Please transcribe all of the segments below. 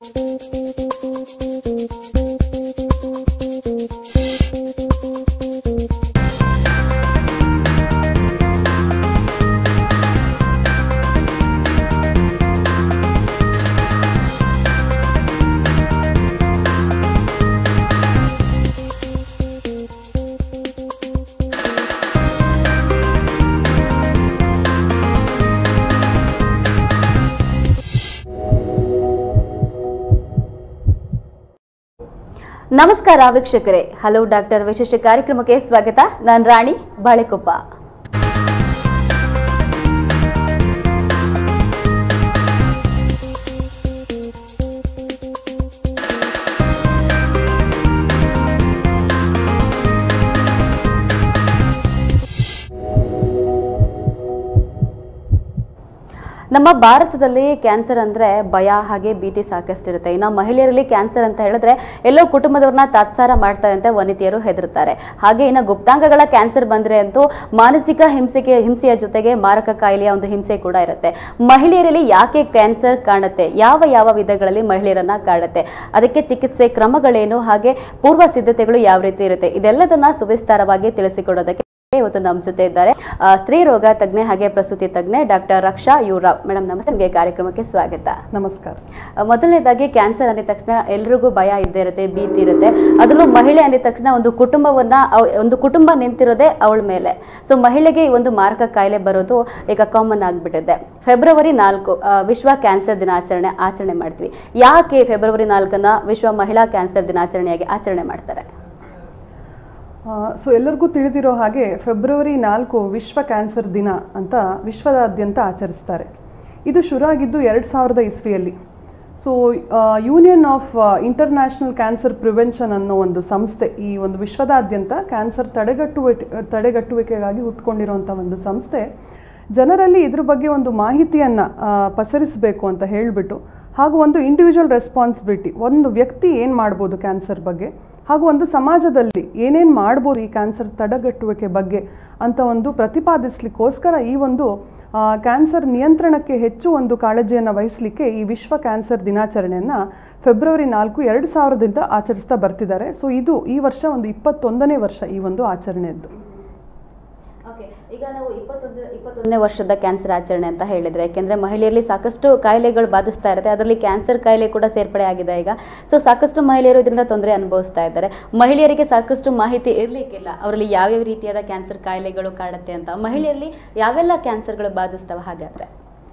ನಮಸ್ಕಾರ ವೀಕ್ಷಕರೇ hello doctor ವಿಶೇಷ ಕಾರ್ಯಕ್ರಮಕ್ಕೆ ಸ್ವಾಗತ ನಾನು ರಾಣಿ ಬಾಳೆಕೊಪ್ಪ ನಮ್ಮ ಭಾರತದಲ್ಲಿ ಕ್ಯಾನ್ಸರ್ ಅಂದ್ರೆ ಭಯ ಹಾಗೆ ಭೀತಿ ಸಾಕಷ್ಟಿರುತ್ತೆ ಇನ್ನು ಮಹಿಳೆಯರಲ್ಲಿ ಕ್ಯಾನ್ಸರ್ ಅಂತ ಹೇಳಿದ್ರೆ ಎಲ್ಲೋ ಕುಟುಂಬದವ್ರನ್ನ ತಾತ್ಸಾರ ಮಾಡ್ತಾರೆ ಅಂತ ವನಿತೆಯರು ಹೆದರುತ್ತಾರೆ ಹಾಗೆ ಇನ್ನು ಗುಪ್ತಾಂಗಗಳ ಕ್ಯಾನ್ಸರ್ ಬಂದ್ರೆ ಅಂತೂ ಮಾನಸಿಕ ಹಿಂಸೆಗೆ ಹಿಂಸೆಯ ಜೊತೆಗೆ ಮಾರಕ ಕಾಯಿಲೆಯ ಒಂದು ಹಿಂಸೆ ಕೂಡ ಇರುತ್ತೆ ಮಹಿಳೆಯರಲ್ಲಿ ಯಾಕೆ ಕ್ಯಾನ್ಸರ್ ಕಾಣುತ್ತೆ ಯಾವ ಯಾವ ವಿಧಗಳಲ್ಲಿ ಮಹಿಳೆಯರನ್ನ ಕಾಡುತ್ತೆ ಅದಕ್ಕೆ ಚಿಕಿತ್ಸೆ ಕ್ರಮಗಳೇನು ಹಾಗೆ ಪೂರ್ವ ಸಿದ್ಧತೆಗಳು ಯಾವ ರೀತಿ ಇರುತ್ತೆ ಇದೆಲ್ಲದನ್ನ ಸುವಿಸ್ತಾರವಾಗಿ ತಿಳಿಸಿಕೊಡೋದಕ್ಕೆ ಇವತ್ತು ನಮ್ಮ ಜೊತೆ ಇದ್ದಾರೆ ಆ, ಸ್ತ್ರೀ ರೋಗ ತಜ್ಞೆ ಹಾಗೆ ಪ್ರಸೂತಿ ತಜ್ಞೆ ಡಾಕ್ಟರ್ ರಕ್ಷಾ ಯುರಾವ್ ಮೇಡಮ್ ನಮಸ್ತೆ ನಿಮಗೆ ಕಾರ್ಯಕ್ರಮಕ್ಕೆ ಸ್ವಾಗತ ನಮಸ್ಕಾರ ಆ, ಮೊದಲನೇದಾಗಿ ಕ್ಯಾನ್ಸರ್ ಅಂದಿದ ತಕ್ಷಣ ಎಲ್ರಿಗೂ ಭಯ ಇದ್ದೇ ಇರುತ್ತೆ ಭೀತಿ ಇರುತ್ತೆ ಅದರಲ್ಲೂ ಮಹಿಳೆ ಅಂದಿದ ತಕ್ಷಣ ಒಂದು ಕುಟುಂಬವನ್ನ ಅವ್- ಒಂದು ಕುಟುಂಬ ನಿಂತಿರೋದೇ ಅವಳ ಮೇಲೆ ಸೊ ಮಹಿಳೆಗೆ ಈ ಒಂದು ಮಾರಕ ಕಾಯಿಲೆ ಬರೋದು ಈಗ ಕಾಮನ್ ಆಗಿಬಿಟ್ಟಿದೆ ಫೆಬ್ರವರಿ ನಾಲ್ಕು ಆ, ವಿಶ್ವ ಕ್ಯಾನ್ಸರ್ ದಿನಾಚರಣೆ ಆಚರಣೆ ಮಾಡ್ತೀವಿ ಯಾಕೆ ಫೆಬ್ರವರಿ ನಾಲ್ಕನ್ನ ವಿಶ್ವ ಮಹಿಳಾ ಕ್ಯಾನ್ಸರ್ ದಿನಾಚರಣೆಯಾಗಿ ಆಚರಣೆ ಮಾಡ್ತಾರೆ ಸೊ ಎಲ್ಲರಿಗೂ ತಿಳಿದಿರೋ ಹಾಗೆ ಫೆಬ್ರವರಿ ನಾಲ್ಕು ವಿಶ್ವ ಕ್ಯಾನ್ಸರ್ ದಿನ ಅಂತ ವಿಶ್ವದಾದ್ಯಂತ ಆಚರಿಸ್ತಾರೆ ಇದು ಶುರು ಆಗಿದ್ದು ಎರಡು ಸಾವಿರದ ಇಸ್ವಿಯಲ್ಲಿ so union of international cancer prevention ಅನ್ನೋ ಒಂದು ಸಂಸ್ಥೆ ಈ ಒಂದು ವಿಶ್ವದಾದ್ಯಂತ ಕ್ಯಾನ್ಸರ್ ತಡೆಗಟ್ಟುವ ತಡೆಗಟ್ಟುವಿಕೆಗಾಗಿ ಹುಟ್ಕೊಂಡಿರುವಂಥ ಒಂದು ಸಂಸ್ಥೆ ಜನರಲ್ಲಿ ಇದ್ರ ಬಗ್ಗೆ ಒಂದು ಮಾಹಿತಿಯನ್ನು ಪಸರಿಸಬೇಕು ಅಂತ ಹೇಳಿಬಿಟ್ಟು ಹಾಗೂ ಒಂದು ಇಂಡಿವಿಜುವಲ್ ರೆಸ್ಪಾನ್ಸಿಬಿಲಿಟಿ ಒಂದು ವ್ಯಕ್ತಿ ಏನು ಮಾಡ್ಬೋದು ಕ್ಯಾನ್ಸರ್ ಬಗ್ಗೆ ಹಾಗೂ ಒಂದು ಸಮಾಜದಲ್ಲಿ ಏನೇನು ಮಾಡ್ಬೋದು ಈ ಕ್ಯಾನ್ಸರ್ ತಡೆಗಟ್ಟುವಿಕೆ ಬಗ್ಗೆ ಅಂತ ಒಂದು ಪ್ರತಿಪಾದಿಸ್ಲಿಕ್ಕೋಸ್ಕರ ಈ ಒಂದು ಆ, ಕ್ಯಾನ್ಸರ್ ನಿಯಂತ್ರಣಕ್ಕೆ ಹೆಚ್ಚು ಒಂದು ಕಾಳಜಿಯನ್ನು ವಹಿಸಲಿಕ್ಕೆ ಈ ವಿಶ್ವ ಕ್ಯಾನ್ಸರ್ ದಿನಾಚರಣೆಯನ್ನು ಫೆಬ್ರವರಿ ನಾಲ್ಕು ಎರಡು ಸಾವಿರದಿಂದ ಆಚರಿಸ್ತಾ ಬರ್ತಿದ್ದಾರೆ ಸೊ ಇದು ಈ ವರ್ಷ ಒಂದು ಇಪ್ಪತ್ತೊಂದನೇ ವರ್ಷ ಈ ಒಂದು ಆಚರಣೆಯದ್ದು ಓಕೆ ಈಗ ನಾವು ಇಪ್ಪತ್ತೊಂದು ಇಪ್ಪತ್ತೊಂದನೇ ವರ್ಷದ ಕ್ಯಾನ್ಸರ್ ಆಚರಣೆ ಅಂತ ಹೇಳಿದ್ರೆ ಯಾಕೆಂದ್ರೆ ಮಹಿಳೆಯರಲ್ಲಿ ಸಾಕಷ್ಟು ಕಾಯಿಲೆಗಳು ಬಾಧಿಸ್ತಾ ಇರುತ್ತೆ ಅದರಲ್ಲಿ ಕ್ಯಾನ್ಸರ್ ಕಾಯಿಲೆ ಕೂಡ ಸೇರ್ಪಡೆ ಆಗಿದೆ ಈಗ ಸೊ ಸಾಕಷ್ಟು ಮಹಿಳೆಯರು ಇದರಿಂದ ತೊಂದರೆ ಅನುಭವಿಸ್ತಾ ಇದ್ದಾರೆ ಮಹಿಳೆಯರಿಗೆ ಸಾಕಷ್ಟು ಮಾಹಿತಿ ಇರಲಿಕ್ಕಿಲ್ಲ ಅವರಲ್ಲಿ ಯಾವ್ಯಾವ ರೀತಿಯಾದ ಕ್ಯಾನ್ಸರ್ ಕಾಯಿಲೆಗಳು ಕಾಡುತ್ತೆ ಅಂತ ಮಹಿಳೆಯರಲ್ಲಿ ಯಾವೆಲ್ಲ ಕ್ಯಾನ್ಸರ್ಗಳು ಬಾಧಿಸ್ತವೆ ಹಾಗಾದ್ರೆ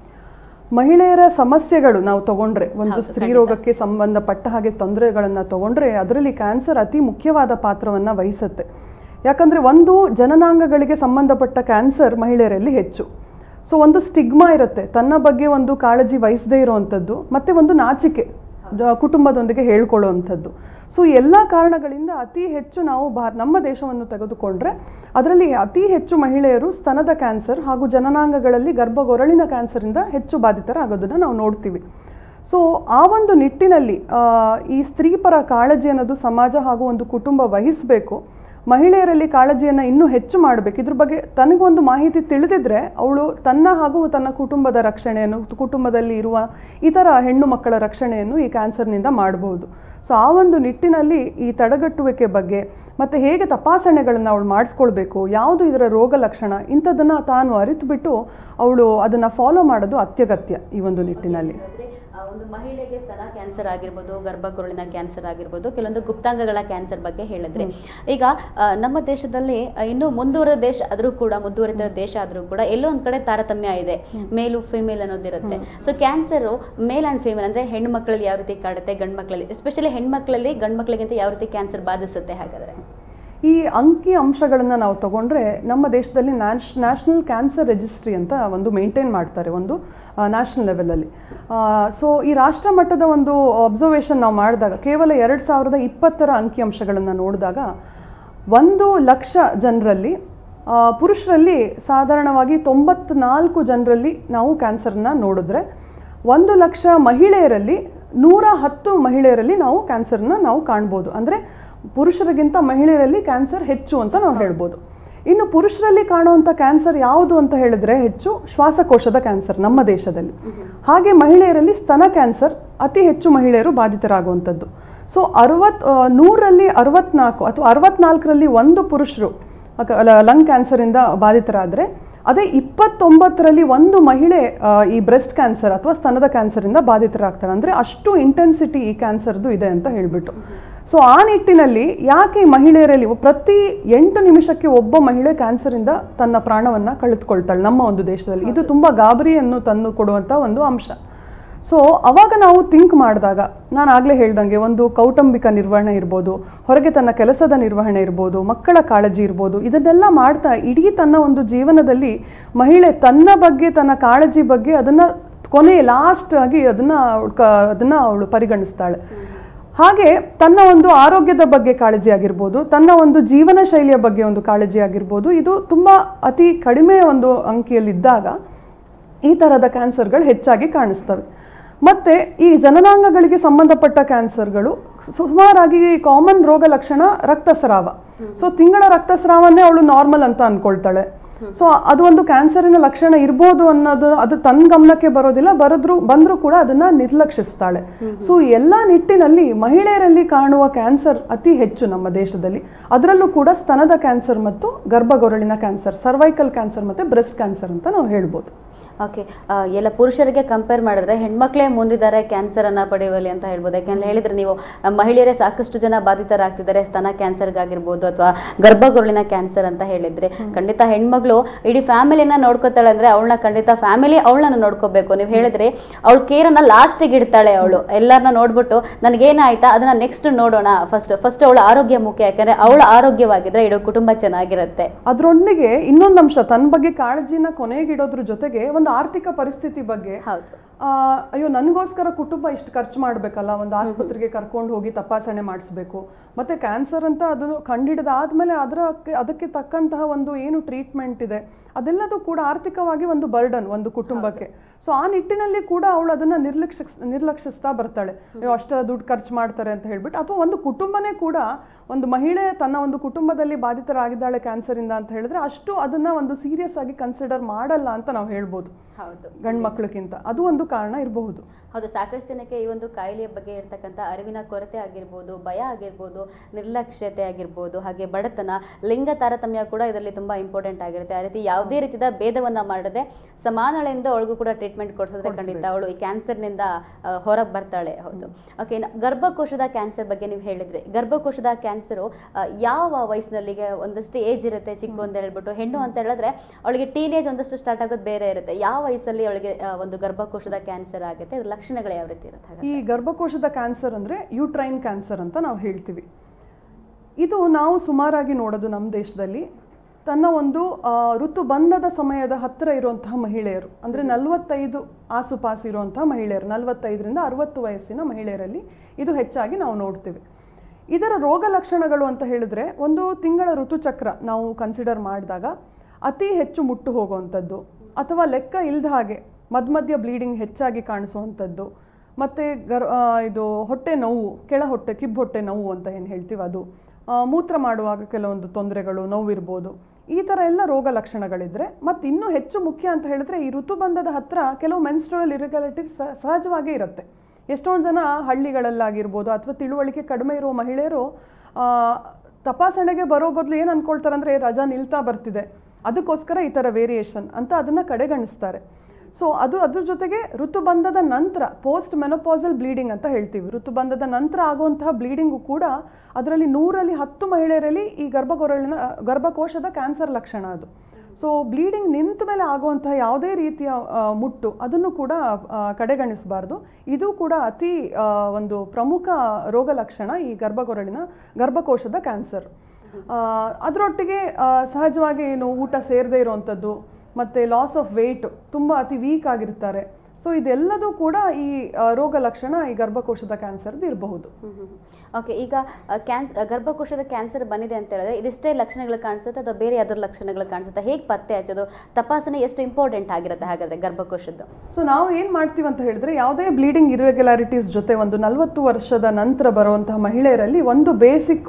ಮಹಿಳೆಯರ ಸಮಸ್ಯೆಗಳು ನಾವು ತಗೊಂಡ್ರೆ ಒಂದು ಹೌದು, ಸ್ತ್ರೀ ಖಂಡಿತ. ರೋಗಕ್ಕೆ ಸಂಬಂಧಪಟ್ಟ ಹಾಗೆ ತೊಂದರೆಗಳನ್ನು ತಗೊಂಡ್ರೆ ಅದರಲ್ಲಿ ಕ್ಯಾನ್ಸರ್ ಅತಿ ಮುಖ್ಯವಾದ ಪಾತ್ರವನ್ನು ವಹಿಸುತ್ತೆ ಯಾಕಂದ್ರೆ ಒಂದು ಜನನಾಂಗಗಳಿಗೆ ಸಂಬಂಧಪಟ್ಟ ಕ್ಯಾನ್ಸರ್ ಮಹಿಳೆಯರಲ್ಲಿ ಹೆಚ್ಚು ಸೊ ಒಂದು ಸ್ಟಿಗ್ಮಾ ಇರುತ್ತೆ ತನ್ನ ಬಗ್ಗೆ ಒಂದು ಕಾಳಜಿ ವಹಿಸದೇ ಇರುವಂಥದ್ದು ಮತ್ತೆ ಒಂದು ನಾಚಿಕೆ ಜ- ಕುಟುಂಬದೊಂದಿಗೆ ಹೇಳ್ಕೊಳ್ಳುವಂಥದ್ದು ಸೊ ಎಲ್ಲ ಕಾರಣಗಳಿಂದ ಅತಿ ಹೆಚ್ಚು ನಾವು ಭಾರ ನಮ್ಮ ದೇಶವನ್ನು ತೆಗೆದುಕೊಂಡ್ರೆ ಅದರಲ್ಲಿ ಅತಿ ಹೆಚ್ಚು ಮಹಿಳೆಯರು ಸ್ತನದ ಕ್ಯಾನ್ಸರ್ ಹಾಗೂ ಜನನಾಂಗಗಳಲ್ಲಿ ಗರ್ಭಗೊರಳಿನ ಕ್ಯಾನ್ಸರಿಂದ ಹೆಚ್ಚು ಬಾಧಿತರಾಗೋದನ್ನು ನಾವು ನೋಡ್ತೀವಿ ಸೊ ಆ ಒಂದು ನಿಟ್ಟಿನಲ್ಲಿ ಆ, ಈ ಸ್ತ್ರೀಪರ ಕಾಳಜಿ ಅನ್ನೋದು ಸಮಾಜ ಹಾಗೂ ಒಂದು ಕುಟುಂಬ ವಹಿಸಬೇಕು ಮಹಿಳೆಯರಲ್ಲಿ ಕಾಳಜಿಯನ್ನು ಇನ್ನೂ ಹೆಚ್ಚು ಮಾಡಬೇಕು ಇದ್ರ ಬಗ್ಗೆ ತನಗೊಂದು ಮಾಹಿತಿ ತಿಳಿದಿದ್ರೆ ಅವಳು ತನ್ನ ಹಾಗೂ ತನ್ನ ಕುಟುಂಬದ ರಕ್ಷಣೆಯನ್ನು ಕುಟುಂಬದಲ್ಲಿ ಇರುವ ಇತರ ಹೆಣ್ಣು ಮಕ್ಕಳ ರಕ್ಷಣೆಯನ್ನು ಈ ಕ್ಯಾನ್ಸರ್ನಿಂದ ಮಾಡಬಹುದು ಸೊ ಆ ಒಂದು ನಿಟ್ಟಿನಲ್ಲಿ ಈ ತಡೆಗಟ್ಟುವಿಕೆ ಬಗ್ಗೆ ಮತ್ತು ಹೇಗೆ ತಪಾಸಣೆಗಳನ್ನು ಅವಳು ಮಾಡಿಸ್ಕೊಳ್ಬೇಕು ಯಾವುದು ಇದರ ರೋಗ ಲಕ್ಷಣ ಇಂಥದ್ದನ್ನು ತಾನು ಅರಿತುಬಿಟ್ಟು ಅವಳು ಅದನ್ನು ಫಾಲೋ ಮಾಡೋದು ಅತ್ಯಗತ್ಯ ಈ ಒಂದು ನಿಟ್ಟಿನಲ್ಲಿ ಅಂದ್ರೆ, ಆ, ಒಂದು ಮಹಿಳೆಗೆ ಸ್ತನ ಕ್ಯಾನ್ಸರ್ ಆಗಿರ್ಬೋದು ಗರ್ಭಕರುಳಿನ ಕ್ಯಾನ್ಸರ್ ಆಗಿರ್ಬೋದು ಕೆಲವೊಂದು ಗುಪ್ತಾಂಗಗಳ ಕ್ಯಾನ್ಸರ್ ಬಗ್ಗೆ ಹೇಳಿದ್ರೆ ಈಗ ಆ, ನಮ್ಮ ದೇಶದಲ್ಲಿ ಆ, ಇನ್ನೂ ಮುಂದುವರೆದ ದೇಶ ಆದರೂ ಕೂಡ ಮುಂದುವರಿದ ದೇಶ ಆದರೂ ಕೂಡ ಎಲ್ಲೋ ಒಂದ್ ಕಡೆ ತಾರತಮ್ಯ ಇದೆ ಮೇಲು ಫಿಮೇಲ್ ಅನ್ನೋದಿರುತ್ತೆ so cancer male and female ಅಂದ್ರೆ ಹೆಣ್ಣು ಮಕ್ಕಳಲ್ಲಿ ಯಾವ ರೀತಿ ಕಾಡುತ್ತೆ ಗಂಡು ಮಕ್ಕಳಲ್ಲಿ ಎಸ್ಪೆಷಲಿ ಹೆಣ್ಮಕ್ಳಲ್ಲಿ ಗಂಡು ಮಕ್ಕಳಿಗಿಂತ ಯಾವ ರೀತಿ ಕ್ಯಾನ್ಸರ್ ಬಾಧಿಸುತ್ತೆ ಹಾಗಾದ್ರೆ ಈ ಅಂಕಿ ಅಂಶಗಳನ್ನು ನಾವು ತಗೊಂಡ್ರೆ ನಮ್ಮ ದೇಶದಲ್ಲಿ ನ್ಯಾಷ್ ನ್ಯಾಷನಲ್ ಕ್ಯಾನ್ಸರ್ ರಿಜಿಸ್ಟ್ರಿ ಅಂತ ಒಂದು ಮೇಂಟೈನ್ ಮಾಡ್ತಾರೆ ಒಂದು ನ್ಯಾಷನಲ್ ಲೆವೆಲಲ್ಲಿ ಸೊ ಈ ರಾಷ್ಟ್ರ ಮಟ್ಟದ ಒಂದು ಅಬ್ಸರ್ವೇಷನ್ ನಾವು ಮಾಡಿದಾಗ ಕೇವಲ ಎರಡು ಸಾವಿರದ ಇಪ್ಪತ್ತರ ಅಂಕಿ ಅಂಶಗಳನ್ನು ನೋಡಿದಾಗ ಒಂದು ಲಕ್ಷ ಜನರಲ್ಲಿ ಆ, ಪುರುಷರಲ್ಲಿ ಸಾಧಾರಣವಾಗಿ ತೊಂಬತ್ನಾಲ್ಕು ಜನರಲ್ಲಿ ನಾವು ಕ್ಯಾನ್ಸರ್ನ ನೋಡಿದ್ರೆ ಒಂದು ಲಕ್ಷ ಮಹಿಳೆಯರಲ್ಲಿ ನೂರ ಹತ್ತು ಮಹಿಳೆಯರಲ್ಲಿ ನಾವು ಕ್ಯಾನ್ಸರ್ನ ನಾವು ಕಾಣ್ಬೋದು ಅಂದರೆ ಪುರುಷರಿಗಿಂತ ಮಹಿಳೆಯರಲ್ಲಿ ಕ್ಯಾನ್ಸರ್ ಹೆಚ್ಚು ಅಂತ ನಾವು ಹೇಳ್ಬೋದು ಇನ್ನು ಪುರುಷರಲ್ಲಿ ಕಾಣುವಂಥ ಕ್ಯಾನ್ಸರ್ ಯಾವುದು ಅಂತ ಹೇಳಿದ್ರೆ ಹೆಚ್ಚು ಶ್ವಾಸಕೋಶದ ಕ್ಯಾನ್ಸರ್ ನಮ್ಮ ದೇಶದಲ್ಲಿ ಹಾಗೆ ಮಹಿಳೆಯರಲ್ಲಿ ಸ್ತನ ಕ್ಯಾನ್ಸರ್ ಅತಿ ಹೆಚ್ಚು ಮಹಿಳೆಯರು ಬಾಧಿತರಾಗುವಂಥದ್ದು ಸೊ ಅರವತ್ ಆ, ನೂರಲ್ಲಿ ಅರವತ್ನಾಲ್ಕು ಅಥವಾ ಅರವತ್ನಾಲ್ಕರಲ್ಲಿ ಒಂದು ಪುರುಷರು ಲಂಗ್ ಕ್ಯಾನ್ಸರಿಂದ ಬಾಧಿತರಾದರೆ ಅದೇ ಇಪ್ಪತ್ತೊಂಬತ್ತರಲ್ಲಿ ಒಂದು ಮಹಿಳೆ ಆ, ಈ ಬ್ರೆಸ್ಟ್ ಕ್ಯಾನ್ಸರ್ ಅಥವಾ ಸ್ತನದ ಕ್ಯಾನ್ಸರಿಂದ ಬಾಧಿತರಾಗ್ತಾರೆ ಅಂದರೆ ಅಷ್ಟು ಇಂಟೆನ್ಸಿಟಿ ಈ ಕ್ಯಾನ್ಸರ್ದು ಇದೆ ಅಂತ ಹೇಳಿಬಿಟ್ಟು ಸೊ ಆ ನಿಟ್ಟಿನಲ್ಲಿ ಯಾಕೆ ಈ ಮಹಿಳೆಯರಲ್ಲಿ ಪ್ರತಿ ಎಂಟು ನಿಮಿಷಕ್ಕೆ ಒಬ್ಬ ಮಹಿಳೆ ಕ್ಯಾನ್ಸರಿಂದ ತನ್ನ ಪ್ರಾಣವನ್ನು ಕಳೆದುಕೊಳ್ತಾಳೆ ನಮ್ಮ ಒಂದು ದೇಶದಲ್ಲಿ ಇದು ತುಂಬ ಗಾಬರಿಯನ್ನು ತಂದು ಕೊಡುವಂಥ ಒಂದು ಅಂಶ ಸೊ ಅವಾಗ ನಾವು ಥಿಂಕ್ ಮಾಡಿದಾಗ ನಾನು ಆಗಲೇ ಹೇಳ್ದಂಗೆ ಒಂದು ಕೌಟುಂಬಿಕ ನಿರ್ವಹಣೆ ಇರ್ಬೋದು ಹೊರಗೆ ತನ್ನ ಕೆಲಸದ ನಿರ್ವಹಣೆ ಇರ್ಬೋದು ಮಕ್ಕಳ ಕಾಳಜಿ ಇರ್ಬೋದು ಇದನ್ನೆಲ್ಲ ಮಾಡ್ತಾ ಇಡೀ ತನ್ನ ಒಂದು ಜೀವನದಲ್ಲಿ ಮಹಿಳೆ ತನ್ನ ಬಗ್ಗೆ ತನ್ನ ಕಾಳಜಿ ಬಗ್ಗೆ ಅದನ್ನು ಕೊನೆ ಲಾಸ್ಟ್ ಆಗಿ ಅದನ್ನು ಅದನ್ನು ಅವಳು ಪರಿಗಣಿಸ್ತಾಳೆ ಹಾಗೆ ತನ್ನ ಒಂದು ಆರೋಗ್ಯದ ಬಗ್ಗೆ ಕಾಳಜಿ ಆಗಿರ್ಬೋದು ತನ್ನ ಒಂದು ಜೀವನ ಶೈಲಿಯ ಬಗ್ಗೆ ಒಂದು ಕಾಳಜಿ ಆಗಿರ್ಬೋದು ಇದು ತುಂಬ ಅತಿ ಕಡಿಮೆ ಒಂದು ಅಂಕಿಯಲ್ಲಿದ್ದಾಗ ಈ ಥರದ ಕ್ಯಾನ್ಸರ್ಗಳು ಹೆಚ್ಚಾಗಿ ಕಾಣಿಸ್ತವೆ ಮತ್ತೆ ಈ ಜನನಾಂಗಗಳಿಗೆ ಸಂಬಂಧಪಟ್ಟ ಕ್ಯಾನ್ಸರ್ಗಳು ಸುಮಾರಾಗಿ ಕಾಮನ್ ರೋಗ ಲಕ್ಷಣ ರಕ್ತಸ್ರಾವ ಸೊ ತಿಂಗಳ ರಕ್ತಸ್ರಾವನ್ನೇ ಅವಳು ನಾರ್ಮಲ್ ಅಂತ ಅನ್ಕೊಳ್ತಾಳೆ ಸೊ ಅದು ಒಂದು ಕ್ಯಾನ್ಸರಿನ ಲಕ್ಷಣ ಇರ್ಬೋದು ಅನ್ನೋದು ಅದು ತನ್ನ ಗಮನಕ್ಕೆ ಬರೋದಿಲ್ಲ ಬರದ್ರು ಬಂದರೂ ಕೂಡ ಅದನ್ನ ನಿರ್ಲಕ್ಷಿಸ್ತಾಳೆ ಸೊ ಎಲ್ಲ ನಿಟ್ಟಿನಲ್ಲಿ ಮಹಿಳೆಯರಲ್ಲಿ ಕಾಣುವ ಕ್ಯಾನ್ಸರ್ ಅತಿ ಹೆಚ್ಚು ನಮ್ಮ ದೇಶದಲ್ಲಿ ಅದರಲ್ಲೂ ಕೂಡ ಸ್ತನದ ಕ್ಯಾನ್ಸರ್ ಮತ್ತು ಗರ್ಭಗೊರಳಿನ ಕ್ಯಾನ್ಸರ್ ಸರ್ವೈಕಲ್ ಕ್ಯಾನ್ಸರ್ ಮತ್ತೆ ಬ್ರೆಸ್ಟ್ ಕ್ಯಾನ್ಸರ್ ಅಂತ ನಾವು ಹೇಳ್ಬೋದು ಓಕೆ ಎಲ್ಲ ಪುರುಷರಿಗೆ ಕಂಪೇರ್ ಮಾಡಿದ್ರೆ ಹೆಣ್ಮಕ್ಳೇ ಮುಂದಿದ್ದಾರೆ ಕ್ಯಾನ್ಸರ್ ಅನ್ನ ಪಡೆಯುವಲ್ಲಿ ಅಂತ ಹೇಳ್ಬೋದು ಯಾಕೆಂದ್ರೆ ಹೇಳಿದ್ರೆ ನೀವು ಆ, ಮಹಿಳೆಯರೇ ಸಾಕಷ್ಟು ಜನ ಬಾಧಿತರಾಗ್ತಿದ್ದಾರೆ ಸ್ತನ ಕ್ಯಾನ್ಸರ್ಗಾಗಿರ್ಬೋದು ಅಥವಾ ಗರ್ಭಗುರುಳಿನ ಕ್ಯಾನ್ಸರ್ ಅಂತ ಹೇಳಿದ್ರೆ ಖಂಡಿತ ಹೆಣ್ಮಗಳು ಇಡೀ ಫ್ಯಾಮಿಲಿನ ನೋಡ್ಕೋತಾಳೆ ಅಂದ್ರೆ ಅವಳನ್ನ ಖಂಡಿತ ಫ್ಯಾಮಿಲಿ ಅವಳನ್ನ ನೋಡ್ಕೋಬೇಕು ನೀವು ಹೇಳಿದ್ರೆ ಅವಳ ಕೇರನ್ನ ಲಾಸ್ಟಿಗೆ ಇಡ್ತಾಳೆ ಅವಳು ಎಲ್ಲರನ್ನ ನೋಡ್ಬಿಟ್ಟು ನನಗೇನಾಯ್ತಾ ಅದನ್ನ ನೆಕ್ಸ್ಟ್ ನೋಡೋಣ ಫಸ್ಟ್ ಫಸ್ಟ್ ಅವಳ ಆರೋಗ್ಯ ಮುಖ್ಯ ಯಾಕಂದ್ರೆ ಅವಳ ಆರೋಗ್ಯವಾಗಿದ್ರೆ ಇಡೀ ಕುಟುಂಬ ಚೆನ್ನಾಗಿರುತ್ತೆ ಅದರೊಂದಿಗೆ ಇನ್ನೊಂದು ಅಂಶ ತನ್ನ ಬಗ್ಗೆ ಕಾಳಜಿನ ಕೊನೆಗಿಡೋದ್ರ ಜೊತೆಗೆ ಒಂದು ಆರ್ಥಿಕ ಪರಿಸ್ಥಿತಿ ಬಗ್ಗೆ ಹೌದು ಆ, ಅಯ್ಯೋ ನನಗೋಸ್ಕರ ಕುಟುಂಬ ಇಷ್ಟು ಖರ್ಚು ಮಾಡಬೇಕಲ್ಲ ಒಂದು ಆಸ್ಪತ್ರೆಗೆ ಕರ್ಕೊಂಡು ಹೋಗಿ ತಪಾಸಣೆ ಮಾಡಿಸ್ಬೇಕು ಮತ್ತೆ ಕ್ಯಾನ್ಸರ್ ಅಂತ ಅದನ್ನು ಕಂಡಿಡಿದಾದ್ಮೇಲೆ ಅದರ ಅದಕ್ಕೆ ತಕ್ಕಂತಹ ಒಂದು ಏನು ಟ್ರೀಟ್ಮೆಂಟ್ ಇದೆ ಅದೆಲ್ಲದೂ ಕೂಡ ಆರ್ಥಿಕವಾಗಿ ಒಂದು ಬರ್ಡನ್ ಒಂದು ಕುಟುಂಬಕ್ಕೆ ಸೊ ಆ ನಿಟ್ಟಿನಲ್ಲಿ ಕೂಡ ಅವಳು ಅದನ್ನ ನಿರ್ಲಕ್ಷಿಸ್ ನಿರ್ಲಕ್ಷಿಸ್ತಾ ಬರ್ತಾಳೆ ಅಯ್ಯೋ ಅಷ್ಟು ದುಡ್ಡು ಖರ್ಚು ಮಾಡ್ತಾರೆ ಅಂತ ಹೇಳ್ಬಿಟ್ಟು ಅಥವಾ ಒಂದು ಕುಟುಂಬನೇ ಕೂಡ ಒಂದು ಮಹಿಳೆ ತನ್ನ ಒಂದು ಕುಟುಂಬದಲ್ಲಿ ಬಾಧಿತರಾಗಿದ್ದಾಳೆ ಕ್ಯಾನ್ಸರಿಂದ ಅಂತ ಹೇಳಿದ್ರೆ ಅಷ್ಟು ಅದನ್ನ ಒಂದು ಸೀರಿಯಸ್ ಆಗಿ ಕನ್ಸಿಡರ್ ಮಾಡಲ್ಲ ಅಂತ ನಾವು ಹೇಳ್ಬೋದು ಹೌದು ಗಂಡು ಮಕ್ಕಳಿಗಿಂತ ಅದು ಒಂದು ಕಾರಣ ಇರಬಹುದು ಹೌದು ಸಾಕಷ್ಟು ಜನಕ್ಕೆ ಈ ಒಂದು ಕಾಯಿಲೆಯ ಬಗ್ಗೆ ಇರ್ತಕ್ಕಂಥ ಅರಿವಿನ ಕೊರತೆ ಆಗಿರ್ಬೋದು ಭಯ ಆಗಿರ್ಬೋದು ನಿರ್ಲಕ್ಷ್ಯತೆ ಆಗಿರ್ಬೋದು ಹಾಗೆ ಬಡತನ ಲಿಂಗ ತಾರತಮ್ಯ ಕೂಡ ಇದರಲ್ಲಿ ತುಂಬಾ ಇಂಪಾರ್ಟೆಂಟ್ ಆಗಿರುತ್ತೆ ಆ ರೀತಿ ಯಾವುದೇ ರೀತಿಯ ಭೇದವನ್ನ ಮಾಡದೆ ಸಮಾನಳೆಯಿಂದ ಅವಳಿಗೂ ಕೂಡ ಟ್ರೀಟ್ಮೆಂಟ್ ಕೊಡಿಸಿದ್ರೆ ಖಂಡಿತ ಅವಳು ಈ ಕ್ಯಾನ್ಸರ್ನಿಂದ ಹೊರಗೆ ಬರ್ತಾಳೆ ಹೌದು ಓಕೆ ಗರ್ಭಕೋಶದ ಕ್ಯಾನ್ಸರ್ ಬಗ್ಗೆ ನೀವು ಹೇಳಿದ್ರಿ ಗರ್ಭಕೋಶದ ಕ್ಯಾನ್ಸರು ಯಾವ ವಯಸ್ಸಿನಲ್ಲಿಗೆ ಒಂದಷ್ಟು ಏಜ್ ಇರುತ್ತೆ ಚಿಕ್ಕ ಅಂತ ಹೇಳ್ಬಿಟ್ಟು ಹೆಣ್ಣು ಅಂತ ಹೇಳಿದ್ರೆ ಅವಳಿಗೆ ಟೀನೇಜ್ ಒಂದಷ್ಟು ಸ್ಟಾರ್ಟ್ ಆಗೋದು ಬೇರೆ ಇರುತ್ತೆ ಯಾವ ವಯಸ್ಸಲ್ಲಿ ಅವಳಿಗೆ ಆ, ಒಂದು ಗರ್ಭಕೋಶದ ಕ್ಯಾನ್ಸರ್ ಆಗುತ್ತೆ ಅದ್ರ ಲಕ್ಷಣಗಳು ಯಾವ ರೀತಿ ಇರುತ್ತೆ ಹಾಗಾದ್ರೆ? ಈ ಗರ್ಭಕೋಶದ ಕ್ಯಾನ್ಸರ್ ಅಂದ್ರೆ ಯೂಟ್ರೈನ್ ಕ್ಯಾನ್ಸರ್ ಅಂತ ನಾವು ಹೇಳ್ತೀವಿ ಇದು ನಾವು ಸುಮಾರಾಗಿ ನೋಡೋದು ನಮ್ಮ ದೇಶದಲ್ಲಿ ತನ್ನ ಒಂದು ಆ, ಋತುಬಂಧದ ಸಮಯದ ಹತ್ತಿರ ಇರುವಂತಹ ಮಹಿಳೆಯರು ಅಂದರೆ ನಲವತ್ತೈದು ಆಸುಪಾಸು ಇರುವಂತಹ ಮಹಿಳೆಯರು ನಲವತ್ತೈದರಿಂದ ಅರವತ್ತು ವಯಸ್ಸಿನ ಮಹಿಳೆಯರಲ್ಲಿ ಇದು ಹೆಚ್ಚಾಗಿ ನಾವು ನೋಡ್ತೀವಿ ಇದರ ರೋಗ ಲಕ್ಷಣಗಳು ಅಂತ ಹೇಳಿದ್ರೆ ಒಂದು ತಿಂಗಳ ಋತುಚಕ್ರ ನಾವು ಕನ್ಸಿಡರ್ ಮಾಡಿದಾಗ ಅತಿ ಹೆಚ್ಚು ಮುಟ್ಟು ಹೋಗುವಂಥದ್ದು ಅಥವಾ ಲೆಕ್ಕ ಇಲ್ಲದ ಹಾಗೆ ಮಧ್ಯ ಮಧ್ಯ ಬ್ಲೀಡಿಂಗ್ ಹೆಚ್ಚಾಗಿ ಕಾಣಿಸುವಂಥದ್ದು ಮತ್ತು ಗರ್ ಆ, ಇದು ಹೊಟ್ಟೆ ನೋವು ಕೆಳ ಹೊಟ್ಟೆ ಕಿಬ್ಬು ಹೊಟ್ಟೆ ನೋವು ಅಂತ ಏನು ಹೇಳ್ತೀವಿ ಅದು ಆ, ಮೂತ್ರ ಮಾಡುವಾಗ ಕೆಲವೊಂದು ತೊಂದರೆಗಳು ನೋವಿರ್ಬೋದು ಈ ಥರ ಎಲ್ಲ ರೋಗ ಲಕ್ಷಣಗಳಿದ್ರೆ ಮತ್ತು ಇನ್ನೂ ಹೆಚ್ಚು ಮುಖ್ಯ ಅಂತ ಹೇಳಿದ್ರೆ ಈ ಋತುಬಂಧದ ಹತ್ರ ಕೆಲವು ಮೆನ್ಸ್ಟ್ರಲ್ ಇರಿಗ್ಯುಲೇಟಿವ್ ಸಹಜವಾಗೇ ಇರುತ್ತೆ ಎಷ್ಟೊಂದು ಜನ ಹಳ್ಳಿಗಳಲ್ಲಾಗಿರ್ಬೋದು ಅಥವಾ ತಿಳುವಳಿಕೆ ಕಡಿಮೆ ಇರುವ ಮಹಿಳೆಯರು ಆ, ತಪಾಸಣೆಗೆ ಬರೋ ಬದಲು ಏನು ಅನ್ಕೊಳ್ತಾರೆ ಅಂದರೆ ರಜಾ ನಿಲ್ತಾ ಬರ್ತಿದೆ ಅದಕ್ಕೋಸ್ಕರ ಈ ಥರ ವೇರಿಯೇಷನ್ ಅಂತ ಅದನ್ನು ಕಡೆಗಣಿಸ್ತಾರೆ ಸೊ ಅದು ಅದ್ರ ಜೊತೆಗೆ ಋತುಬಂಧದ ನಂತರ ಪೋಸ್ಟ್ ಮೆನೋಪಾಸಲ್ ಬ್ಲೀಡಿಂಗ್ ಅಂತ ಹೇಳ್ತೀವಿ ಋತುಬಂಧದ ನಂತರ ಆಗುವಂತಹ ಬ್ಲೀಡಿಂಗು ಕೂಡ ಅದರಲ್ಲಿ ನೂರಲ್ಲಿ ಹತ್ತು ಮಹಿಳೆಯರಲ್ಲಿ ಈ ಗರ್ಭಗೊರಳಿನ ಗರ್ಭಕೋಶದ ಕ್ಯಾನ್ಸರ್ ಲಕ್ಷಣ ಅದು ಸೊ ಬ್ಲೀಡಿಂಗ್ ನಿಂತ ಮೇಲೆ ಆಗುವಂತಹ ಯಾವುದೇ ರೀತಿಯ ಆ, ಮುಟ್ಟು ಅದನ್ನು ಕೂಡ ಆ, ಕಡೆಗಣಿಸಬಾರ್ದು ಇದು ಕೂಡ ಅತಿ ಆ, ಒಂದು ಪ್ರಮುಖ ರೋಗ ಲಕ್ಷಣ ಈ ಗರ್ಭಗೊರಳಿನ ಗರ್ಭಕೋಶದ ಕ್ಯಾನ್ಸರ್ ಅದರೊಟ್ಟಿಗೆ ಸಹಜವಾಗಿ ಏನು ಊಟ ಸೇರದೇ ಇರುವಂಥದ್ದು ಮತ್ತು ಲಾಸ್ ಆಫ್ ವೆಯ್ಟ್ ತುಂಬ ಅತಿ ವೀಕ್ ಆಗಿರ್ತಾರೆ ಸೊ ಇದೆಲ್ಲದೂ ಕೂಡ ಈ ಆ, ರೋಗ ಲಕ್ಷಣ ಈ ಗರ್ಭಕೋಶದ ಕ್ಯಾನ್ಸರ್ದು ಇರಬಹುದು ಓಕೆ ಈಗ ಕ್ಯಾನ್ ಗರ್ಭಕೋಶದ ಕ್ಯಾನ್ಸರ್ ಬಂದಿದೆ ಅಂತ ಹೇಳಿದ್ರೆ ಇದಿಷ್ಟೇ ಲಕ್ಷಣಗಳು ಕಾಣಿಸುತ್ತೆ ಅಥವಾ ಬೇರೆ ಯಾವ್ದಾದ್ರು ಲಕ್ಷಣಗಳು ಕಾಣಿಸುತ್ತೆ ಹೇಗೆ ಪತ್ತೆ ಹಚ್ಚೋದು ತಪಾಸಣೆ ಎಷ್ಟು ಇಂಪಾರ್ಟೆಂಟ್ ಆಗಿರುತ್ತೆ ಹಾಗಾದ್ರೆ ಗರ್ಭಕೋಶದ್ದು ಸೊ ನಾವು ಏನು ಮಾಡ್ತೀವಿ ಅಂತ ಹೇಳಿದ್ರೆ ಯಾವುದೇ ಬ್ಲೀಡಿಂಗ್ ಇರ್ರೆಗ್ಯುಲಾರಿಟೀಸ್ ಜೊತೆ ಒಂದು ನಲವತ್ತು ವರ್ಷದ ನಂತರ ಬರುವಂತಹ ಮಹಿಳೆಯರಲ್ಲಿ ಒಂದು ಬೇಸಿಕ್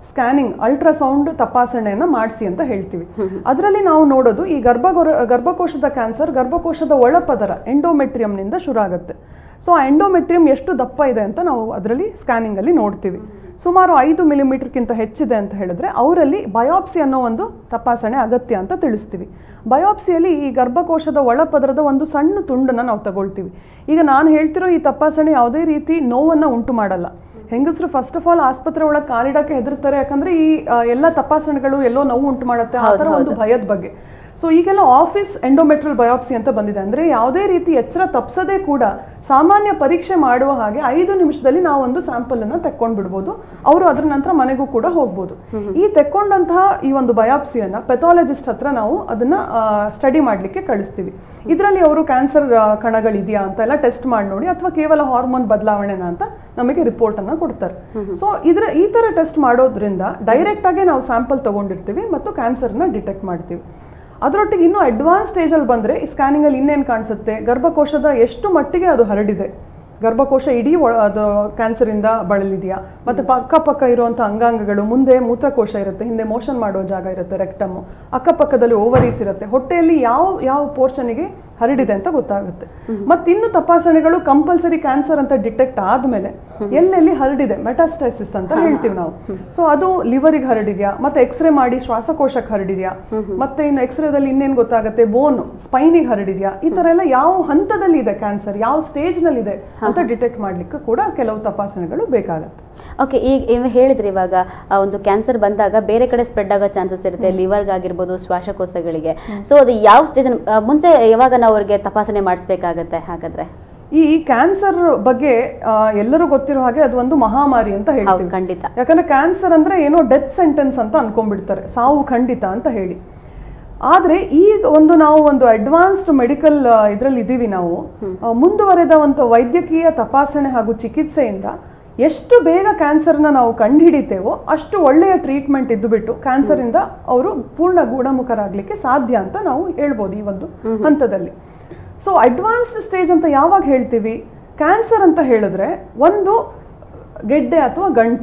ಸ್ಕ್ಯಾನಿಂಗ್ ಅಲ್ಟ್ರಾಸೌಂಡ್ ತಪಾಸಣೆಯನ್ನ ಮಾಡಿಸಿ ಅಂತ ಹೇಳ್ತೀವಿ ಅದರಲ್ಲಿ ನಾವು ನೋಡೋದು ಈ ಗರ್ಭಗೊರ ಗರ್ಭಕೋಶದ ಕ್ಯಾನ್ಸರ್ ಗರ್ಭಕೋಶದ ಒಳಪದರ ಎಂಡೋಮೆಟ್ರಿಯಂನಿಂದ ಶುರು ಆಗುತ್ತೆ ಸೊ ಆ ಎಂಡೋಮೆಟ್ರಿಯಂ ಎಷ್ಟು ದಪ್ಪ ಇದೆ ಅಂತ ನಾವು ಅದರಲ್ಲಿ ಸ್ಕ್ಯಾನಿಂಗಲ್ಲಿ ನೋಡ್ತೀವಿ ಸುಮಾರು ಐದು ಮಿಲಿಮೀಟರ್ಗಿಂತ ಹೆಚ್ಚಿದೆ ಅಂತ ಹೇಳಿದ್ರೆ ಅವರಲ್ಲಿ ಬಯಾಪ್ಸಿ ಅನ್ನೋ ಒಂದು ತಪಾಸಣೆ ಅಗತ್ಯ ಅಂತ ತಿಳಿಸ್ತೀವಿ ಬಯಾಪ್ಸಿಯಲ್ಲಿ ಈ ಗರ್ಭಕೋಶದ ಒಳಪದರದ ಒಂದು ಸಣ್ಣ ತುಂಡನ್ನು ನಾವು ತಗೊಳ್ತೀವಿ ಈಗ ನಾನು ಹೇಳ್ತಿರೋ ಈ ತಪಾಸಣೆ ಯಾವುದೇ ರೀತಿ ನೋವನ್ನು ಉಂಟು ಮಾಡಲ್ಲ ಹೆಂಗಸರು ಫಸ್ಟ್ ಆಫ್ ಆಲ್ ಆಸ್ಪತ್ರೆ ಒಳಗೆ ಕಾಲಿಡಕ್ಕೆ ಹೆದರ್ತಾರೆ ಯಾಕಂದ್ರೆ ಈ ಆ, ಎಲ್ಲ ತಪಾಸಣೆಗಳು ಎಲ್ಲೋ ನೋವು ಉಂಟು ಮಾಡುತ್ತೆ ಆ ಥರ ಒಂದು ಭಯದ ಬಗ್ಗೆ ಸೊ ಈಗೆಲ್ಲ ಆಫೀಸ್ ಎಂಡೋಮೆಟ್ರಲ್ ಬಯಾಪ್ಸಿ ಅಂತ ಬಂದಿದೆ ಅಂದ್ರೆ ಯಾವುದೇ ರೀತಿ ಎಚ್ಚರ ತಪ್ಸದೇ ಕೂಡ ಸಾಮಾನ್ಯ ಪರೀಕ್ಷೆ ಮಾಡುವ ಹಾಗೆ ಐದು ನಿಮಿಷದಲ್ಲಿ ನಾವು ಒಂದು ಸ್ಯಾಂಪಲ್ ಅನ್ನ ತೆಕ್ಕೊಂಡು ಬಿಡ್ಬೋದು ಅವರು ಅದ್ರ ನಂತರ ಮನೆಗೂ ಕೂಡ ಹೋಗ್ಬೋದು ಈ ತೆಕ್ಕೊಂಡಂತಹ ಈ ಒಂದು ಬಯಾಪ್ಸಿಯನ್ನ ಪೆಥಾಲಜಿಸ್ಟ್ ಹತ್ರ ನಾವು ಅದನ್ನ ಸ್ಟಡಿ ಮಾಡ್ಲಿಕ್ಕೆ ಕಳಿಸ್ತೀವಿ ಇದರಲ್ಲಿ ಅವರು ಕ್ಯಾನ್ಸರ್ ಕಣಗಳಿದೆಯಾ ಅಂತ ಎಲ್ಲ ಟೆಸ್ಟ್ ಮಾಡಿ ನೋಡಿ ಅಥವಾ ಕೇವಲ ಹಾರ್ಮೋನ್ ಬದಲಾವಣೆನ ಅಂತ ನಮಗೆ ರಿಪೋರ್ಟ್ ಅನ್ನ ಕೊಡ್ತಾರೆ ಸೊ ಇದ್ರ ಈ ತರ ಟೆಸ್ಟ್ ಮಾಡೋದ್ರಿಂದ ಡೈರೆಕ್ಟ್ ಆಗಿ ನಾವು ಸ್ಯಾಂಪಲ್ ತಗೊಂಡಿರ್ತೀವಿ ಮತ್ತು ಕ್ಯಾನ್ಸರ್ನ ಡಿಟೆಕ್ಟ್ ಮಾಡ್ತೀವಿ ಅದರೊಟ್ಟಿಗೆ ಇನ್ನೂ ಅಡ್ವಾನ್ಸ್ ಸ್ಟೇಜಲ್ಲಿ ಬಂದರೆ ಈ ಸ್ಕ್ಯಾನಿಂಗಲ್ಲಿ ಇನ್ನೇನು ಕಾಣಿಸುತ್ತೆ ಗರ್ಭಕೋಶದ ಎಷ್ಟು ಮಟ್ಟಿಗೆ ಅದು ಹರಡಿದೆ ಗರ್ಭಕೋಶ ಇಡೀ ಒಳ ಅದು ಕ್ಯಾನ್ಸರಿಂದ ಬಳಲಿದೆಯಾ ಮತ್ತು ಅಕ್ಕಪಕ್ಕ ಇರುವಂಥ ಅಂಗಾಂಗಗಳು ಮುಂದೆ ಮೂತ್ರಕೋಶ ಇರುತ್ತೆ ಹಿಂದೆ ಮೋಷನ್ ಮಾಡೋ ಜಾಗ ಇರುತ್ತೆ ರೆಕ್ಟಮ್ಮು ಅಕ್ಕಪಕ್ಕದಲ್ಲಿ ಓವರೀಸ್ ಇರುತ್ತೆ ಹೊಟ್ಟೆಯಲ್ಲಿ ಯಾವ ಯಾವ ಪೋರ್ಷನಿಗೆ ಹರಡಿದೆ ಅಂತ ಗೊತ್ತಾಗುತ್ತೆ ಮತ್ತಿನ್ನು ತಪಾಸಣೆಗಳು ಕಂಪಲ್ಸರಿ ಕ್ಯಾನ್ಸರ್ ಅಂತ ಡಿಟೆಕ್ಟ್ ಆದ್ಮೇಲೆ ಎಲ್ಲೆಲ್ಲಿ ಹರಡಿದೆ ಮೆಟಾಸ್ಟೈಸಿಸ್ ಅಂತ ಹೇಳ್ತೀವಿ ನಾವು ಸೊ ಅದು ಲಿವರಿಗೆ ಹರಡಿದ್ಯಾ ಮತ್ತೆ ಎಕ್ಸ್ರೇ ಮಾಡಿ ಶ್ವಾಸಕೋಶಕ್ಕೆ ಹರಡಿದ್ಯಾ ಮತ್ತೆ ಇನ್ನು ಎಕ್ಸ್ರೇದಲ್ಲಿ ಇನ್ನೇನು ಗೊತ್ತಾಗುತ್ತೆ ಬೋನ್ ಸ್ಪೈನಿಗೆ ಹರಡಿದ್ಯಾ ಈ ತರ ಎಲ್ಲ ಯಾವ ಹಂತದಲ್ಲಿ ಇದೆ ಕ್ಯಾನ್ಸರ್ ಯಾವ ಸ್ಟೇಜ್ ನಲ್ಲಿ ಇದೆ ಅಂತ ಡಿಟೆಕ್ಟ್ ಮಾಡ್ಲಿಕ್ಕೆ ಕೂಡ ಕೆಲವು ತಪಾಸಣೆಗಳು ಬೇಕಾಗತ್ತೆ ಓಕೆ ಈಗ ಏನು ಹೇಳಿದ್ರಿ ಇವಾಗ ಆ ಒಂದು ಕ್ಯಾನ್ಸರ್ ಬಂದಾಗ ಬೇರೆ ಕಡೆ ಸ್ಪ್ರೆಡ್ ಆಗೋ ಚಾನ್ಸಸ್ ಇರುತ್ತೆ ಲಿವರ್ಗಾಗಿರ್ಬೋದು ಶ್ವಾಸಕೋಶಗಳಿಗೆ ಸೊ ಅದು ಯಾವ ಸ್ಟೇಜ್ ಮುಂಚೆ ಯಾವಾಗ ನಾವು ಅವ್ರಿಗೆ ತಪಾಸಣೆ ಮಾಡಿಸ್ಬೇಕಾಗತ್ತೆ ಹಾಗಾದ್ರೆ ಈ ಕ್ಯಾನ್ಸರ್ ಬಗ್ಗೆ ಆ, ಎಲ್ಲರೂ ಗೊತ್ತಿರೋ ಹಾಗೆ ಅದು ಒಂದು ಮಹಾಮಾರಿ ಅಂತ ಹೌದು ಹೇಳ್ತೀವಿ ಖಂಡಿತ ಯಾಕಂದ್ರೆ ಕ್ಯಾನ್ಸರ್ ಅಂದ್ರೆ ಏನೋ ಡೆತ್ ಸೆಂಟೆನ್ಸ್ ಅಂತ ಅನ್ಕೊಂಡ್ಬಿಡ್ತಾರೆ ಸಾವು ಖಂಡಿತ ಅಂತ ಹೇಳಿ ಆದ್ರೆ ಈಗ ಒಂದು ನಾವು ಒಂದು ಅಡ್ವಾನ್ಸ್ಡ್ ಮೆಡಿಕಲ್ ಇದರಲ್ಲಿ ಇದ್ದೀವಿ ನಾವು ಆ, ಮುಂದುವರೆದ ಒಂದು ವೈದ್ಯಕೀಯ ತಪಾಸಣೆ ಹಾಗೂ ಚಿಕಿತ್ಸೆಯಿಂದ ಎಷ್ಟು ಬೇಗ ಕ್ಯಾನ್ಸರ್ನ ನಾವು ಕಂಡುಹಿಡಿತೇವೋ ಅಷ್ಟು ಒಳ್ಳೆಯ ಟ್ರೀಟ್ಮೆಂಟ್ ಇದ್ದು ಬಿಟ್ಟು ಕ್ಯಾನ್ಸರಿಂದ ಅವರು ಪೂರ್ಣ ಗುಣಮುಖರಾಗಲಿಕ್ಕೆ ಸಾಧ್ಯ ಅಂತ ನಾವು ಹೇಳ್ಬೋದು ಈ ಒಂದು ಹಂತದಲ್ಲಿ ಸೊ ಅಡ್ವಾನ್ಸ್ಡ್ ಸ್ಟೇಜ್ ಅಂತ ಯಾವಾಗ ಹೇಳ್ತೀವಿ ಕ್ಯಾನ್ಸರ್ ಅಂತ ಹೇಳಿದ್ರೆ ಒಂದು ಗೆಡ್ಡೆ ಅಥವಾ ಗಂಟು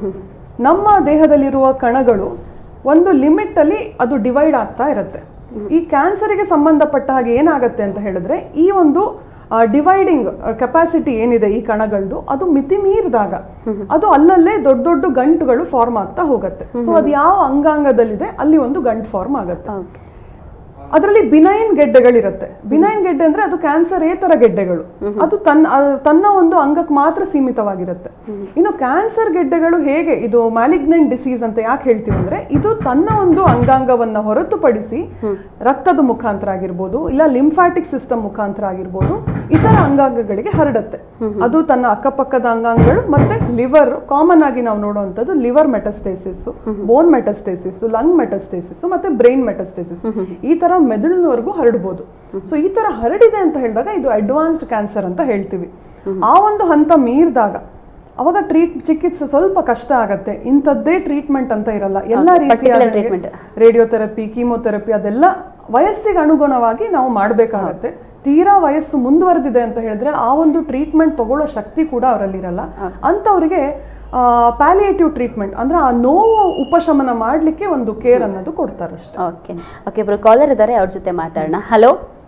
ನಮ್ಮ ದೇಹದಲ್ಲಿರುವ ಕಣಗಳು ಒಂದು ಲಿಮಿಟ್ ಅಲ್ಲಿ ಅದು ಡಿವೈಡ್ ಆಗ್ತಾ ಇರುತ್ತೆ ಈ ಕ್ಯಾನ್ಸರಿಗೆ ಸಂಬಂಧಪಟ್ಟ ಹಾಗೆ ಏನಾಗುತ್ತೆ ಅಂತ ಹೇಳಿದ್ರೆ ಈ ಒಂದು ಡಿವೈಡಿಂಗ್ ಕೆಪಾಸಿಟಿ ಏನಿದೆ ಈ ಕಣಗಳದ್ದು ಅದು ಮಿತಿ ಮೀರಿದಾಗ ಅದು ಅಲ್ಲಲ್ಲೇ ದೊಡ್ಡ ದೊಡ್ಡ ಗಂಟುಗಳು ಫಾರ್ಮ್ ಆಗ್ತಾ ಹೋಗುತ್ತೆ ಸೊ ಅದು ಯಾವ ಅಂಗಾಂಗದಲ್ಲಿದೆ ಅಲ್ಲಿ ಒಂದು ಗಂಟು ಫಾರ್ಮ್ ಆಗುತ್ತೆ ಓಕೆ ಅದರಲ್ಲಿ ಬಿನೈನ್ ಗೆಡ್ಡೆಗಳಿರುತ್ತೆ ಬಿನೈನ್ ಗೆಡ್ಡೆ ಅಂದ್ರೆ ಅದು ಕ್ಯಾನ್ಸರ್ ಏತರ ಗೆಡ್ಡೆಗಳು ಅದು ತನ್ನ ಅದು ತನ್ನ ಒಂದು ಅಂಗಕ್ಕೆ ಮಾತ್ರ ಸೀಮಿತವಾಗಿರುತ್ತೆ ಇನ್ನು ಕ್ಯಾನ್ಸರ್ ಗೆಡ್ಡೆಗಳು ಹೇಗೆ ಇದು ಮ್ಯಾಲಿಗ್ನೆಂಟ್ ಡಿಸೀಸ್ ಅಂತ ಯಾಕೆ ಹೇಳ್ತೀವಿ ಅಂದ್ರೆ ಇದು ತನ್ನ ಒಂದು ಅಂಗಾಂಗವನ್ನ ಹೊರತುಪಡಿಸಿ ರಕ್ತದ ಮುಖಾಂತರ ಆಗಿರ್ಬೋದು ಇಲ್ಲ ಲಿಂಫ್ಯಾಟಿಕ್ ಸಿಸ್ಟಮ್ ಮುಖಾಂತರ ಆಗಿರ್ಬೋದು ಇತರ ಅಂಗಾಂಗಗಳಿಗೆ ಹರಡುತ್ತೆ ಅದು ತನ್ನ ಅಕ್ಕಪಕ್ಕದ ಅಂಗಾಂಗಗಳು ಮತ್ತೆ ಲಿವರ್ ಕಾಮನ್ ಆಗಿ ನಾವು ನೋಡುವಂಥದ್ದು ಲಿವರ್ ಮೆಟಸ್ಟೇಸಿಸ್ ಬೋನ್ ಮೆಟಸ್ಟೇಸಿಸ್ ಲಂಗ್ ಮೆಟಸ್ಟೇಸಿಸ್ ಮತ್ತೆ ಬ್ರೈನ್ ಮೆಟಸ್ಟೇಸಿಸ್ ಈ ತರ ಮೆದುಳಿನವರೆಗೂ ಹರಡ್ಬೋದು ಸೊ ಈ ತರ ಹರಡಿದೆ ಅಂತ ಹೇಳಿದಾಗ ಇದು ಅಡ್ವಾನ್ಸ್ಡ್ ಕ್ಯಾನ್ಸರ್ ಅಂತ ಹೇಳ್ತೀವಿ ಆ ಒಂದು ಹಂತ ಮೀರಿದಾಗ ಅವಾಗ ಟ್ರೀಟ್ ಚಿಕಿತ್ಸೆ ಸ್ವಲ್ಪ ಕಷ್ಟ ಆಗತ್ತೆ ಇಂಥದ್ದೇ ಟ್ರೀಟ್ಮೆಂಟ್ ಅಂತ ಇರಲ್ಲ ಎಲ್ಲ particular ರೀತಿಯ treatment. ರೇಡಿಯೋಥೆರಪಿ ಕೀಮೋಥೆರಪಿ ಅದೆಲ್ಲ ವಯಸ್ಸಿಗೆ ಅನುಗುಣವಾಗಿ ನಾವು ಮಾಡಬೇಕಾಗತ್ತೆ ತೀರಾ ವಯಸ್ಸು ಮುಂದುವರೆದಿದೆ ಅಂತ ಹೇಳಿದ್ರೆ ಆ ಒಂದು ಟ್ರೀಟ್ಮೆಂಟ್ ತಗೊಳ್ಳೋ ಶಕ್ತಿ ಕೂಡ ಅವರಲ್ಲಿರಲ್ಲ ಅಂಥವರಿಗೆ ಪ್ಯಾಲಿಯೇಟಿವ್ ಟ್ರೀಟ್ಮೆಂಟ್ ಅಂದ್ರೆ ಆ ನೋವು ಉಪಶಮನ ಮಾಡಲಿಕ್ಕೆ ಒಂದು ಕೇರ್ ಅನ್ನೋದು ಕೊಡ್ತಾರೆ ಅಷ್ಟೇ ಓಕೆ ಓಕೆ ಇಬ್ರು ಕಾಲರ್ ಇದ್ದಾರೆ ಅವ್ರ ಜೊತೆ ಮಾತಾಡೋಣ ಹಲೋ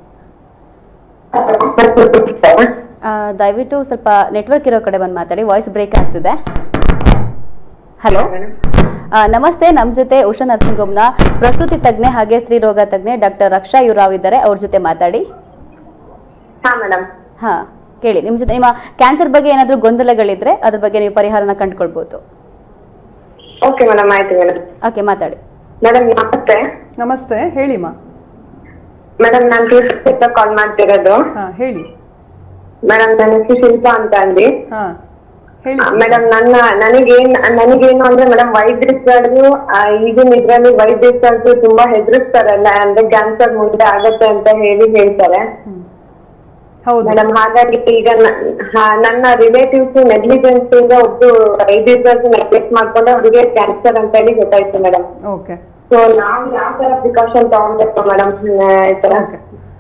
ದಯವಿಟ್ಟು ಸ್ವಲ್ಪ ನೆಟ್ವರ್ಕ್ ಇರೋ ಕಡೆ ಬಂದು ಮಾತಾಡಿ ವಾಯ್ಸ್ ಬ್ರೇಕ್ ಆಗ್ತಿದೆ ಹಲೋ ನಮಸ್ತೆ ನಮ್ಮ ಜೊತೆ ಉಷಾ ನರ್ಸಿಂಗ್ ಪ್ರಸೂತಿ ತಜ್ಞೆ ಹಾಗೆ ಸ್ತ್ರೀರೋಗ ತಜ್ಞೆ ಡಾಕ್ಟರ್ ರಕ್ಷಾ ಯುರಾವ್ ಇದ್ದಾರೆ ಅವ್ರ ಜೊತೆ ಮಾತಾಡಿ ಹಾ ಮೇಡಮ್ ಹಾ ಕೇಳಿ ನಿಮ್ಮ ಜೊತೆ ನಿಮ್ಮ ಕ್ಯಾನ್ಸರ್ ಬಗ್ಗೆ ಏನಾದರೂ ಗೊಂದಲಗಳಿದ್ರೆ ಅದ್ರ ಬಗ್ಗೆ ನೀವು ಪರಿಹಾರನ ಕಂಡುಕೊಳ್ಬೋದು ಓಕೆ ಮೇಡಮ್ ಆಯ್ತು ಮೇಡಮ್ ಓಕೆ ಮಾತಾಡಿ ಮೇಡಮ್ ನಮಸ್ತೆ ನಮಸ್ತೆ ಹೇಳಿಮಾ ಮೇಡಮ್ ನಾನು ಟ್ಯೂಷನ್ ಕಾಲ್ ಮಾಡ್ತಿರೋದು ಹಾ ಹೇಳಿ ಮೇಡಮ್ ನನ್ನ ಹೆಸರು ಶಿಲ್ಪಾ ಅಂತ ಅಂದಿ ಹಾ ಹೇಳಿ ಮೇಡಮ್ ನನ್ನ ನನಗೇನ್ ನನಗೇನು ಅಂದ್ರೆ ಮೇಡಮ್ ವೈದ್ಯರು ಈಗಿನ ಇದ್ರಲ್ಲಿ ವೈದ್ಯರು ತುಂಬಾ ಹೆದರಿಸ್ತಾರಲ್ಲ ಅಂದ್ರೆ ಕ್ಯಾನ್ಸರ್ ಮುಂದೆ ಆಗತ್ತೆ ಅಂತ ಹೇಳಿ ಹೇಳ್ತಾರೆ ಹೌದು ಮೇಡಮ್ ಹಾಗಾಗಿ ಈಗ ನ- ಹಾ, ನನ್ನ ರಿಲೇಟಿವ್ಸ್ ನೆಗ್ಲಿಜೆನ್ಸ್ ಇಂದ ಒಬ್ರು ವೈದ್ಯರು ನೆಗ್ಲೆಕ್ಟ್ ಮಾಡ್ಕೊಂಡು ಅವ್ರಿಗೆ ಕ್ಯಾನ್ಸರ್ ಅಂತ ಹೇಳಿ ಗೊತ್ತಾಯ್ತು ಮೇಡಮ್ ಓಕೆ ಸೊ ನಾವು ಯಾವ ತರ ಪ್ರಿಕಾಷನ್ ತಗೊಂಡ್ಬೇಕು ಮೇಡಮ್ ಈ ತರ ಓಕೆ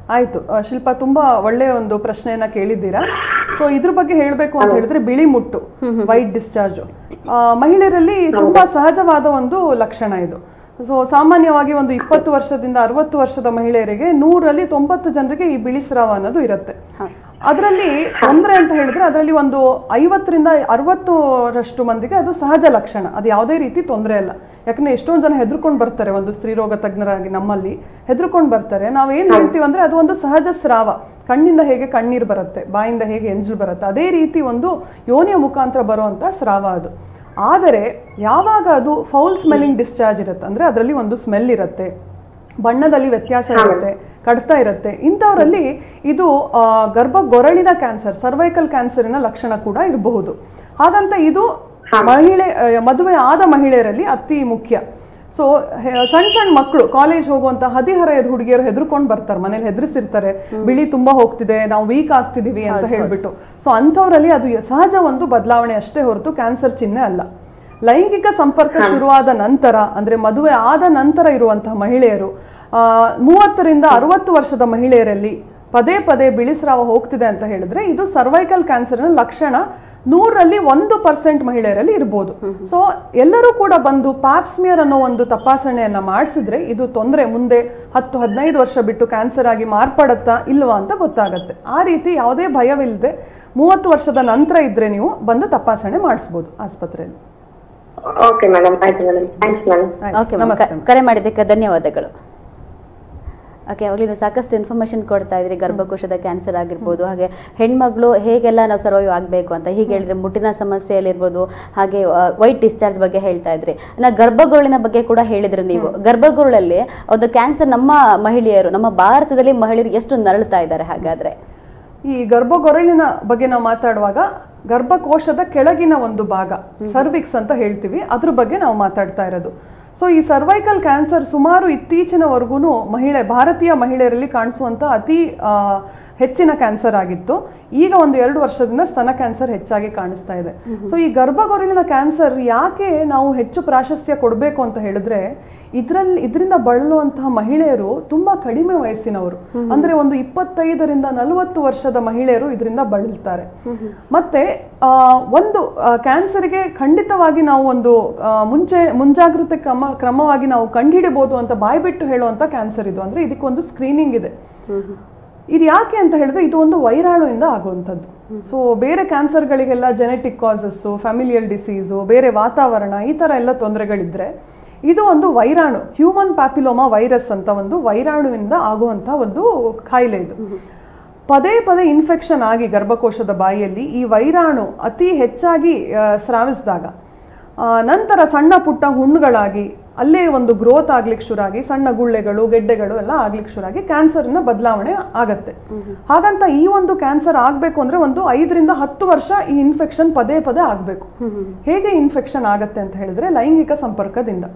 ಆಯ್ತು ಆ, ಶಿಲ್ಪ ತುಂಬಾ ಒಳ್ಳೆಯ ಒಂದು ಪ್ರಶ್ನೆಯನ್ನ ಕೇಳಿದ್ದೀರಾ ಸೊ ಇದ್ರ ಬಗ್ಗೆ ಹೇಳಬೇಕು ಅಂತ ಹೇಳಿದ್ರೆ ಬಿಳಿ ಮುಟ್ಟು ವೈಟ್ ಡಿಸ್ಚಾರ್ಜ್ ಮಹಿಳೆಯರಲ್ಲಿ ತುಂಬಾ ಸಹಜವಾದ ಒಂದು ಲಕ್ಷಣ ಇದು ಸೊ ಸಾಮಾನ್ಯವಾಗಿ ಒಂದು ಇಪ್ಪತ್ತು ವರ್ಷದಿಂದ ಅರವತ್ತು ವರ್ಷದ ಮಹಿಳೆಯರಿಗೆ ನೂರಲ್ಲಿ ತೊಂಬತ್ತು ಜನರಿಗೆ ಈ ಬಿಳಿ ಸ್ರಾವ ಅನ್ನೋದು ಇರುತ್ತೆ ಅದರಲ್ಲಿ ತೊಂದರೆ ಅಂತ ಹೇಳಿದ್ರೆ ಅದರಲ್ಲಿ ಒಂದು ಐವತ್ತರಿಂದ ಅರವತ್ತರಷ್ಟು ಮಂದಿಗೆ ಅದು ಸಹಜ ಲಕ್ಷಣ ಅದು ಯಾವುದೇ ರೀತಿ ತೊಂದರೆ ಅಲ್ಲ ಯಾಕಂದ್ರೆ ಎಷ್ಟೊಂದು ಜನ ಹೆದರ್ಕೊಂಡು ಬರ್ತಾರೆ ಒಂದು ಸ್ತ್ರೀರೋಗ ತಜ್ಞರಾಗಿ ನಮ್ಮಲ್ಲಿ ಹೆದರ್ಕೊಂಡು ಬರ್ತಾರೆ ನಾವು ಏನ್ ಹೇಳ್ತೀವಿ ಅಂದ್ರೆ ಅದು ಒಂದು ಸಹಜ ಸ್ರಾವ ಕಣ್ಣಿಂದ ಹೇಗೆ ಕಣ್ಣೀರು ಬರುತ್ತೆ ಬಾಯಿಂದ ಹೇಗೆ ಎಂಜಲು ಬರುತ್ತೆ ಅದೇ ರೀತಿ ಒಂದು ಯೋನಿಯ ಮುಖಾಂತರ ಬರುವಂತ ಸ್ರಾವ ಅದು ಆದರೆ ಯಾವಾಗ ಅದು ಫೌಲ್ ಸ್ಮೆಲ್ಲಿಂಗ್ ಡಿಸ್ಚಾರ್ಜ್ ಇರುತ್ತೆ ಅಂದ್ರೆ ಅದರಲ್ಲಿ ಒಂದು ಸ್ಮೆಲ್ ಇರುತ್ತೆ ಬಣ್ಣದಲ್ಲಿ ವ್ಯತ್ಯಾಸ ಇರುತ್ತೆ ಕಡ್ತಾ ಇರುತ್ತೆ ಇಂಥವರಲ್ಲಿ ಇದು ಆ, ಗರ್ಭಗೊರಳಿನ ಕ್ಯಾನ್ಸರ್ ಸರ್ವೈಕಲ್ ಕ್ಯಾನ್ಸರಿನ ಲಕ್ಷಣ ಕೂಡ ಇರಬಹುದು ಹಾಗಂತ ಇದು ಮಹಿಳೆ ಆ, ಮದುವೆ ಆದ ಮಹಿಳೆಯರಲ್ಲಿ ಅತಿ ಮುಖ್ಯ ಸೊ ಸಣ್ಣ ಸಣ್ಣ ಮಕ್ಕಳು ಕಾಲೇಜ್ ಹೋಗುವಂತ ಹದಿಹರೆಯದ ಹುಡುಗಿಯರು ಹೆದರ್ಕೊಂಡು ಬರ್ತಾರೆ ಮನೇಲಿ ಹೆದರ್ಸಿರ್ತಾರೆ ಬಿಳಿ ತುಂಬಾ ಹೋಗ್ತಿದೆ ನಾವು ವೀಕ್ ಆಗ್ತಿದೀವಿ ಅಂತ ಹೇಳ್ಬಿಟ್ಟು ಸೊ ಅಂಥವ್ರಲ್ಲಿ ಅದು ಸಹಜ ಒಂದು ಬದಲಾವಣೆ ಅಷ್ಟೇ ಹೊರತು ಕ್ಯಾನ್ಸರ್ ಚಿಹ್ನೆ ಅಲ್ಲ ಲೈಂಗಿಕ ಸಂಪರ್ಕ ಶುರುವಾದ ನಂತರ ಅಂದ್ರೆ ಮದುವೆ ಆದ ನಂತರ ಇರುವಂತಹ ಮಹಿಳೆಯರು ಆ, ಮೂವತ್ತರಿಂದ ಅರವತ್ತು ವರ್ಷದ ಮಹಿಳೆಯರಲ್ಲಿ ಪದೇ ಪದೇ ಬಿಳಿಸ್ರಾವ ಹೋಗ್ತಿದೆ ಅಂತ ಹೇಳಿದ್ರೆ ಇದು ಸರ್ವೈಕಲ್ ಕ್ಯಾನ್ಸರ್ನ ಲಕ್ಷಣ ನೂರಲ್ಲಿ ಒಂದು ಪರ್ಸೆಂಟ್ ಮಹಿಳೆಯರಲ್ಲಿ ಇರ್ಬೋದು ಸೊ ಎಲ್ಲರೂ ಕೂಡ ಬಂದು ಪ್ಯಾಪ್ಸ್ಮಿಯರ್ ಅನ್ನೋ ಒಂದು ತಪಾಸಣೆಯನ್ನ ಮಾಡಿಸಿದ್ರೆ ಇದು ತೊಂದರೆ ಮುಂದೆ ಹತ್ತು ಹದಿನೈದು ವರ್ಷ ಬಿಟ್ಟು ಕ್ಯಾನ್ಸರ್ ಆಗಿ ಮಾರ್ಪಡತ್ತಾ ಇಲ್ವಾ ಅಂತ ಗೊತ್ತಾಗತ್ತೆ ಆ ರೀತಿ ಯಾವುದೇ ಭಯವಿಲ್ಲದೆ ಮೂವತ್ತು ವರ್ಷದ ನಂತರ ಇದ್ರೆ ನೀವು ಬಂದು ತಪಾಸಣೆ ಮಾಡಿಸ್ಬೋದು ಆಸ್ಪತ್ರೆಯಲ್ಲಿ ಓಕೆ ಮೇಡಮ್ ಆಯ್ತು ಮೇಡಮ್ ಥ್ಯಾಂಕ್ಸ್ ಮೇಡಮ್ ಆಯ್ತು, ಓಕೆ ನಮಸ್ತೆ ಮ್ಯಾಮ್ ಕರೆ ಮಾಡಿದ್ದಕ್ಕೆ ಧನ್ಯವಾದಗಳು ಓಕೆ ಅವಾಗಲೇ ನೀವು ಸಾಕಷ್ಟು ಇನ್ಫಾರ್ಮೇಷನ್ ಕೊಡ್ತಾ ಇದ್ರಿ ಗರ್ಭಕೋಶದ ಕ್ಯಾನ್ಸರ್ ಆಗಿರ್ಬೋದು ಹಾಗೆ ಹೆಣ್ಮಗಳು ಹೇಗೆಲ್ಲ ನಾವು ಸರ್ವೈವ್ ಆಗಬೇಕು ಅಂತ ಹೀಗೆ ಹೇಳಿದ್ರೆ ಮುಟ್ಟಿನ ಸಮಸ್ಯೆಯಲ್ಲಿರ್ಬೋದು ಹಾಗೆ ವೈಟ್ ಡಿಸ್ಚಾರ್ಜ್ ಬಗ್ಗೆ ಹೇಳ್ತಾ ಇದ್ರಿ ಇನ್ನು ಗರ್ಭಗುರುಳಿನ ಬಗ್ಗೆ ಕೂಡ ಹೇಳಿದ್ರಿ ನೀವು ಗರ್ಭಗುರುಳಲ್ಲಿ ಒಂದು ಕ್ಯಾನ್ಸರ್ ನಮ್ಮ ಮಹಿಳೆಯರು ನಮ್ಮ ಭಾರತದಲ್ಲಿ ಮಹಿಳೆಯರು ಎಷ್ಟು ನರಳುತ್ತಾ ಇದ್ದಾರೆ ಹಾಗಾದ್ರೆ ಈ ಗರ್ಭಗೊರಳಿನ ಬಗ್ಗೆ ನಾವು ಮಾತಾಡುವಾಗ ಗರ್ಭಕೋಶದ ಕೆಳಗಿನ ಒಂದು ಭಾಗ ಸರ್ವಿಕ್ಸ್ ಅಂತ ಹೇಳ್ತೀವಿ ಅದ್ರ ಬಗ್ಗೆ ನಾವು ಮಾತಾಡ್ತಾ ಇರೋದು ಸೊ ಈ ಸರ್ವೈಕಲ್ ಕ್ಯಾನ್ಸರ್ ಸುಮಾರು ಇತ್ತೀಚಿನವರೆಗೂ ಮಹಿಳೆ ಭಾರತೀಯ ಮಹಿಳೆಯರಲ್ಲಿ ಕಾಣಿಸುವಂತ ಅತಿ ಆ, ಹೆಚ್ಚಿನ ಕ್ಯಾನ್ಸರ್ ಆಗಿತ್ತು ಈಗ ಒಂದು ಎರಡು ವರ್ಷದಿಂದ ಸ್ತನ ಕ್ಯಾನ್ಸರ್ ಹೆಚ್ಚಾಗಿ ಕಾಣಿಸ್ತಾ ಇದೆ ಸೊ ಈ ಗರ್ಭಗೊರಳಿನ ಕ್ಯಾನ್ಸರ್ ಯಾಕೆ ನಾವು ಹೆಚ್ಚು ಪ್ರಾಶಸ್ತ್ಯ ಕೊಡಬೇಕು ಅಂತ ಹೇಳಿದ್ರೆ ಇದ್ರಲ್ಲಿ ಇದರಿಂದ ಬಳಲುವಂತಹ ಮಹಿಳೆಯರು ತುಂಬಾ ಕಡಿಮೆ ವಯಸ್ಸಿನವರು ಅಂದ್ರೆ ಒಂದು ಇಪ್ಪತ್ತೈದರಿಂದ ನಲವತ್ತು ವರ್ಷದ ಮಹಿಳೆಯರು ಇದರಿಂದ ಬಳಲ್ತಾರೆ ಮತ್ತೆ ಆ, ಒಂದು ಕ್ಯಾನ್ಸರ್ಗೆ ಖಂಡಿತವಾಗಿ ನಾವು ಒಂದು ಆ, ಮುಂಚೆ ಮುಂಜಾಗ್ರತೆ ಕ್ರಮ ಕ್ರಮವಾಗಿ ನಾವು ಕಂಡುಹಿಡಿಬಹುದು ಅಂತ ಬಾಯ್ಬಿಟ್ಟು ಹೇಳುವಂತ ಕ್ಯಾನ್ಸರ್ ಇದು ಅಂದ್ರೆ ಇದಕ್ಕೊಂದು ಸ್ಕ್ರೀನಿಂಗ್ ಇದೆ ಇದು ಯಾಕೆ ಅಂತ ಹೇಳಿದ್ರೆ ಇದು ಒಂದು ವೈರಾಣುವಿಂದ ಆಗುವಂಥದ್ದು ಸೊ ಬೇರೆ ಕ್ಯಾನ್ಸರ್ಗಳಿಗೆಲ್ಲ ಜೆನೆಟಿಕ್ ಕಾಸಸ್ಸು ಫ್ಯಾಮಿಲಿಯಲ್ ಡಿಸೀಸು ಬೇರೆ ವಾತಾವರಣ ಈ ಥರ ಎಲ್ಲ ತೊಂದರೆಗಳಿದ್ರೆ ಇದು ಒಂದು ವೈರಾಣು ಹ್ಯೂಮನ್ ಪ್ಯಾಪಿಲೋಮಾ ವೈರಸ್ ಅಂತ ಒಂದು ವೈರಾಣುವಿಂದ ಆಗುವಂಥ ಒಂದು ಕಾಯಿಲೆ ಇದು ಪದೇ ಪದೇ ಇನ್ಫೆಕ್ಷನ್ ಆಗಿ ಗರ್ಭಕೋಶದ ಬಾಯಿಯಲ್ಲಿ ಈ ವೈರಾಣು ಅತಿ ಹೆಚ್ಚಾಗಿ ಆ, ಸ್ರಾವಿಸಿದಾಗ ಆ, ನಂತರ ಸಣ್ಣ ಪುಟ್ಟ ಹುಣ್ಣುಗಳಾಗಿ ಅಲ್ಲೇ ಒಂದು ಗ್ರೋತ್ ಆಗ್ಲಿಕ್ಕೆ ಶುರುವಾಗಿ ಸಣ್ಣ ಗುಳ್ಳೆಗಳು ಗೆಡ್ಡೆಗಳು ಎಲ್ಲ ಆಗ್ಲಿಕ್ಕೆ ಶುರುವಾಗಿ ಕ್ಯಾನ್ಸರ್ನ ಬದಲಾವಣೆ ಆಗತ್ತೆ ಹಾಗಂತ ಈ ಒಂದು ಕ್ಯಾನ್ಸರ್ ಆಗಬೇಕು ಅಂದ್ರೆ ಒಂದು ಐದರಿಂದ ಹತ್ತು ವರ್ಷ ಈ ಇನ್ಫೆಕ್ಷನ್ ಪದೇ ಪದೇ ಆಗಬೇಕು ಹೇಗೆ ಇನ್ಫೆಕ್ಷನ್ ಆಗತ್ತೆ ಅಂತ ಹೇಳಿದ್ರೆ ಲೈಂಗಿಕ ಸಂಪರ್ಕದಿಂದ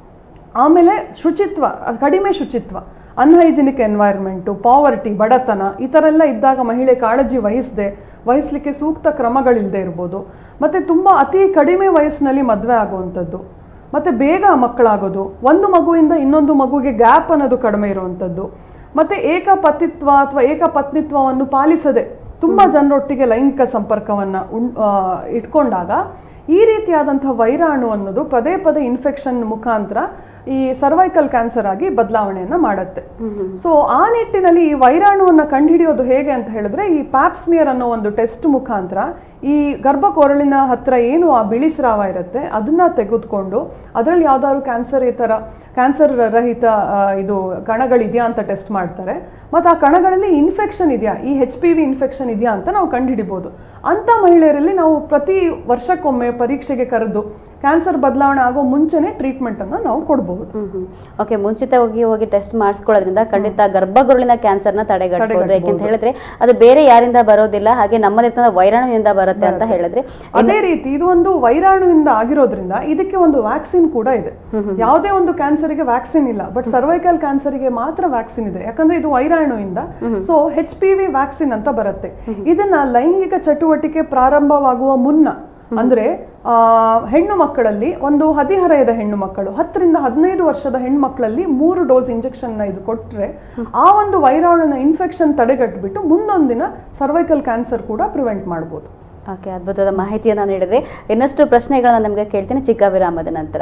ಆಮೇಲೆ ಶುಚಿತ್ವ ಅಹ್, ಕಡಿಮೆ ಶುಚಿತ್ವ ಅನ್ಹೈಜಿನಿಕ್ ಎನ್ವೈರ್ಮೆಂಟು ಪಾವರ್ಟಿ ಬಡತನ ಈ ಥರ ಎಲ್ಲ ಇದ್ದಾಗ ಮಹಿಳೆ ಕಾಳಜಿ ವಹಿಸದೆ ವಹಿಸ್ಲಿಕ್ಕೆ ಸೂಕ್ತ ಕ್ರಮಗಳಿಲ್ಲದೆ ಇರ್ಬೋದು ಮತ್ತು ತುಂಬ ಅತಿ ಕಡಿಮೆ ವಯಸ್ಸಿನಲ್ಲಿ ಮದುವೆ ಆಗುವಂಥದ್ದು ಮತ್ತು ಬೇಗ ಮಕ್ಕಳಾಗೋದು ಒಂದು ಮಗುವಿಂದ ಇನ್ನೊಂದು ಮಗುಗೆ ಗ್ಯಾಪ್ ಅನ್ನೋದು ಕಡಿಮೆ ಇರುವಂಥದ್ದು ಮತ್ತು ಏಕಪತಿತ್ವ ಅಥವಾ ಏಕಪತ್ನಿತ್ವವನ್ನು ಪಾಲಿಸದೆ ತುಂಬ ಜನರೊಟ್ಟಿಗೆ ಲೈಂಗಿಕ ಸಂಪರ್ಕವನ್ನು ಉಣ್ ಆ, ಇಟ್ಕೊಂಡಾಗ ಈ ರೀತಿಯಾದಂತಹ ವೈರಾಣು ಅನ್ನೋದು ಪದೇ ಪದೇ ಇನ್ಫೆಕ್ಷನ್ ಮುಖಾಂತರ ಈ ಸರ್ವೈಕಲ್ ಕ್ಯಾನ್ಸರ್ ಆಗಿ ಬದಲಾವಣೆಯನ್ನ ಮಾಡುತ್ತೆ ಸೊ ಆ ನಿಟ್ಟಿನಲ್ಲಿ ಈ ವೈರಾಣುವನ್ನ ಕಂಡುಹಿಡಿಯೋದು ಹೇಗೆ ಅಂತ ಹೇಳಿದ್ರೆ ಈ ಪ್ಯಾಪ್ಸ್ಮಿಯರ್ ಅನ್ನೋ ಒಂದು ಟೆಸ್ಟ್ ಮುಖಾಂತರ ಈ ಗರ್ಭಕೊರಳಿನ ಹತ್ರ ಏನು ಆ ಬಿಳಿ ಸ್ರಾವ ಇರುತ್ತೆ ಅದನ್ನ ತೆಗೆದುಕೊಂಡು ಅದರಲ್ಲಿ ಯಾವ್ದಾದ್ರು ಕ್ಯಾನ್ಸರ್ ಈ ಥರ ಕ್ಯಾನ್ಸರ್ ರಹಿತ ಆ, ಇದು ಕಣಗಳಿದೆಯಾ ಅಂತ ಟೆಸ್ಟ್ ಮಾಡ್ತಾರೆ ಮತ್ತು ಆ ಕಣಗಳಲ್ಲಿ ಇನ್ಫೆಕ್ಷನ್ ಇದೆಯಾ ಈ ಹೆಚ್ ಪಿ ವಿ ಇನ್ಫೆಕ್ಷನ್ ಇದೆಯಾ ಅಂತ ನಾವು ಕಂಡುಹಿಡಿಬೋದು ಅಂಥ ಮಹಿಳೆಯರಲ್ಲಿ ನಾವು ಪ್ರತಿ ವರ್ಷಕ್ಕೊಮ್ಮೆ ಪರೀಕ್ಷೆಗೆ ಕರೆದು ಕ್ಯಾನ್ಸರ್ ಬದಲಾವಣೆ ಆಗೋ ಮುಂಚೆನೆ ಟ್ರೀಟ್ಮೆಂಟನ್ನು ನಾವು ಕೊಡಬಹುದು ಓಕೆ ಮುಂಚಿತವಾಗಿ ಹೋಗಿ ಟೆಸ್ಟ್ ಮಾಡಿಸ್ಕೊಳ್ಳೋದ್ರಿಂದ ಖಂಡಿತ ಗರ್ಭಗುರುಳಿನ ಕ್ಯಾನ್ಸರ್ನ ತಡೆಗಟ್ಟಬಹುದು ಯಾಕೆಂತ ಹೇಳಿದ್ರೆ ಅದು ಬೇರೆ ಯಾರಿಂದ ಬರೋದಿಲ್ಲ ಹಾಗೆ ನಮ್ಮಲ್ಲಿರ್ತಂದ ವೈರಾಣುವಿನಿಂದ ಬರುತ್ತೆ ಅಂತ ಹೇಳಿದ್ರೆ ಅದೇ ರೀತಿ ಇದು ಒಂದು ವೈರಾಣುವಿಂದ ಆಗಿರೋದ್ರಿಂದ ಇದಕ್ಕೆ ಒಂದು ವ್ಯಾಕ್ಸಿನ್ ಕೂಡ ಇದೆ ಯಾವುದೇ ಒಂದು ಕ್ಯಾನ್ಸರ್ಗೆ ವ್ಯಾಕ್ಸಿನ್ ಇಲ್ಲ ಬಟ್ ಸರ್ವೈಕಲ್ ಕ್ಯಾನ್ಸರ್ಗೆ ಮಾತ್ರ ವ್ಯಾಕ್ಸಿನ್ ಇದೆ ಯಾಕಂದ್ರೆ ಇದು ವೈರಾಣುವಿಂದ so H P V vaccine ಅಂತ ಬರುತ್ತೆ ಇದನ್ನ ಲೈಂಗಿಕ ಚಟುವಟಿಕೆ ಪ್ರಾರಂಭವಾಗುವ ಮುನ್ನ ಅಂದ್ರೆ ಆ, ಹೆಣ್ಣು ಮಕ್ಕಳಲ್ಲಿ ಒಂದು ಹದಿಹರೆಯದ ಹೆಣ್ಣು ಮಕ್ಕಳು ಹತ್ತರಿಂದ ಹದಿನೈದು ವರ್ಷದ ಹೆಣ್ಣು ಮಕ್ಕಳಲ್ಲಿ ಮೂರು ಡೋಸ್ ಇಂಜೆಕ್ಷನ್ ಇದು ಕೊಟ್ರೆ ಆ ಒಂದು ವೈರಾಣುನ ಇನ್ಫೆಕ್ಷನ್ ತಡೆಗಟ್ಬಿಟ್ಟು ಮುಂದೊಂದಿನ ಸರ್ವೈಕಲ್ ಕ್ಯಾನ್ಸರ್ ಕೂಡ ಪ್ರಿವೆಂಟ್ ಮಾಡ್ಬೋದು ಓಕೆ ಅದ್ಭುತವಾದ ಮಾಹಿತಿಯನ್ನು ನೀಡಿದ್ರಿ ಇನ್ನಷ್ಟು ಪ್ರಶ್ನೆಗಳನ್ನ ನಿಮಗೆ ಕೇಳ್ತೀನಿ ಚಿಕ್ಕ ವಿರಾಮದ ನಂತರ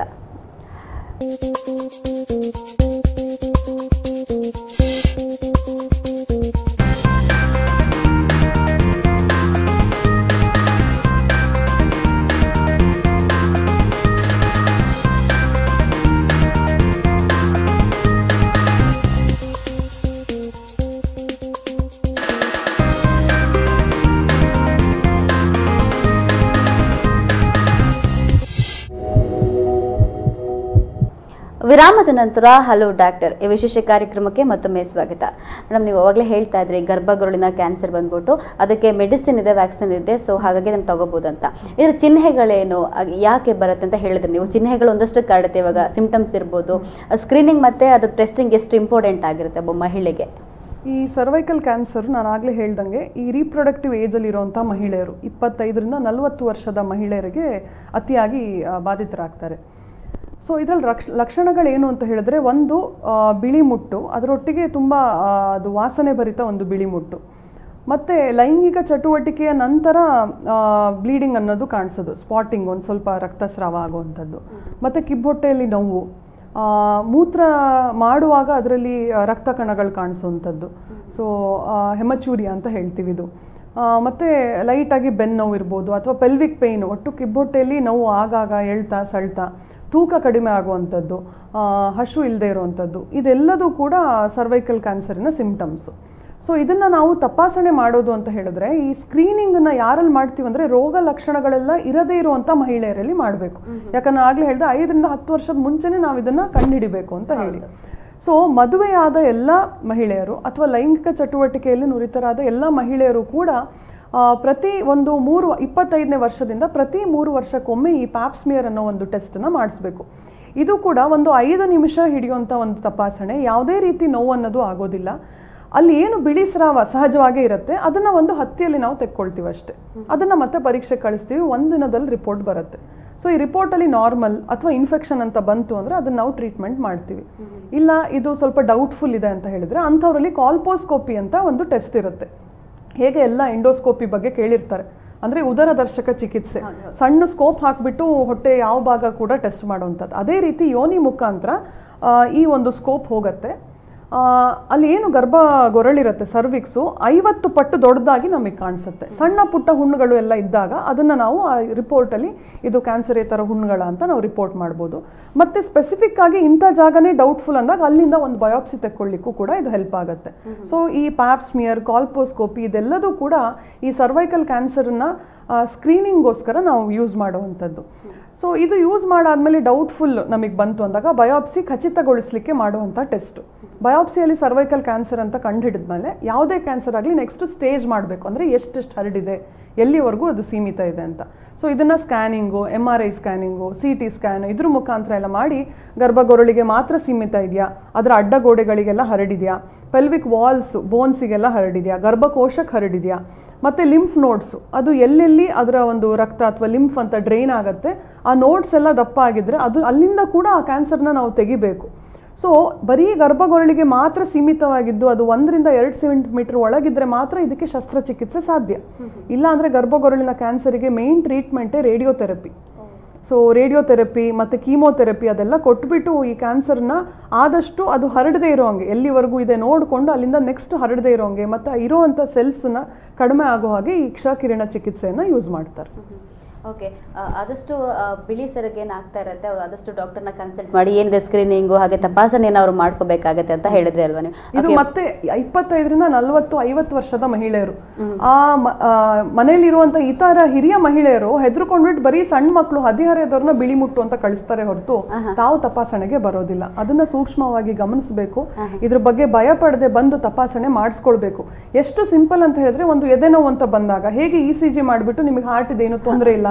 ವಿರಾಮದ ನಂತರ ಹಲೋ ಡಾಕ್ಟರ್ ಈ ವಿಶೇಷ ಕಾರ್ಯಕ್ರಮಕ್ಕೆ ಮತ್ತೊಮ್ಮೆ ಸ್ವಾಗತ ಮೇಡಮ್ ನೀವು ಅವಾಗಲೇ ಹೇಳ್ತಾ ಇದ್ರಿ ಗರ್ಭಗುರುಳಿನ ಕ್ಯಾನ್ಸರ್ ಬಂದ್ಬಿಟ್ಟು ಅದಕ್ಕೆ ಮೆಡಿಸಿನ್ ಇದೆ ವ್ಯಾಕ್ಸಿನ್ ಇದೆ ಸೊ ಹಾಗಾಗಿ ಅದನ್ನು ತಗೋಬಹುದು ಅಂತ ಇದ್ರ ಚಿಹ್ನೆಗಳೇನು ಅದ್ ಯಾಕೆ ಬರುತ್ತೆ ಅಂತ ಹೇಳಿದ್ರಿ ನೀವು ಚಿಹ್ನೆಗಳು ಒಂದಷ್ಟು ಕಾಡುತ್ತೆ ಇವಾಗ ಸಿಂಪ್ಟಮ್ಸ್ ಇರ್ಬೋದು ಸ್ಕ್ರೀನಿಂಗ್ ಮತ್ತೆ ಅದು ಟೆಸ್ಟಿಂಗ್ ಎಷ್ಟು ಇಂಪಾರ್ಟೆಂಟ್ ಆಗಿರುತ್ತೆ ಒಬ್ಬ ಮಹಿಳೆಗೆ ಈ ಸರ್ವೈಕಲ್ ಕ್ಯಾನ್ಸರ್ ನಾನು ಆಗಲೇ ಹೇಳ್ದಂಗೆ ಈ ರೀಪ್ರೊಡಕ್ಟಿವ್ ಏಜಲ್ಲಿ ಇರುವಂಥ ಮಹಿಳೆಯರು ಇಪ್ಪತ್ತೈದರಿಂದ ನಲವತ್ತು ವರ್ಷದ ಮಹಿಳೆಯರಿಗೆ ಅತಿಯಾಗಿ ಆ, ಬಾಧಿತರಾಗ್ತಾರೆ ಸೊ ಇದರಲ್ಲಿ ರಕ್ಷ ಲಕ್ಷಣಗಳೇನು ಅಂತ ಹೇಳಿದ್ರೆ ಒಂದು ಆ, ಬಿಳಿ ಮುಟ್ಟು ಅದರೊಟ್ಟಿಗೆ ತುಂಬ ಆ, ಅದು ವಾಸನೆ ಭರಿತ ಒಂದು ಬಿಳಿ ಮುಟ್ಟು ಮತ್ತು ಲೈಂಗಿಕ ಚಟುವಟಿಕೆಯ ನಂತರ ಬ್ಲೀಡಿಂಗ್ ಅನ್ನೋದು ಕಾಣಿಸೋದು ಸ್ಪಾಟಿಂಗ್ ಒಂದು ಸ್ವಲ್ಪ ರಕ್ತಸ್ರಾವ ಆಗುವಂಥದ್ದು ಮತ್ತು ಕಿಬ್ಬೊಟ್ಟೆಯಲ್ಲಿ ನೋವು ಆ, ಮೂತ್ರ ಮಾಡುವಾಗ ಅದರಲ್ಲಿ ರಕ್ತ ಕಣಗಳು ಕಾಣಿಸುವಂಥದ್ದು ಸೊ ಹೆಮಚೂರಿ ಅಂತ ಹೇಳ್ತೀವಿ ಇದು ಆ, ಮತ್ತೆ ಲೈಟಾಗಿ ಬೆನ್ನು ನೋವು ಇರ್ಬೋದು ಅಥವಾ ಪೆಲ್ವಿಕ್ ಪೇಯ್ನ್ ಒಟ್ಟು ಕಿಬ್ಬೊಟ್ಟೆಯಲ್ಲಿ ನೋವು ಆಗಾಗ ಎಳ್ತಾ ಸಳ್ತಾ ತೂಕ ಕಡಿಮೆ ಆಗುವಂಥದ್ದು ಆ, ಹಶು ಇಲ್ಲದೆ ಇರುವಂಥದ್ದು ಇದೆಲ್ಲದೂ ಕೂಡ ಸರ್ವೈಕಲ್ ಕ್ಯಾನ್ಸರಿನ ಸಿಂಪ್ಟಮ್ಸು ಸೊ ಇದನ್ನು ನಾವು ತಪಾಸಣೆ ಮಾಡೋದು ಅಂತ ಹೇಳಿದ್ರೆ ಈ ಸ್ಕ್ರೀನಿಂಗನ್ನು ಯಾರಲ್ಲಿ ಮಾಡ್ತೀವಿ ಅಂದರೆ ರೋಗ ಲಕ್ಷಣಗಳೆಲ್ಲ ಇರದೇ ಇರುವಂಥ ಮಹಿಳೆಯರಲ್ಲಿ ಮಾಡಬೇಕು ಯಾಕಂದ್ರೆ ಆಗಲೇ ಹೇಳಿದೆ ಐದರಿಂದ ಹತ್ತು ವರ್ಷದ ಮುಂಚೆನೇ ನಾವು ಇದನ್ನು ಕಂಡುಹಿಡಿಬೇಕು ಅಂತ ಹೇಳಿ ಸೊ ಮದುವೆಯಾದ ಎಲ್ಲ ಮಹಿಳೆಯರು ಅಥವಾ ಲೈಂಗಿಕ ಚಟುವಟಿಕೆಯಲ್ಲಿ ನುರಿತರಾದ ಎಲ್ಲ ಮಹಿಳೆಯರು ಕೂಡ ಆ, ಪ್ರತಿ ಒಂದು ಮೂರು ಇಪ್ಪತ್ತೈದನೇ ವರ್ಷದಿಂದ ಪ್ರತಿ ಮೂರು ವರ್ಷಕ್ಕೊಮ್ಮೆ ಈ ಪ್ಯಾಪ್ಸ್ಮಿಯರ್ ಅನ್ನೋ ಒಂದು ಟೆಸ್ಟನ್ನು ಮಾಡಿಸ್ಬೇಕು ಇದು ಕೂಡ ಒಂದು ಐದು ನಿಮಿಷ ಹಿಡಿಯುವಂಥ ಒಂದು ತಪಾಸಣೆ ಯಾವುದೇ ರೀತಿ ನೋವು ಅನ್ನೋದು ಆಗೋದಿಲ್ಲ ಅಲ್ಲಿ ಏನು ಬಿಳಿ ಸ್ರಾವ ಸಹಜವಾಗೇ ಇರುತ್ತೆ ಅದನ್ನು ಒಂದು ಹತ್ತಿಯಲ್ಲಿ ನಾವು ತೆಕ್ಕೊಳ್ತೀವಿ ಅಷ್ಟೇ ಅದನ್ನು ಮತ್ತೆ ಪರೀಕ್ಷೆ ಕಳಿಸ್ತೀವಿ ಒಂದು ದಿನದಲ್ಲಿ ರಿಪೋರ್ಟ್ ಬರುತ್ತೆ ಸೊ ಈ ರಿಪೋರ್ಟಲ್ಲಿ ನಾರ್ಮಲ್ ಅಥವಾ ಇನ್ಫೆಕ್ಷನ್ ಅಂತ ಬಂತು ಅಂದರೆ ಅದನ್ನು ನಾವು ಟ್ರೀಟ್ಮೆಂಟ್ ಮಾಡ್ತೀವಿ ಇಲ್ಲ ಇದು ಸ್ವಲ್ಪ ಡೌಟ್ಫುಲ್ ಇದೆ ಅಂತ ಹೇಳಿದ್ರೆ ಅಂಥವರಲ್ಲಿ ಕಾಲ್ಪೋಸ್ಕೋಪಿ ಅಂತ ಒಂದು ಟೆಸ್ಟ್ ಇರುತ್ತೆ ಹೇಗೆ ಎಲ್ಲ ಎಂಡೋಸ್ಕೋಪಿ ಬಗ್ಗೆ ಕೇಳಿರ್ತಾರೆ ಅಂದರೆ ಉದರದರ್ಶಕ ಚಿಕಿತ್ಸೆ ಸಣ್ಣ ಸ್ಕೋಪ್ ಹಾಕಿಬಿಟ್ಟು ಹೊಟ್ಟೆ ಯಾವ ಭಾಗ ಕೂಡ ಟೆಸ್ಟ್ ಮಾಡುವಂಥದ್ದು ಅದೇ ರೀತಿ ಯೋನಿ ಮುಖಾಂತರ ಆ, ಈ ಒಂದು ಸ್ಕೋಪ್ ಹೋಗುತ್ತೆ ಆ, ಅಲ್ಲಿ ಏನು ಗರ್ಭ ಗೊರಳಿರುತ್ತೆ ಸರ್ವಿಕ್ಸು ಐವತ್ತು ಪಟ್ಟು ದೊಡ್ಡದಾಗಿ ನಮಗೆ ಕಾಣಿಸುತ್ತೆ ಸಣ್ಣ ಪುಟ್ಟ ಹುಣ್ಣುಗಳು ಎಲ್ಲ ಇದ್ದಾಗ ಅದನ್ನು ನಾವು ಆ ರಿಪೋರ್ಟಲ್ಲಿ ಇದು ಕ್ಯಾನ್ಸರೇತರ ಹುಣ್ಣುಗಳ ಅಂತ ನಾವು ರಿಪೋರ್ಟ್ ಮಾಡ್ಬೋದು ಮತ್ತು ಸ್ಪೆಸಿಫಿಕ್ ಆಗಿ ಇಂಥ ಜಾಗನೇ ಡೌಟ್ಫುಲ್ ಅಂದಾಗ ಅಲ್ಲಿಂದ ಒಂದು ಬಯೋಪ್ಸಿ ತೆಕ್ಕೊಳ್ಳಿಕ್ಕೂ ಕೂಡ ಇದು ಹೆಲ್ಪ್ ಆಗುತ್ತೆ ಸೊ ಈ ಪ್ಯಾಪ್ಸ್ಮಿಯರ್ ಕಾಲ್ಪೋಸ್ಕೋಪಿ ಇದೆಲ್ಲದೂ ಕೂಡ ಈ ಸರ್ವೈಕಲ್ ಕ್ಯಾನ್ಸರನ್ನ ಸ್ಕ್ರೀನಿಂಗ್ಗೋಸ್ಕರ ನಾವು ಯೂಸ್ ಮಾಡುವಂಥದ್ದು ಸೊ ಇದು ಯೂಸ್ ಮಾಡಾದ್ಮೇಲೆ ಡೌಟ್ಫುಲ್ ನಮಗೆ ಬಂತು ಅಂದಾಗ ಬಯೋಪ್ಸಿ ಖಚಿತಗೊಳಿಸಲಿಕ್ಕೆ ಮಾಡುವಂಥ ಟೆಸ್ಟು ಬಯೋಪ್ಸಿಯಲ್ಲಿ ಸರ್ವೈಕಲ್ ಕ್ಯಾನ್ಸರ್ ಅಂತ ಕಂಡುಹಿಡಿದ್ಮೇಲೆ ಯಾವುದೇ ಕ್ಯಾನ್ಸರ್ ಆಗಲಿ ನೆಕ್ಸ್ಟ್ ಸ್ಟೇಜ್ ಮಾಡಬೇಕು ಅಂದರೆ ಎಷ್ಟೆಷ್ಟು ಹರಡಿದೆ ಎಲ್ಲಿವರೆಗೂ ಅದು ಸೀಮಿತ ಇದೆ ಅಂತ ಸೊ ಇದನ್ನು scanning M R I scanning C T scan ಇದ್ರ ಮುಖಾಂತರ ಎಲ್ಲ ಮಾಡಿ ಗರ್ಭಗೊರಳಿಗೆ ಮಾತ್ರ ಸೀಮಿತ ಇದೆಯಾ ಅದರ ಅಡ್ಡಗೋಡೆಗಳಿಗೆಲ್ಲ ಹರಡಿದೆಯಾ ಪೆಲ್ವಿಕ್ ವಾಲ್ಸು ಬೋನ್ಸಿಗೆಲ್ಲ ಹರಡಿದೆಯಾ ಗರ್ಭಕೋಶಕ್ಕೆ ಹರಡಿದೆಯಾ ಮತ್ತು ಲಿಂಫ್ ನೋಡ್ಸು ಅದು ಎಲ್ಲೆಲ್ಲಿ ಅದರ ಒಂದು ರಕ್ತ ಅಥವಾ ಲಿಂಫ್ ಅಂತ ಡ್ರೈನ್ ಆಗುತ್ತೆ ಆ ನೋಟ್ಸ್ ಎಲ್ಲ ದಪ್ಪ ಆಗಿದ್ರೆ ಅದು ಅಲ್ಲಿಂದ ಕೂಡ ಆ ಕ್ಯಾನ್ಸರ್ನ ನಾವು ತೆಗಿಬೇಕು ಸೊ ಬರೀ ಗರ್ಭಗೊರಳಿಗೆ ಮಾತ್ರ ಸೀಮಿತವಾಗಿದ್ದು ಅದು ಒಂದರಿಂದ ಎರಡು ಸೆಂಟಿಮೀಟರ್ ಒಳಗಿದ್ರೆ ಮಾತ್ರ ಇದಕ್ಕೆ ಶಸ್ತ್ರಚಿಕಿತ್ಸೆ ಸಾಧ್ಯ ಇಲ್ಲ ಅಂದರೆ ಗರ್ಭಗೊರಳಿನ ಕ್ಯಾನ್ಸರಿಗೆ ಮೇನ್ ಟ್ರೀಟ್ಮೆಂಟೇ ರೇಡಿಯೋಥೆರಪಿ ಸೊ ರೇಡಿಯೋಥೆರಪಿ ಮತ್ತು ಕೀಮೋಥೆರಪಿ ಅದೆಲ್ಲ ಕೊಟ್ಬಿಟ್ಟು ಈ ಕ್ಯಾನ್ಸರ್ನ ಆದಷ್ಟು ಅದು ಹರಡದೇ ಇರೋಂಗೆ ಎಲ್ಲಿವರೆಗೂ ಇದೆ ನೋಡಿಕೊಂಡು ಅಲ್ಲಿಂದ ನೆಕ್ಸ್ಟ್ ಹರಡದೇ ಇರೋಂಗೆ ಮತ್ತು ಇರೋವಂಥ ಸೆಲ್ಸ್ನ ಕಡಿಮೆ ಆಗೋ ಹಾಗೆ ಈ ಕ್ಷಕಿರಣ ಚಿಕಿತ್ಸೆಯನ್ನು ಯೂಸ್ ಮಾಡ್ತಾರೆ ಓಕೆ ಆದಷ್ಟು ಆ, ಬಿಳಿ ಸೆರಗು ಏನು ಆಗ್ತಾ ಇರುತ್ತೆ ಅವರು ಆದಷ್ಟು ಡಾಕ್ಟರ್ನ ಕನ್ಸಲ್ಟ್ ಮಾಡಿ ಏನಿದೆ ಸ್ಕ್ರೀನಿಂಗು ಹಾಗೆ ತಪಾಸಣೆಯನ್ನು ಅವ್ರು ಮಾಡ್ಕೋಬೇಕಾಗತ್ತೆ ಅಂತ ಹೇಳಿದ್ರಿ ಅಲ್ವಾ ನೀವು ಇದು ಮತ್ತೆ ಇಪ್ಪತ್ತೈದರಿಂದ ನಲವತ್ತು ಐವತ್ತು ವರ್ಷದ ಮಹಿಳೆಯರು ಆ ಮ- ಆ, ಮನೆಯಲ್ಲಿರುವಂತ ಇತರ ಹಿರಿಯ ಮಹಿಳೆಯರು ಹೆದರ್ಕೊಂಡ್ಬಿಟ್ಟು ಬರೀ ಸಣ್ಣ ಮಕ್ಕಳು ಹದಿಹರೆಯದವ್ರನ್ನ ಬಿಳಿ ಮುಟ್ಟು ಅಂತ ಕಳಿಸ್ತಾರೆ ಹೊರತು ತಾವು ತಪಾಸಣೆಗೆ ಬರೋದಿಲ್ಲ ಅದನ್ನ ಸೂಕ್ಷ್ಮವಾಗಿ ಗಮನಿಸಬೇಕು ಇದ್ರ ಬಗ್ಗೆ ಭಯ ಪಡದೆ ಬಂದು ತಪಾಸಣೆ ಮಾಡಿಸ್ಕೊಳ್ಬೇಕು ಎಷ್ಟು ಸಿಂಪಲ್ ಅಂತ ಹೇಳಿದ್ರೆ ಒಂದು ಎದೆ ನೋವು ಅಂತ ಬಂದಾಗ ಹೇಗೆ ಇ ಸಿ ಜಿ ಮಾಡಿಬಿಟ್ಟು ನಿಮಗೆ ಹಾರ್ಟ್ ಇದೇನು ತೊಂದರೆ ಇಲ್ಲ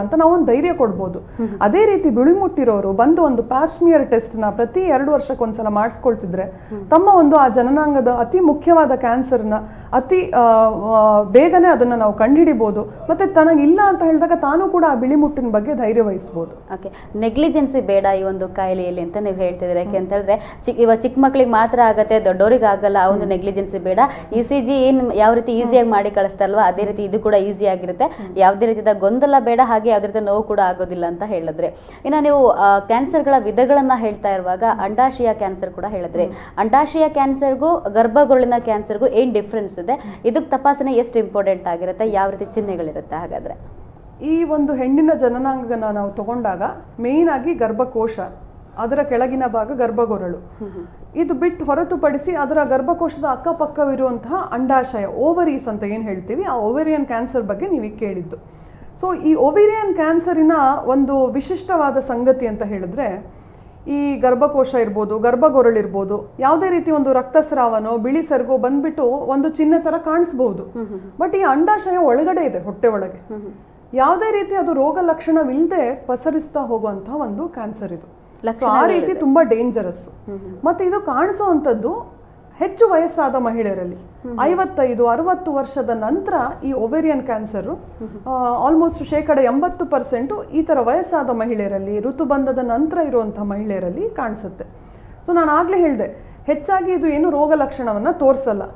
ಅಂತ ನಾವು ಒಂದು ಧೈರ್ಯ ಕೊಡ್ಬೋದು ಅದೇ ರೀತಿ ಬಿಳಿಮುಟ್ಟಿರೋರು ಬಂದು ಒಂದು ಪ್ಯಾಸ್ಮಿಯರ್ ಟೆಸ್ಟ್ನ ಪ್ರತಿ ಎರಡು ವರ್ಷಕ್ಕೊಂದ್ಸಲ ಮಾಡಿಸ್ಕೊಳ್ತಿದ್ರೆ ತಮ್ಮ ಒಂದು ಆ ಜನನಾಂಗದ ಅತಿ ಮುಖ್ಯವಾದ ಕ್ಯಾನ್ಸರ್ನ ಅತಿ ಆ, ಆ, ಬೇಗನೆ ಅದನ್ನ ನಾವು ಕಂಡುಹಿಡಿಬೋದು ಮತ್ತೆ ತನಗಿಲ್ಲ ಅಂತ ಹೇಳಿದಾಗ ತಾನು ಕೂಡ ಆ ಬಿಳಿಮುಟ್ಟಿನ ಬಗ್ಗೆ ಧೈರ್ಯ ವಹಿಸ್ಬೋದು ಓಕೆ ನೆಗ್ಲಿಜೆನ್ಸಿ ಬೇಡ ಈ ಒಂದು ಕಾಯಿಲೆಯಲ್ಲಿ ಅಂತ ನೀವು ಹೇಳ್ತಿದ್ದೀರಿ ಯಾಕೆ ಅಂತ ಹೇಳಿದ್ರೆ ಚಿಕ್ಕ ಇವಾಗ ಚಿಕ್ಕ ಮಕ್ಳಿಗೆ ಮಾತ್ರ ಆಗತ್ತೆ ದೊಡ್ಡವ್ರಿಗೆ ಆಗಲ್ಲ ಆ ಒಂದು ನೆಗ್ಲಿಜೆನ್ಸಿ ಬೇಡ ಇ ಸಿ ಜಿ ಏನು ಯಾವ ರೀತಿ ಈಸಿಯಾಗಿ ಮಾಡಿ ಕಳಿಸ್ತಲ್ವ ಅದೇ ರೀತಿ ಇದು ಕೂಡ ಈಸಿ ಆಗಿರುತ್ತೆ ಯಾವುದೇ ರೀತಿಯ ಗೊಂದಲ ಬೇಡ ಹಾಗೆ ಯಾವುದೇ ರೀತಿಯ ನೋವು ಕೂಡ ಆಗೋದಿಲ್ಲ ಅಂತ ಹೇಳಿದ್ರೆ ಇನ್ನು ನೀವು ಆ, ಕ್ಯಾನ್ಸರ್ಗಳ ವಿಧಗಳನ್ನ ಹೇಳ್ತಾ ಇರುವಾಗ ಅಂಡಾಶಯ ಕ್ಯಾನ್ಸರ್ ಕೂಡ ಹೇಳಿದ್ರಿ ಅಂಡಾಶಯ ಕ್ಯಾನ್ಸರ್ಗೂ ಗರ್ಭಗೊರಳಿನ ಕ್ಯಾನ್ಸರ್ಗೂ ಏನು ಡಿಫ್ರೆನ್ಸ್ ಇದೆ ಇದಕ್ಕೆ ತಪಾಸಣೆ ಎಷ್ಟು ಇಂಪಾರ್ಟೆಂಟ್ ಆಗಿರುತ್ತೆ ಯಾವ ರೀತಿ ಚಿಹ್ನೆಗಳಿರುತ್ತೆ ಹಾಗಾದ್ರೆ ಈ ಒಂದು ಹೆಣ್ಣಿನ ಜನನಾಂಗನ ನಾವು ತಗೊಂಡಾಗ ಮೇಯ್ನ್ ಆಗಿ ಗರ್ಭಕೋಶ ಅದರ ಕೆಳಗಿನ ಭಾಗ ಗರ್ಭಗೊರಳು ಇದು ಬಿಟ್ಟು ಹೊರತುಪಡಿಸಿ ಅದರ ಗರ್ಭಕೋಶದ ಅಕ್ಕಪಕ್ಕವಿರುವಂತಹ ಅಂಡಾಶಯ ಓವರೀಸ್ ಅಂತ ಏನು ಹೇಳ್ತೀವಿ ಆ ಓವೇರಿಯನ್ ಕ್ಯಾನ್ಸರ್ ಬಗ್ಗೆ ನೀವು ಈಗ ಕೇಳಿದ್ದು ಸೊ ಈ ಓವೇರಿಯನ್ ಕ್ಯಾನ್ಸರಿನ ಒಂದು ವಿಶಿಷ್ಟವಾದ ಸಂಗತಿ ಅಂತ ಹೇಳಿದ್ರೆ ಈ ಗರ್ಭಕೋಶ ಇರ್ಬೋದು ಗರ್ಭಗೊರಳಿರ್ಬೋದು ಯಾವುದೇ ರೀತಿ ಒಂದು ರಕ್ತಸ್ರಾವನೋ ಬಿಳಿ ಸೆರಗೋ ಬಂದ್ಬಿಟ್ಟು ಒಂದು ಚಿಹ್ನೆ ತರ ಕಾಣಿಸ್ಬಹುದು ಬಟ್ ಈ ಅಂಡಾಶಯ ಒಳಗಡೆ ಇದೆ ಹೊಟ್ಟೆ ಒಳಗೆ ಯಾವುದೇ ರೀತಿ ಅದು ರೋಗ ಲಕ್ಷಣವಿಲ್ಲದೆ ಪಸರಿಸ್ತಾ ಹೋಗುವಂತಹ ಒಂದು ಕ್ಯಾನ್ಸರ್ ಇದು So, ಆ ರೀತಿ ತುಂಬಾ ಡೇಂಜರಸ್ ಮತ್ತೆ ಇದು ಕಾಣಿಸುವಂಥದ್ದು ಹೆಚ್ಚು ವಯಸ್ಸಾದ ಮಹಿಳೆಯರಲ್ಲಿ ಐವತ್ತೈದು ಅರವತ್ತು ವರ್ಷದ ನಂತರ ಈ ಒವೇರಿಯನ್ ಕ್ಯಾನ್ಸರ್ ಆಲ್ಮೋಸ್ಟ್ ಶೇಕಡ ಎಂಬತ್ತು ಪರ್ಸೆಂಟು ಈ ಥರ ವಯಸ್ಸಾದ ಮಹಿಳೆಯರಲ್ಲಿ ಋತುಬಂಧದ ನಂತರ ಇರುವಂತಹ ಮಹಿಳೆಯರಲ್ಲಿ ಕಾಣಿಸುತ್ತೆ ಸೊ ನಾನು ಆಗ್ಲೇ ಹೇಳಿದೆ ಹೆಚ್ಚಾಗಿ ಇದು ಏನು ರೋಗ ಲಕ್ಷಣವನ್ನ ತೋರಿಸಲ್ಲ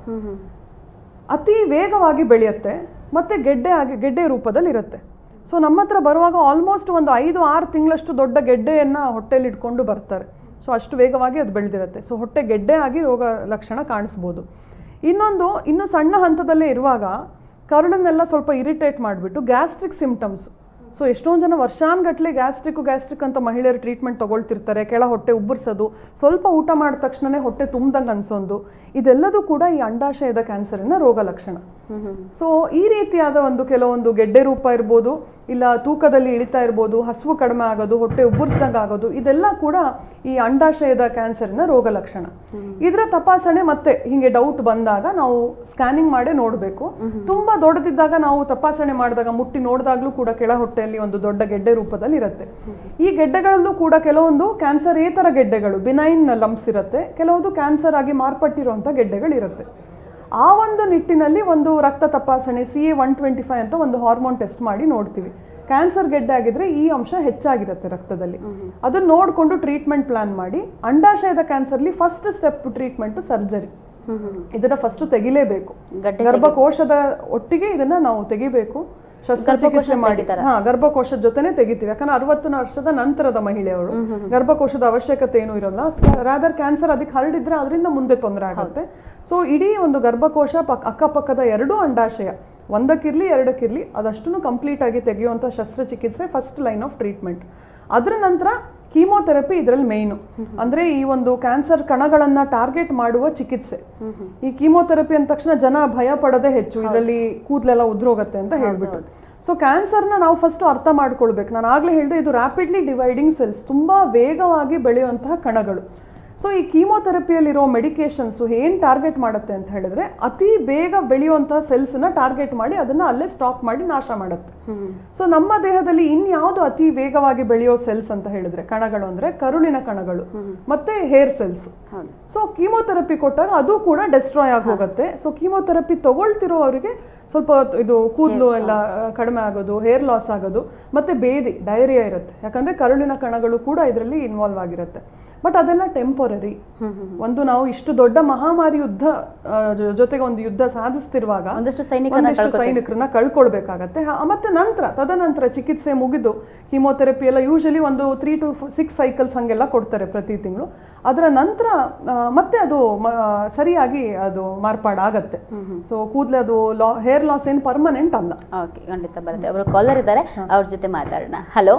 ಅತಿ ವೇಗವಾಗಿ ಬೆಳೆಯುತ್ತೆ ಮತ್ತೆ ಗೆಡ್ಡೆ ಆಗಿ ಗೆಡ್ಡೆ ರೂಪದಲ್ಲಿ ಇರುತ್ತೆ ಸೊ ನಮ್ಮ ಹತ್ರ ಬರುವಾಗ ಆಲ್ಮೋಸ್ಟ್ ಒಂದು ಐದು ಆರು ತಿಂಗಳಷ್ಟು ದೊಡ್ಡ ಗೆಡ್ಡೆಯನ್ನು ಹೊಟ್ಟೆಯಲ್ಲಿ ಇಟ್ಕೊಂಡು ಬರ್ತಾರೆ ಸೊ ಅಷ್ಟು ವೇಗವಾಗಿ ಅದು ಬೆಳೆದಿರುತ್ತೆ ಸೊ ಹೊಟ್ಟೆ ಗೆಡ್ಡೆ ಆಗಿ ರೋಗ ಲಕ್ಷಣ ಕಾಣಿಸ್ಬೋದು ಇನ್ನೊಂದು ಇನ್ನು ಸಣ್ಣ ಹಂತದಲ್ಲೇ ಇರುವಾಗ ಕರುಳನ್ನೆಲ್ಲ ಸ್ವಲ್ಪ ಇರಿಟೇಟ್ ಮಾಡಿಬಿಟ್ಟು ಗ್ಯಾಸ್ಟ್ರಿಕ್ ಸಿಂಪ್ಟಮ್ಸ್ ಸೊ ಎಷ್ಟೊಂದು ಜನ ವರ್ಷಾನ್ಗಟ್ಲೆ ಗ್ಯಾಸ್ಟ್ರಿಕ್ ಗ್ಯಾಸ್ಟ್ರಿಕ್ ಅಂತ ಮಹಿಳೆಯರು ಟ್ರೀಟ್ಮೆಂಟ್ ತಗೊಳ್ತಿರ್ತಾರೆ ಕೆಳ ಹೊಟ್ಟೆ ಉಬ್ಬರಿಸೋದು ಸ್ವಲ್ಪ ಊಟ ಮಾಡಿದ ತಕ್ಷಣನೇ ಹೊಟ್ಟೆ ತುಂಬ್ದಂಗೆ ಅನ್ಸೋದು ಇದೆಲ್ಲದೂ ಕೂಡ ಈ ಅಂಡಾಶಯದ ಕ್ಯಾನ್ಸರಿನ ರೋಗ ಲಕ್ಷಣ ಸೊ ಈ ರೀತಿಯಾದ ಒಂದು ಕೆಲವೊಂದು ಗೆಡ್ಡೆ ರೂಪ ಇರ್ಬೋದು ಇಲ್ಲ ತೂಕದಲ್ಲಿ ಇಳಿತಾ ಇರ್ಬೋದು ಹಸುವು ಕಡಿಮೆ ಆಗೋದು ಹೊಟ್ಟೆ ಉಬ್ಬರಿಸ್ದಂಗೆ ಆಗೋದು ಇದೆಲ್ಲ ಕೂಡ ಈ ಅಂಡಾಶಯದ ಕ್ಯಾನ್ಸರಿನ ರೋಗ ಲಕ್ಷಣ ಇದರ ತಪಾಸಣೆ ಮತ್ತೆ ಹಿಂಗೆ ಡೌಟ್ ಬಂದಾಗ ನಾವು ಸ್ಕ್ಯಾನಿಂಗ್ ಮಾಡೇ ನೋಡಬೇಕು ತುಂಬಾ ದೊಡ್ಡದಿದ್ದಾಗ ನಾವು ತಪಾಸಣೆ ಮಾಡಿದಾಗ ಮುಟ್ಟಿ ನೋಡಿದಾಗ್ಲೂ ಕೂಡ ಕೆಳ ಹೊಟ್ಟೆಯಲ್ಲಿ ಒಂದು ದೊಡ್ಡ ಗೆಡ್ಡೆ ರೂಪದಲ್ಲಿ ಇರುತ್ತೆ ಈ ಗೆಡ್ಡೆಗಳಲ್ಲೂ ಕೂಡ ಕೆಲವೊಂದು ಕ್ಯಾನ್ಸರ್ ಏತರ ಗೆಡ್ಡೆಗಳು ಬಿನೈನ್ ಲಂಪ್ಸ್ ಇರುತ್ತೆ ಕೆಲವೊಂದು ಕ್ಯಾನ್ಸರ್ ಆಗಿ ಮಾರ್ಪಟ್ಟಿರುವಂಥ ಗೆಡ್ಡೆಗಳಿರುತ್ತೆ ಆ ಒಂದು ನಿಟ್ಟಿನಲ್ಲಿ ಒಂದು ರಕ್ತ ತಪಾಸಣೆ C A one twenty five ಅಂತ ಒಂದು ಹಾರ್ಮೋನ್ ಟೆಸ್ಟ್ ಮಾಡಿ ನೋಡ್ತೀವಿ ಕ್ಯಾನ್ಸರ್ ಗೆಡ್ಡೆ ಆಗಿದ್ರೆ ಈ ಅಂಶ ಹೆಚ್ಚಾಗಿರುತ್ತೆ ರಕ್ತದಲ್ಲಿ ಅದನ್ನ ನೋಡಿಕೊಂಡು ಟ್ರೀಟ್ಮೆಂಟ್ ಪ್ಲಾನ್ ಮಾಡಿ ಅಂಡಾಶಯದ ಕ್ಯಾನ್ಸರ್ಲಿ ಫಸ್ಟ್ ಸ್ಟೆಪ್ ಟ್ರೀಟ್ಮೆಂಟ್ ಸರ್ಜರಿ ಇದನ್ನ ಫಸ್ಟ್ ತೆಗಿಲೇಬೇಕು ಗಡ್ಡೆ ಗರ್ಭಕೋಶದ ಒಟ್ಟಿಗೆ ಇದನ್ನ ನಾವು ತೆಗಿಬೇಕು ಶಸ್ತ್ರಚಿಕಿತ್ಸೆ ಮಾಡಿ ಹಾ ಗರ್ಭಕೋಶದ ಜೊತೆನೆ ತೆಗಿತೀವಿ ಯಾಕಂದ್ರೆ ಅರವತ್ತು ವರ್ಷದ ನಂತರದ ಮಹಿಳೆಯವರು ಗರ್ಭಕೋಶದ ಅವಶ್ಯಕತೆ ಏನೂ ಇರಲ್ಲ ರಾದರ್ ಕ್ಯಾನ್ಸರ್ ಅದಕ್ಕೆ ಹರಡಿದ್ರೆ ಅದರಿಂದ ಮುಂದೆ ತೊಂದರೆ ಆಗುತ್ತೆ ಸೊ ಇಡೀ ಒಂದು ಗರ್ಭಕೋಶ ಪಕ್ ಅಕ್ಕಪಕ್ಕದ ಎರಡೂ ಅಂಡಾಶಯ ಒಂದಕ್ಕಿರ್ಲಿ ಎರಡಕ್ಕಿರ್ಲಿ ಅದಷ್ಟನ್ನು ಕಂಪ್ಲೀಟ್ ಆಗಿ ತೆಗೆಯುವಂಥ ಶಸ್ತ್ರಚಿಕಿತ್ಸೆ ಫಸ್ಟ್ ಲೈನ್ ಆಫ್ ಟ್ರೀಟ್ಮೆಂಟ್ ಅದರ ನಂತರ ಕೀಮೋಥೆರಪಿ ಇದರಲ್ಲಿ ಮೇಯ್ನು ಅಂದ್ರೆ ಈ ಒಂದು ಕ್ಯಾನ್ಸರ್ ಕಣಗಳನ್ನ ಟಾರ್ಗೆಟ್ ಮಾಡುವ ಚಿಕಿತ್ಸೆ ಈ ಕೀಮೋಥೆರಪಿ ಅಂದ ತಕ್ಷಣ ಜನ ಭಯ ಪಡೋದೇ ಹೆಚ್ಚು ಇದರಲ್ಲಿ ಕೂದಲೆಲ್ಲ ಉದ್ರೋಗತ್ತೆ ಅಂತ ಹೇಳ್ಬಿಟ್ಟು ಸೊ ಕ್ಯಾನ್ಸರ್ನ ನಾವು ಫಸ್ಟ್ ಅರ್ಥ ಮಾಡ್ಕೊಳ್ಬೇಕು ನಾನು ಆಗ್ಲೇ ಹೇಳಿದೆ ಇದು ರ್ಯಾಪಿಡ್ಲಿ ಡಿವೈಡಿಂಗ್ ಸೆಲ್ಸ್ ತುಂಬಾ ವೇಗವಾಗಿ ಬೆಳೆಯುವಂತಹ ಕಣಗಳು ಸೊ ಈ ಕೀಮೋಥೆರಪಿಯಲ್ಲಿರೋ ಮೆಡಿಕೇಶನ್ಸು ಏನು ಟಾರ್ಗೆಟ್ ಮಾಡುತ್ತೆ ಅಂತ ಹೇಳಿದ್ರೆ ಅತಿ ಬೇಗ ಬೆಳೆಯುವಂತಹ ಸೆಲ್ಸ್ನ ಟಾರ್ಗೆಟ್ ಮಾಡಿ ಅದನ್ನ ಅಲ್ಲೇ ಸ್ಟಾಪ್ ಮಾಡಿ ನಾಶ ಮಾಡುತ್ತೆ ಸೊ ನಮ್ಮ ದೇಹದಲ್ಲಿ ಇನ್ಯಾವುದು ಅತಿ ವೇಗವಾಗಿ ಬೆಳೆಯೋ ಸೆಲ್ಸ್ ಅಂತ ಹೇಳಿದ್ರೆ ಕಣಗಳು ಅಂದ್ರೆ ಕರುಳಿನ ಕಣಗಳು ಮತ್ತೆ ಹೇರ್ ಸೆಲ್ಸ್ ಹೌದು ಸೊ ಕೀಮೋಥೆರಪಿ ಕೊಟ್ಟಾಗ ಅದು ಕೂಡ ಡೆಸ್ಟ್ರಾಯ್ ಆಗಿ ಹೋಗುತ್ತೆ ಸೊ ಕೀಮೋಥೆರಪಿ ತಗೊಳ್ತಿರೋವರಿಗೆ ಸ್ವಲ್ಪ ಹೊತ್ತು ಇದು ಕೂದಲು ಎಲ್ಲ ಆ, ಕಡಿಮೆ ಆಗೋದು ಹೇರ್ ಲಾಸ್ ಆಗೋದು ಮತ್ತೆ ಬೇದಿ ಡಯರಿಯಾ ಇರುತ್ತೆ ಯಾಕಂದ್ರೆ ಕರುಳಿನ ಕಣಗಳು ಕೂಡ ಇದರಲ್ಲಿ ಇನ್ವಾಲ್ವ್ ಆಗಿರುತ್ತೆ ಬಟ್ ಅದೆಲ್ಲ ಟೆಂಪೊರರಿ ಒಂದು ನಾವು ಇಷ್ಟು ದೊಡ್ಡ ಮಹಾಮಾರಿ ಯುದ್ಧ ಆ, ಜೊ- ಜೊತೆಗೆ ಒಂದು ಯುದ್ಧ ಸಾಧಿಸ್ತಿರುವಾಗ ಒಂದಷ್ಟು ಸೈನಿಕರನ್ನ ಒಂದಿಷ್ಟು ಸೈನಿಕರನ್ನ ಕಳ್ಕೊಳ್ಬೇಕಾಗತ್ತೆ ಹ- ಮತ್ತೆ ನಂತರ ತದನಂತರ ಚಿಕಿತ್ಸೆ ಮುಗಿದು ಕೀಮೋಥೆರಪಿ ಎಲ್ಲ ಯೂಶಲಿ ಒಂದು ತ್ರೀ ಟು ಸಿಕ್ಸ್ ಸೈಕಲ್ಸ್ ಹಂಗೆಲ್ಲ ಕೊಡ್ತಾರೆ ಪ್ರತಿ ತಿಂಗಳು ಅದರ ನಂತರ ಆ, ಮತ್ತೆ ಅದು ಮ- ಸರಿಯಾಗಿ ಅದು ಮಾರ್ಪಾಡಾಗತ್ತೆ ಸೊ ಕೂದಲು ಅದು ಲಾ ಹೇರ್ ಲಾಸ್ ಏನು ಪರ್ಮನೆಂಟ್ ಅಲ್ಲ ಓಕೆ ಖಂಡಿತ ಬರುತ್ತೆ ಅವರು ಕಾಲರ್ ಇದ್ದಾರೆ ಅವ್ರ ಜೊತೆ ಮಾತಾಡೋಣ ಹಲೋ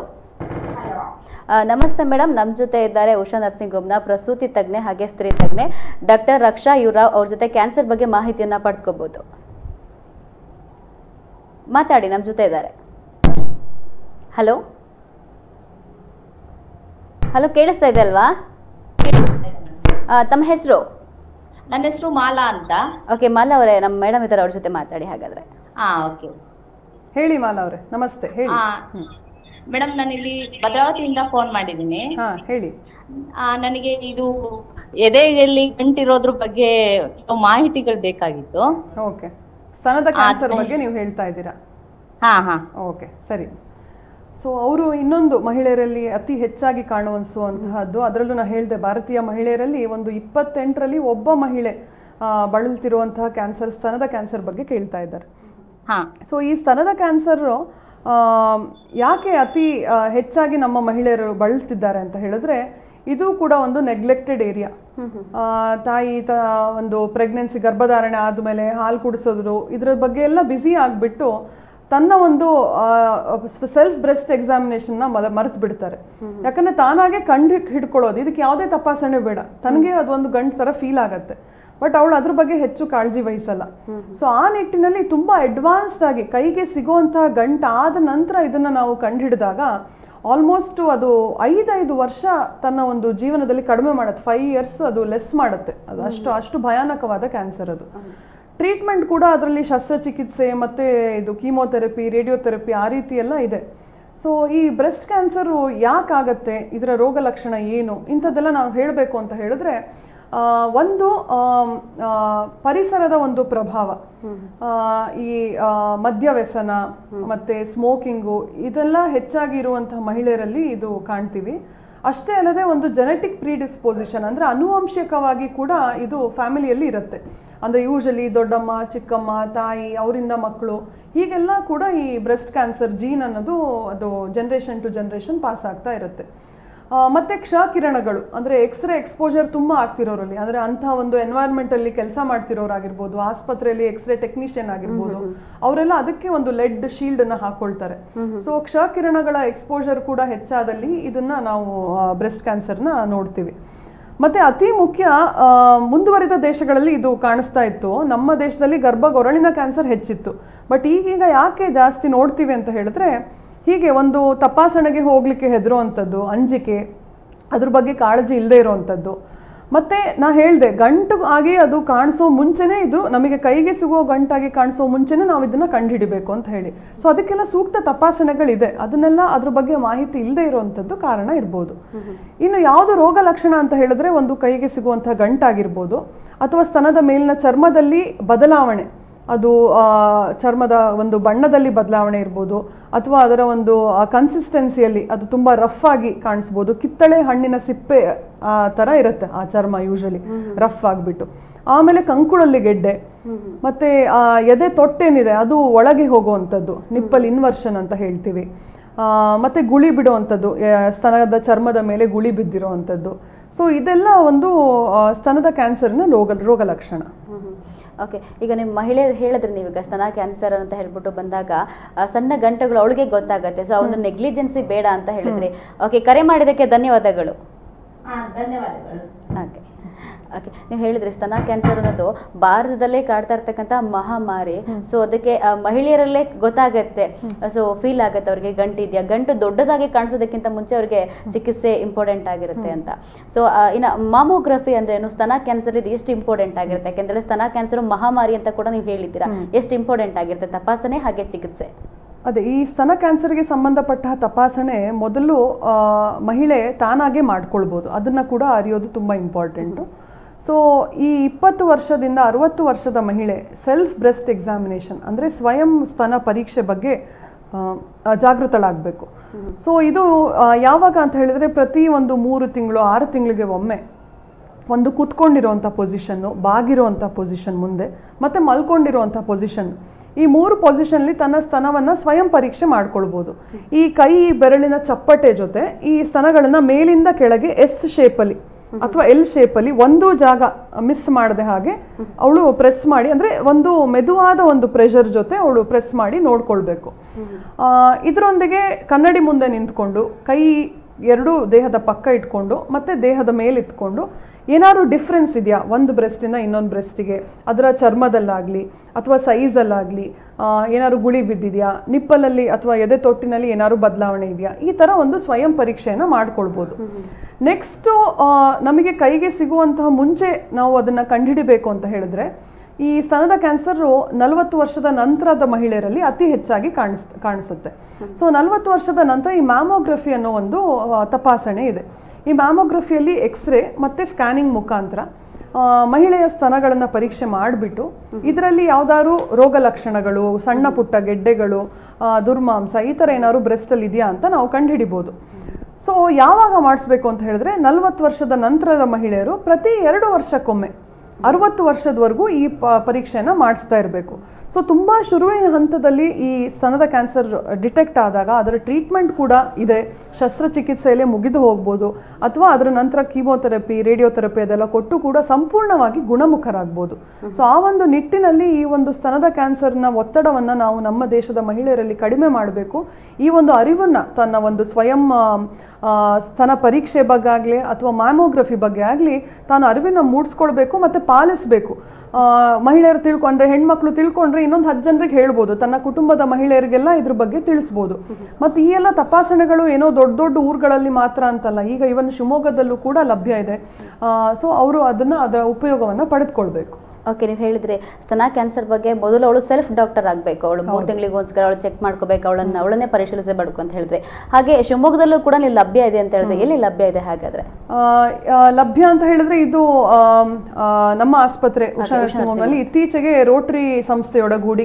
ನಮಸ್ತೆ ಮೇಡಮ್ ನಮ್ಮ ಜೊತೆ ಇದ್ದಾರೆ ಉಷಾ ನರ್ಸಿಂಗ್ ಹೋಮ್ನ ಪ್ರಸೂತಿ ತಜ್ಞೆ ಹಾಗೆ ಸ್ತ್ರೀ ತಜ್ಞೆ ಡಾಕ್ಟರ್ ರಕ್ಷಾ ಯುರಾವ್ ಅವ್ರ ಜೊತೆ ಕ್ಯಾನ್ಸರ್ ಬಗ್ಗೆ ಮಾಹಿತಿಯನ್ನ ಪಡ್ಕೋಬಹುದು ಮಾತಾಡಿ ನಮ್ಮ ಜೊತೆ ಇದ್ದಾರೆ ಹಲೋ ಹಲೋ ಕೇಳಿಸ್ತಾ ಇದೆ ಅಲ್ವಾ ಆ, ತಮ್ಮ ಹೆಸರು ನನ್ನ ಹೆಸರು ಮಾಲಾ ಅಂತ ಓಕೆ ಮಾಲಾ ಅವರೇ ನಮ್ಮ ಮೇಡಮ್ ಇದ್ದಾರೆ ಅವ್ರ ಜೊತೆ ಮಾತಾಡಿ ಹಾಗಾದ್ರೆ ಹಾ ಓಕೆ ಹೇಳಿ ಮಾಲಾ ಅವರೇ ನಮಸ್ತೆ ಹೇಳಿ ಮೇಡಮ್ ನಾನು ಇಲ್ಲಿ ಭದ್ರಾವತಿಯಿಂದ ಫೋನ್ ಮಾಡಿದ್ದೀನಿ ಹಾ ಹೇಳಿ ಆ, ನನಗೆ ಇದು ಎದೆಯಲ್ಲಿ ಗಂಟಿರೋದ್ರ ಬಗ್ಗೆ ಕೆಲವು ಮಾಹಿತಿಗಳು ಬೇಕಾಗಿತ್ತು ಓಕೆ ಸ್ತನದ ಕ್ಯಾನ್ಸರ್ ಅದೇ. ಬಗ್ಗೆ ನೀವು ಹೇಳ್ತಾ ಇದ್ದೀರಾ ಹಾ ಹಾ ಓಕೆ ಸರಿ ಸೊ ಅವರು ಇನ್ನೊಂದು ಮಹಿಳೆಯರಲ್ಲಿ ಅತಿ ಹೆಚ್ಚಾಗಿ ಕಾಣುವಂತಹದ್ದು ಅದರಲ್ಲೂ ನಾನು ಹೇಳಿದೆ ಭಾರತೀಯ ಮಹಿಳೆಯರಲ್ಲಿ ಒಂದು ಇಪ್ಪತ್ತೆಂಟರಲ್ಲಿ ಒಬ್ಬ ಮಹಿಳೆ ಆ, ಬಳಲ್ತಿರುವಂತಹ ಕ್ಯಾನ್ಸರ್ ಸ್ತನದ ಕ್ಯಾನ್ಸರ್ ಬಗ್ಗೆ ಕೇಳ್ತಾ ಇದ್ದಾರೆ ಹಾ ಸೊ ಈ ಸ್ತನದ ಕ್ಯಾನ್ಸರು ಯಾಕೆ ಅತಿ ಆ, ಹೆಚ್ಚಾಗಿ ನಮ್ಮ ಮಹಿಳೆಯರು ಬಳಲ್ತಿದ್ದಾರೆ ಅಂತ ಹೇಳಿದ್ರೆ ಇದು ಕೂಡ ಒಂದು ನೆಗ್ಲೆಕ್ಟೆಡ್ ಏರಿಯಾ ತಾಯಿ ತ ಒಂದು ಪ್ರೆಗ್ನೆನ್ಸಿ ಗರ್ಭಧಾರಣೆ ಆದಮೇಲೆ ಹಾಲು ಕುಡಿಸೋದು ಇದ್ರ ಬಗ್ಗೆ ಎಲ್ಲ ಬ್ಯುಸಿ ಆಗಿಬಿಟ್ಟು ತನ್ನ ಒಂದು ಸೆಲ್ಫ್ ಬ್ರೆಸ್ಟ್ ಎಕ್ಸಾಮಿನೇಷನ್ನ ಮರೆತು ಬಿಡ್ತಾರೆ ಯಾಕಂದ್ರೆ ತಾನಾಗೆ ಕಂಡು ಹಿಡ್ಕೊಳ್ಳೋದು ಇದಕ್ಕೆ ಯಾವುದೇ ತಪಾಸಣೆ ಬೇಡ ತನಗೆ ಅದೊಂದು ಗಂಟು ಥರ ಫೀಲ್ ಆಗತ್ತೆ ಬಟ್ ಅವಳು ಅದ್ರ ಬಗ್ಗೆ ಹೆಚ್ಚು ಕಾಳಜಿ ವಹಿಸಲ್ಲ ಸೊ ಆ ನಿಟ್ಟಿನಲ್ಲಿ ತುಂಬಾ ಅಡ್ವಾನ್ಸ್ಡ್ ಆಗಿ ಕೈಗೆ ಸಿಗುವಂತಹ ಗಂಟು ಆದ ನಂತರ ಇದನ್ನ ನಾವು ಕಂಡುಹಿಡಿದಾಗ ಆಲ್ಮೋಸ್ಟ್ ಅದು ಐದೈದು ವರ್ಷ ತನ್ನ ಒಂದು ಜೀವನದಲ್ಲಿ ಕಡಿಮೆ ಮಾಡುತ್ತೆ ಫೈವ್ ಇಯರ್ಸ್ ಅದು ಲೆಸ್ ಮಾಡುತ್ತೆ ಅದು ಅಷ್ಟು ಅಷ್ಟು ಭಯಾನಕವಾದ ಕ್ಯಾನ್ಸರ್ ಅದು ಟ್ರೀಟ್ಮೆಂಟ್ ಕೂಡ ಅದರಲ್ಲಿ ಶಸ್ತ್ರಚಿಕಿತ್ಸೆ ಮತ್ತೆ ಇದು ಕೀಮೋಥೆರಪಿ ರೇಡಿಯೋಥೆರಪಿ ಆ ರೀತಿ ಎಲ್ಲ ಇದೆ ಸೊ ಈ ಬ್ರೆಸ್ಟ್ ಕ್ಯಾನ್ಸರು ಯಾಕಾಗತ್ತೆ ಇದರ ರೋಗ ಲಕ್ಷಣ ಏನು ಇಂಥದ್ದೆಲ್ಲ ನಾವು ಹೇಳಬೇಕು ಅಂತ ಹೇಳಿದ್ರೆ ಆ, ಒಂದು ಆಮ್, ಆ, ಪರಿಸರದ ಒಂದು ಪ್ರಭಾವ ಆ, ಈ ಆ, ಮದ್ಯ ವ್ಯಸನ ಮತ್ತೆ ಸ್ಮೋಕಿಂಗು ಇದೆಲ್ಲ ಹೆಚ್ಚಾಗಿ ಇರುವಂತಹ ಮಹಿಳೆಯರಲ್ಲಿ ಇದು ಕಾಣ್ತೀವಿ ಅಷ್ಟೇ ಅಲ್ಲದೆ ಒಂದು ಜೆನೆಟಿಕ್ ಪ್ರೀಡಿಸ್ಪೋಸಿಷನ್ ಅಂದ್ರೆ ಅನುವಂಶಿಕವಾಗಿ ಕೂಡ ಇದು ಫ್ಯಾಮಿಲಿಯಲ್ಲಿ ಇರುತ್ತೆ ಅಂದ್ರೆ ಯೂಶಲಿ ದೊಡ್ಡಮ್ಮ ಚಿಕ್ಕಮ್ಮ ತಾಯಿ ಅವರಿಂದ ಮಕ್ಕಳು ಹೀಗೆಲ್ಲ ಕೂಡ ಈ ಬ್ರೆಸ್ಟ್ ಕ್ಯಾನ್ಸರ್ ಜೀನ್ ಅನ್ನೋದು ಅದು ಜನ್ರೇಷನ್ ಟು ಜನ್ರೇಷನ್ ಪಾಸ್ ಆಗ್ತಾ ಇರುತ್ತೆ ಆ, ಮತ್ತೆ ಕ್ಷಕಿರಣಗಳು ಅಂದ್ರೆ ಎಕ್ಸ್ರೇ ಎಕ್ಸ್ಪೋಜರ್ ತುಂಬಾ ಆಗ್ತಿರೋರಲ್ಲಿ ಅಂದ್ರೆ ಅಂತ ಒಂದು ಎನ್ವೈರ್ಮೆಂಟ್ ಅಲ್ಲಿ ಕೆಲಸ ಮಾಡ್ತಿರೋರಾಗಿರ್ಬೋದು ಆಸ್ಪತ್ರೆಯಲ್ಲಿ ಎಕ್ಸ್ರೇ ಟೆಕ್ನಿಷಿಯನ್ ಆಗಿರ್ಬೋದು ಅವರೆಲ್ಲ ಅದಕ್ಕೆ ಒಂದು ಲೆಡ್ ಶೀಲ್ಡ್ ಅನ್ನ ಹಾಕೊಳ್ತಾರೆ ಸೊ ಕ್ಷಕಿರಣಗಳ ಎಕ್ಸ್ಪೋಜರ್ ಕೂಡ ಹೆಚ್ಚಾದಲ್ಲಿ ಇದನ್ನ ನಾವು ಬ್ರೆಸ್ಟ್ ಕ್ಯಾನ್ಸರ್ನ ನೋಡ್ತೀವಿ ಮತ್ತೆ ಅತಿ ಮುಖ್ಯ ಆ, ಮುಂದುವರಿದ ದೇಶಗಳಲ್ಲಿ ಇದು ಕಾಣಿಸ್ತಾ ಇತ್ತು ನಮ್ಮ ದೇಶದಲ್ಲಿ ಗರ್ಭಗೊರಳಿನ ಕ್ಯಾನ್ಸರ್ ಹೆಚ್ಚಿತ್ತು ಬಟ್ ಈಗೀಗ ಯಾಕೆ ಜಾಸ್ತಿ ನೋಡ್ತೀವಿ ಅಂತ ಹೇಳಿದ್ರೆ ಹೀಗೆ ಒಂದು ತಪಾಸಣೆಗೆ ಹೋಗ್ಲಿಕ್ಕೆ ಹೆದರುವಂಥದ್ದು ಅಂಜಿಕೆ ಅದ್ರ ಬಗ್ಗೆ ಕಾಳಜಿ ಇಲ್ಲದೆ ಇರುವಂಥದ್ದು ಮತ್ತೆ ನಾ ಹೇಳಿದೆ ಗಂಟು ಆಗಿ ಅದು ಕಾಣಿಸೋ ಮುಂಚೆನೇ ಇದು ನಮಗೆ ಕೈಗೆ ಸಿಗೋ ಗಂಟಾಗಿ ಕಾಣಿಸೋ ಮುಂಚೆನೇ ನಾವು ಇದನ್ನ ಕಂಡುಹಿಡಿಬೇಕು ಅಂತ ಹೇಳಿ ಸೊ ಅದಕ್ಕೆಲ್ಲ ಸೂಕ್ತ ತಪಾಸಣೆಗಳಿದೆ ಅದನ್ನೆಲ್ಲ ಅದ್ರ ಬಗ್ಗೆ ಮಾಹಿತಿ ಇಲ್ಲದೆ ಇರುವಂಥದ್ದು ಕಾರಣ ಇರ್ಬೋದು ಇನ್ನು ಯಾವುದು ರೋಗ ಲಕ್ಷಣ ಅಂತ ಹೇಳಿದ್ರೆ ಒಂದು ಕೈಗೆ ಸಿಗುವಂತಹ ಗಂಟಾಗಿರ್ಬೋದು ಅಥವಾ ಸ್ತನದ ಮೇಲಿನ ಚರ್ಮದಲ್ಲಿ ಬದಲಾವಣೆ ಅದು ಆ, ಚರ್ಮದ ಒಂದು ಬಣ್ಣದಲ್ಲಿ ಬದಲಾವಣೆ ಇರ್ಬೋದು ಅಥವಾ ಅದರ ಒಂದು ಕನ್ಸಿಸ್ಟೆನ್ಸಿಯಲ್ಲಿ ಅದು ತುಂಬ ರಫ್ ಆಗಿ ಕಾಣಿಸ್ಬೋದು ಕಿತ್ತಳೆ ಹಣ್ಣಿನ ಸಿಪ್ಪೆ ಆ ಥರ ಇರುತ್ತೆ ಆ ಚರ್ಮ ಯೂಶಲಿ ರಫ್ ಆಗಿಬಿಟ್ಟು ಆಮೇಲೆ ಕಂಕುಳಲ್ಲಿ ಗೆಡ್ಡೆ ಮತ್ತೆ ಆ ಎದೆ ತೊಟ್ಟೇನಿದೆ ಅದು ಒಳಗೆ ಹೋಗುವಂಥದ್ದು ನಿಪ್ಪಲ್ ಇನ್ವರ್ಷನ್ ಅಂತ ಹೇಳ್ತೀವಿ ಆ, ಮತ್ತೆ ಗುಳಿ ಬಿಡುವಂಥದ್ದು ಆ, ಸ್ತನದ ಚರ್ಮದ ಮೇಲೆ ಗುಳಿ ಬಿದ್ದಿರುವಂಥದ್ದು ಸೊ ಇದೆಲ್ಲ ಒಂದು ಆ, ಸ್ತನದ ಕ್ಯಾನ್ಸರ್ನ ರೋಗ ರೋಗ ಲಕ್ಷಣ ಓಕೆ ಈಗ ನಿಮ್ಮ ಮಹಿಳೆ ಹೇಳಿದ್ರಿ ನೀವೀಗ ಸ್ತನ ಕ್ಯಾನ್ಸರ್ ಅಂತ ಹೇಳ್ಬಿಟ್ಟು ಬಂದಾಗ ಆ, ಸಣ್ಣ ಗಂಟೆಗಳು ಅವಳಿಗೆ ಗೊತ್ತಾಗತ್ತೆ ಸೊ ಒಂದು ನೆಗ್ಲಿಜೆನ್ಸಿ ಬೇಡ ಅಂತ ಹೇಳಿದ್ರಿ ಓಕೆ ಕರೆ ಮಾಡಿದ್ದಕ್ಕೆ ಧನ್ಯವಾದಗಳು ಹಾ ಧನ್ಯವಾದಗಳು ಓಕೆ ಓಕೆ ನೀವು ಹೇಳಿದ್ರಿ ಸ್ತನ ಕ್ಯಾನ್ಸರ್ ಅನ್ನೋದು ಭಾರತದಲ್ಲೇ ಕಾಡ್ತಾ ಇರ್ತಕ್ಕಂಥ ಮಹಾಮಾರಿ ಸೊ ಅದಕ್ಕೆ ಆ, ಮಹಿಳೆಯರಲ್ಲೇ ಗೊತ್ತಾಗತ್ತೆ ಸೊ ಫೀಲ್ ಆಗುತ್ತೆ ಅವ್ರಿಗೆ ಗಂಟು ಇದೆಯಾ ಗಂಟು ದೊಡ್ಡದಾಗಿ ಕಾಣಿಸೋದಕ್ಕಿಂತ ಮುಂಚೆ ಅವ್ರಿಗೆ ಚಿಕಿತ್ಸೆ ಇಂಪಾರ್ಟೆಂಟ್ ಆಗಿರುತ್ತೆ ಅಂತ ಸೊ ಇನ್ನು ಮಾಮೋಗ್ರಫಿ ಅಂದ್ರೆ ಏನು ಸ್ತನ ಕ್ಯಾನ್ಸರ್ ಇದು ಎಷ್ಟು ಇಂಪಾರ್ಟೆಂಟ್ ಆಗಿರುತ್ತೆ ಯಾಕೆಂದ್ರೆ ಸ್ತನ ಕ್ಯಾನ್ಸರ್ ಮಹಾಮಾರಿ ಅಂತ ಕೂಡ ನೀವು ಹೇಳಿದ್ದೀರಾ ಎಷ್ಟು ಇಂಪಾರ್ಟೆಂಟ್ ಆಗಿರುತ್ತೆ ತಪಾಸಣೆ ಹಾಗೆ ಚಿಕಿತ್ಸೆ ಅದೇ ಈ ಸ್ತನ ಕ್ಯಾನ್ಸರ್ಗೆ ಸಂಬಂಧಪಟ್ಟ ತಪಾಸಣೆ ಮೊದಲು ಆ, ಮಹಿಳೆ ತಾನಾಗೆ ಮಾಡ್ಕೊಳ್ಬೋದು ಅದನ್ನು ಕೂಡ ಅರಿಯೋದು ತುಂಬ ಇಂಪಾರ್ಟೆಂಟು ಸೊ ಈ ಇಪ್ಪತ್ತು ವರ್ಷದಿಂದ ಅರುವತ್ತು ವರ್ಷದ ಮಹಿಳೆ ಸೆಲ್ಫ್ ಬ್ರೆಸ್ಟ್ ಎಕ್ಸಾಮಿನೇಷನ್ ಅಂದರೆ ಸ್ವಯಂ ಸ್ತನ ಪರೀಕ್ಷೆ ಬಗ್ಗೆ ಆ, ಆ, ಜಾಗೃತಳಾಗಬೇಕು ಸೊ ಇದು ಆ, ಯಾವಾಗ ಅಂತ ಹೇಳಿದ್ರೆ ಪ್ರತಿ ಒಂದು ಮೂರು ತಿಂಗಳು ಆರು ತಿಂಗಳಿಗೆ ಒಮ್ಮೆ ಒಂದು ಕೂತ್ಕೊಂಡಿರುವಂಥ ಪೊಸಿಷನ್ನು ಬಾಗಿರುವಂಥ ಪೊಸಿಷನ್ ಮುಂದೆ ಮತ್ತು ಮಲ್ಕೊಂಡಿರುವಂಥ ಪೊಸಿಷನ್ ಈ ಮೂರು ಪೊಸಿಷನ್ಲಿ ತನ್ನ ಸ್ತನವನ್ನು ಸ್ವಯಂ ಪರೀಕ್ಷೆ ಮಾಡ್ಕೊಳ್ಬೋದು ಈ ಕೈ ಬೆರಳಿನ ಚಪ್ಪಟೆ ಜೊತೆ ಈ ಸ್ತನಗಳನ್ನು ಮೇಲಿಂದ ಕೆಳಗೆ ಎಸ್ ಶೇಪಲ್ಲಿ ಅಥವಾ ಎಲ್ ಶೇಪಲ್ಲಿ ಒಂದು ಜಾಗ ಮಿಸ್ ಮಾಡದೆ ಹಾಗೆ ಅವಳು ಪ್ರೆಸ್ ಮಾಡಿ ಅಂದರೆ ಒಂದು ಮೆದುವಾದ ಒಂದು ಪ್ರೆಷರ್ ಜೊತೆ ಅವಳು ಪ್ರೆಸ್ ಮಾಡಿ ನೋಡ್ಕೊಳ್ಬೇಕು ಆ, ಇದರೊಂದಿಗೆ ಕನ್ನಡಿ ಮುಂದೆ ನಿಂತ್ಕೊಂಡು ಕೈ ಎರಡೂ ದೇಹದ ಪಕ್ಕ ಇಟ್ಕೊಂಡು ಮತ್ತೆ ದೇಹದ ಮೇಲೆ ಇಟ್ಕೊಂಡು ಏನಾದ್ರು ಡಿಫ್ರೆನ್ಸ್ ಇದೆಯಾ ಒಂದು ಬ್ರೆಸ್ಟಿಂದ ಇನ್ನೊಂದು ಬ್ರೆಸ್ಟಿಗೆ ಅದರ ಚರ್ಮದಲ್ಲಾಗಲಿ ಅಥವಾ ಸೈಜಲ್ಲಾಗಲಿ ಏನಾದ್ರು ಗುಳಿ ಬಿದ್ದಿದೆಯಾ ನಿಪ್ಪಲಲ್ಲಿ ಅಥವಾ ಎದೆ ತೊಟ್ಟಿನಲ್ಲಿ ಏನಾದ್ರು ಬದಲಾವಣೆ ಇದೆಯಾ ಈ ಥರ ಒಂದು ಸ್ವಯಂ ಪರೀಕ್ಷೆಯನ್ನು ಮಾಡ್ಕೊಳ್ಬೋದು ನೆಕ್ಸ್ಟು ನಮಗೆ ಕೈಗೆ ಸಿಗುವಂತಹ ಮುಂಚೆ ನಾವು ಅದನ್ನು ಕಂಡುಹಿಡಿಬೇಕು ಅಂತ ಹೇಳಿದ್ರೆ ಈ ಸ್ತನದ ಕ್ಯಾನ್ಸರು ನಲವತ್ತು ವರ್ಷದ ನಂತರದ ಮಹಿಳೆಯರಲ್ಲಿ ಅತಿ ಹೆಚ್ಚಾಗಿ ಕಾಣಿಸ್ ಕಾಣಿಸುತ್ತೆ ಸೊ ನಲವತ್ತು ವರ್ಷದ ನಂತರ ಈ ಮ್ಯಾಮೋಗ್ರಫಿ ಅನ್ನೋ ಒಂದು ಆ, ತಪಾಸಣೆ ಇದೆ ಈ ಮ್ಯಾಮೋಗ್ರಫಿಯಲ್ಲಿ ಎಕ್ಸ್ರೇ ಮತ್ತು ಸ್ಕ್ಯಾನಿಂಗ್ ಮುಖಾಂತರ ಆ, ಮಹಿಳೆಯ ಸ್ತನಗಳನ್ನು ಪರೀಕ್ಷೆ ಮಾಡಿಬಿಟ್ಟು ಇದರಲ್ಲಿ ಯಾವ್ದಾದ್ರು ರೋಗ ಲಕ್ಷಣಗಳು ಸಣ್ಣ ಪುಟ್ಟ ಗೆಡ್ಡೆಗಳು ಆ, ದುರ್ಮಾಂಸ ಈ ಥರ ಏನಾದ್ರು ಬ್ರೆಸ್ಟಲ್ಲಿ ಇದೆಯಾ ಅಂತ ನಾವು ಕಂಡುಹಿಡಿಬೋದು ಸೊ ಯಾವಾಗ ಮಾಡಿಸ್ಬೇಕು ಅಂತ ಹೇಳಿದ್ರೆ ನಲವತ್ತು ವರ್ಷದ ನಂತರದ ಮಹಿಳೆಯರು ಪ್ರತಿ ಎರಡು ವರ್ಷಕ್ಕೊಮ್ಮೆ ಅರವತ್ತು ವರ್ಷದವರೆಗೂ ಈ ಪ ಪರೀಕ್ಷೆನ ಮಾಡಿಸ್ತಾ ಇರಬೇಕು ಸೊ ತುಂಬ ಶುರುವಿನ ಹಂತದಲ್ಲಿ ಈ ಸ್ತನದ ಕ್ಯಾನ್ಸರ್ ಡಿಟೆಕ್ಟ್ ಆದಾಗ ಅದರ ಟ್ರೀಟ್ಮೆಂಟ್ ಕೂಡ ಇದೆ ಶಸ್ತ್ರಚಿಕಿತ್ಸೆಯಲ್ಲೇ ಮುಗಿದು ಹೋಗ್ಬೋದು ಅಥವಾ ಅದರ ನಂತರ ಕೀಮೋಥೆರಪಿ ರೇಡಿಯೋಥೆರಪಿ ಅದೆಲ್ಲ ಕೊಟ್ಟು ಕೂಡ ಸಂಪೂರ್ಣವಾಗಿ ಗುಣಮುಖರಾಗ್ಬೋದು ಸೊ ಆ ಒಂದು ನಿಟ್ಟಿನಲ್ಲಿ ಈ ಒಂದು ಸ್ತನದ ಕ್ಯಾನ್ಸರ್ನ ಒತ್ತಡವನ್ನು ನಾವು ನಮ್ಮ ದೇಶದ ಮಹಿಳೆಯರಲ್ಲಿ ಕಡಿಮೆ ಮಾಡಬೇಕು ಈ ಒಂದು ಅರಿವನ್ನು ತನ್ನ ಒಂದು ಸ್ವಯಂ ಆ, ಆ, ಸ್ತನ ಪರೀಕ್ಷೆ ಬಗ್ಗೆ ಆಗಲಿ ಅಥವಾ ಮ್ಯಾಮೋಗ್ರಫಿ ಬಗ್ಗೆ ಆಗಲಿ ತಾನು ಅರಿವಿನ ಮೂಡಿಸ್ಕೊಳ್ಬೇಕು ಮತ್ತು ಪಾಲಿಸಬೇಕು ಮಹಿಳೆಯರು ತಿಳ್ಕೊಂಡ್ರೆ ಹೆಣ್ಮಕ್ಳು ತಿಳ್ಕೊಂಡ್ರೆ ಇನ್ನೊಂದು ಹತ್ತು ಜನರಿಗೆ ಹೇಳ್ಬೋದು ತನ್ನ ಕುಟುಂಬದ ಮಹಿಳೆಯರಿಗೆಲ್ಲ ಇದ್ರ ಬಗ್ಗೆ ತಿಳಿಸ್ಬೋದು ಮತ್ತು ಈ ಎಲ್ಲ ತಪಾಸಣೆಗಳು ಏನೋ ದೊಡ್ಡ ದೊಡ್ಡ ಊರುಗಳಲ್ಲಿ ಮಾತ್ರ ಅಂತಲ್ಲ ಈಗ ಇವನ್ ಶಿವಮೊಗ್ಗದಲ್ಲೂ ಕೂಡ ಲಭ್ಯ ಇದೆ ಸೊ ಅವರು ಅದನ್ನು ಅದರ ಉಪಯೋಗವನ್ನು ಪಡೆದುಕೊಳ್ಬೇಕು ಓಕೆ ನೀವು ಹೇಳಿದ್ರಿ ಸ್ತನ ಕ್ಯಾನ್ಸರ್ ಬಗ್ಗೆ ಮೊದಲು ಅವಳು ಸೆಲ್ಫ್ ಡಾಕ್ಟರ್ ಆಗಬೇಕು ಅವಳು ಮೂರು ತಿಂಗಳಿಗೆ ಒಂದ್ಸಲ ಅವಳು ಚೆಕ್ ಮಾಡ್ಕೋಬೇಕು ಅವಳನ್ನ ಅವಳನ್ನೇ ಪರಿಶೀಲಿಸಬೇಕು ಅಂತ ಹೇಳಿದ್ರೆ ಹಾಗೆ ಶಿವಮೊಗ್ಗದಲ್ಲೂ ಕೂಡ ನೀವು ಲಭ್ಯ ಇದೆ ಅಂತ ಹೇಳಿದ್ರೆ ಎಲ್ಲಿ ಲಭ್ಯ ಇದೆ ಹಾಗಾದ್ರೆ ಆ, ಆ, ಲಭ್ಯ ಅಂತ ಹೇಳಿದ್ರೆ ಇದು ಆಮ್, ಆ, ನಮ್ಮ ಆಸ್ಪತ್ರೆ ಉಷಾ ನರ್ಸಿಂಗ್ ಹೋಮ್ನಲ್ಲಿ ಇತ್ತೀಚೆಗೆ ರೋಟರಿ ಸಂಸ್ಥೆಯೊಡಗೂಡಿ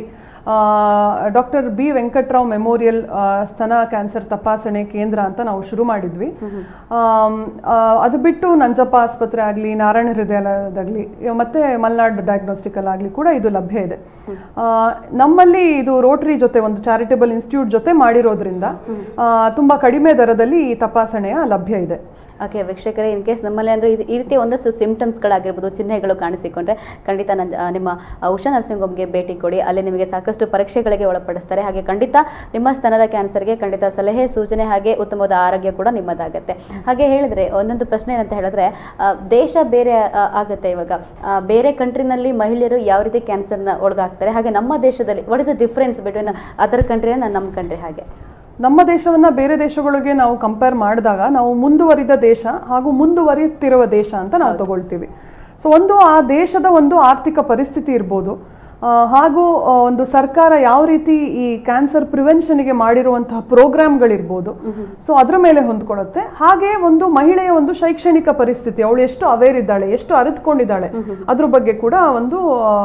ಡಾಕ್ಟರ್ ಬಿ ವೆಂಕಟ್ರಾವ್ ಮೆಮೋರಿಯಲ್ ಆ, ಸ್ತನ ಕ್ಯಾನ್ಸರ್ ತಪಾಸಣೆ ಕೇಂದ್ರ ಅಂತ ನಾವು ಶುರು ಮಾಡಿದ್ವಿ ಆಮ್, ಆ, ಅದು ಬಿಟ್ಟು ನಂಜಪ್ಪ ಆಸ್ಪತ್ರೆ ಆಗಲಿ ನಾರಾಯಣ ಹೃದಯಾಲಯದಾಗಲಿ ಮತ್ತೆ ಮಲ್ನಾಡ್ ಡಯಾಗ್ನೋಸ್ಟಿಕಲ್ ಆಗಲಿ ಕೂಡ ಇದು ಲಭ್ಯ ಇದೆ ಆ, ನಮ್ಮಲ್ಲಿ ಇದು ರೋಟರಿ ಜೊತೆ ಒಂದು ಚಾರಿಟಬಲ್ ಇನ್ಸ್ಟಿಟ್ಯೂಟ್ ಜೊತೆ ಮಾಡಿರೋದ್ರಿಂದ ಆ, ತುಂಬಾ ಕಡಿಮೆ ದರದಲ್ಲಿ ಈ ತಪಾಸಣೆಯ ಲಭ್ಯ ಇದೆ ಓಕೆ ವೀಕ್ಷಕರೇ ಇನ್ ಕೇಸ್ ನಮ್ಮಲ್ಲಿ ಅಂದರೆ ಇದು ಈ ರೀತಿ ಒಂದಷ್ಟು ಸಿಂಪ್ಟಮ್ಸ್ಗಳಾಗಿರ್ಬೋದು ಚಿಹ್ನೆಗಳು ಕಾಣಿಸಿಕೊಂಡ್ರೆ ಖಂಡಿತ ನನ್ನ ಆ, ನಿಮ್ಮ ಆ, ಉಷಾ ನರ್ಸಿಂಗ್ ಹೋಮ್ಗೆ ಭೇಟಿ ಕೊಡಿ ಅಲ್ಲಿ ನಿಮಗೆ ಸಾಕಷ್ಟು ಪರೀಕ್ಷೆಗಳಿಗೆ ಒಳಪಡಿಸ್ತಾರೆ ಹಾಗೆ ಖಂಡಿತ ನಿಮ್ಮ ಸ್ತನದ ಕ್ಯಾನ್ಸರ್ಗೆ ಖಂಡಿತ ಸಲಹೆ ಸೂಚನೆ ಹಾಗೆ ಉತ್ತಮವಾದ ಆರೋಗ್ಯ ಕೂಡ ನಿಮ್ಮದಾಗತ್ತೆ ಹಾಗೆ ಹೇಳಿದ್ರೆ ಒಂದೊಂದು ಪ್ರಶ್ನೆ ಏನಂತ ಹೇಳಿದ್ರೆ ಆ, ದೇಶ ಬೇರೆ ಆ, ಆಗುತ್ತೆ ಇವಾಗ ಆ, ಬೇರೆ ಕಂಟ್ರಿನಲ್ಲಿ ಮಹಿಳೆಯರು ಯಾವ ರೀತಿ ಕ್ಯಾನ್ಸರ್ನ ಒಳಗಾಗ್ತಾರೆ ಹಾಗೆ ನಮ್ಮ ದೇಶದಲ್ಲಿ what is the difference between other country ನಮ್ಮ ಕಂಟ್ರಿ ಹಾಗೆ ನಮ್ಮ ದೇಶವನ್ನ ಬೇರೆ ದೇಶಗಳಿಗೆ ನಾವು ಕಂಪೇರ್ ಮಾಡಿದಾಗ ನಾವು ಮುಂದುವರಿದ ದೇಶ ಹಾಗೂ ಮುಂದುವರಿಯುತ್ತಿರುವ ದೇಶ ಅಂತ ನಾವು ತಗೊಳ್ತೀವಿ ಸೊ ಒಂದು ಆ ದೇಶದ ಒಂದು ಆರ್ಥಿಕ ಪರಿಸ್ಥಿತಿ ಇರ್ಬೋದು ಆ, ಹಾಗೂ ಆ, ಒಂದು ಸರ್ಕಾರ ಯಾವ ರೀತಿ ಈ ಕ್ಯಾನ್ಸರ್ ಪ್ರಿವೆನ್ಷನ್ಗೆ ಮಾಡಿರುವಂತಹ ಪ್ರೋಗ್ರಾಮ್ಗಳಿರ್ಬೋದು ಸೊ ಅದ್ರ ಮೇಲೆ ಹೊಂದ್ಕೊಳ್ಳುತ್ತೆ ಹಾಗೆ ಒಂದು ಮಹಿಳೆಯ ಒಂದು ಶೈಕ್ಷಣಿಕ ಪರಿಸ್ಥಿತಿ ಅವಳು ಎಷ್ಟು ಅವೇರ್ ಇದ್ದಾಳೆ ಎಷ್ಟು ಅರಿತುಕೊಂಡಿದ್ದಾಳೆ ಅದ್ರ ಬಗ್ಗೆ ಕೂಡ ಒಂದು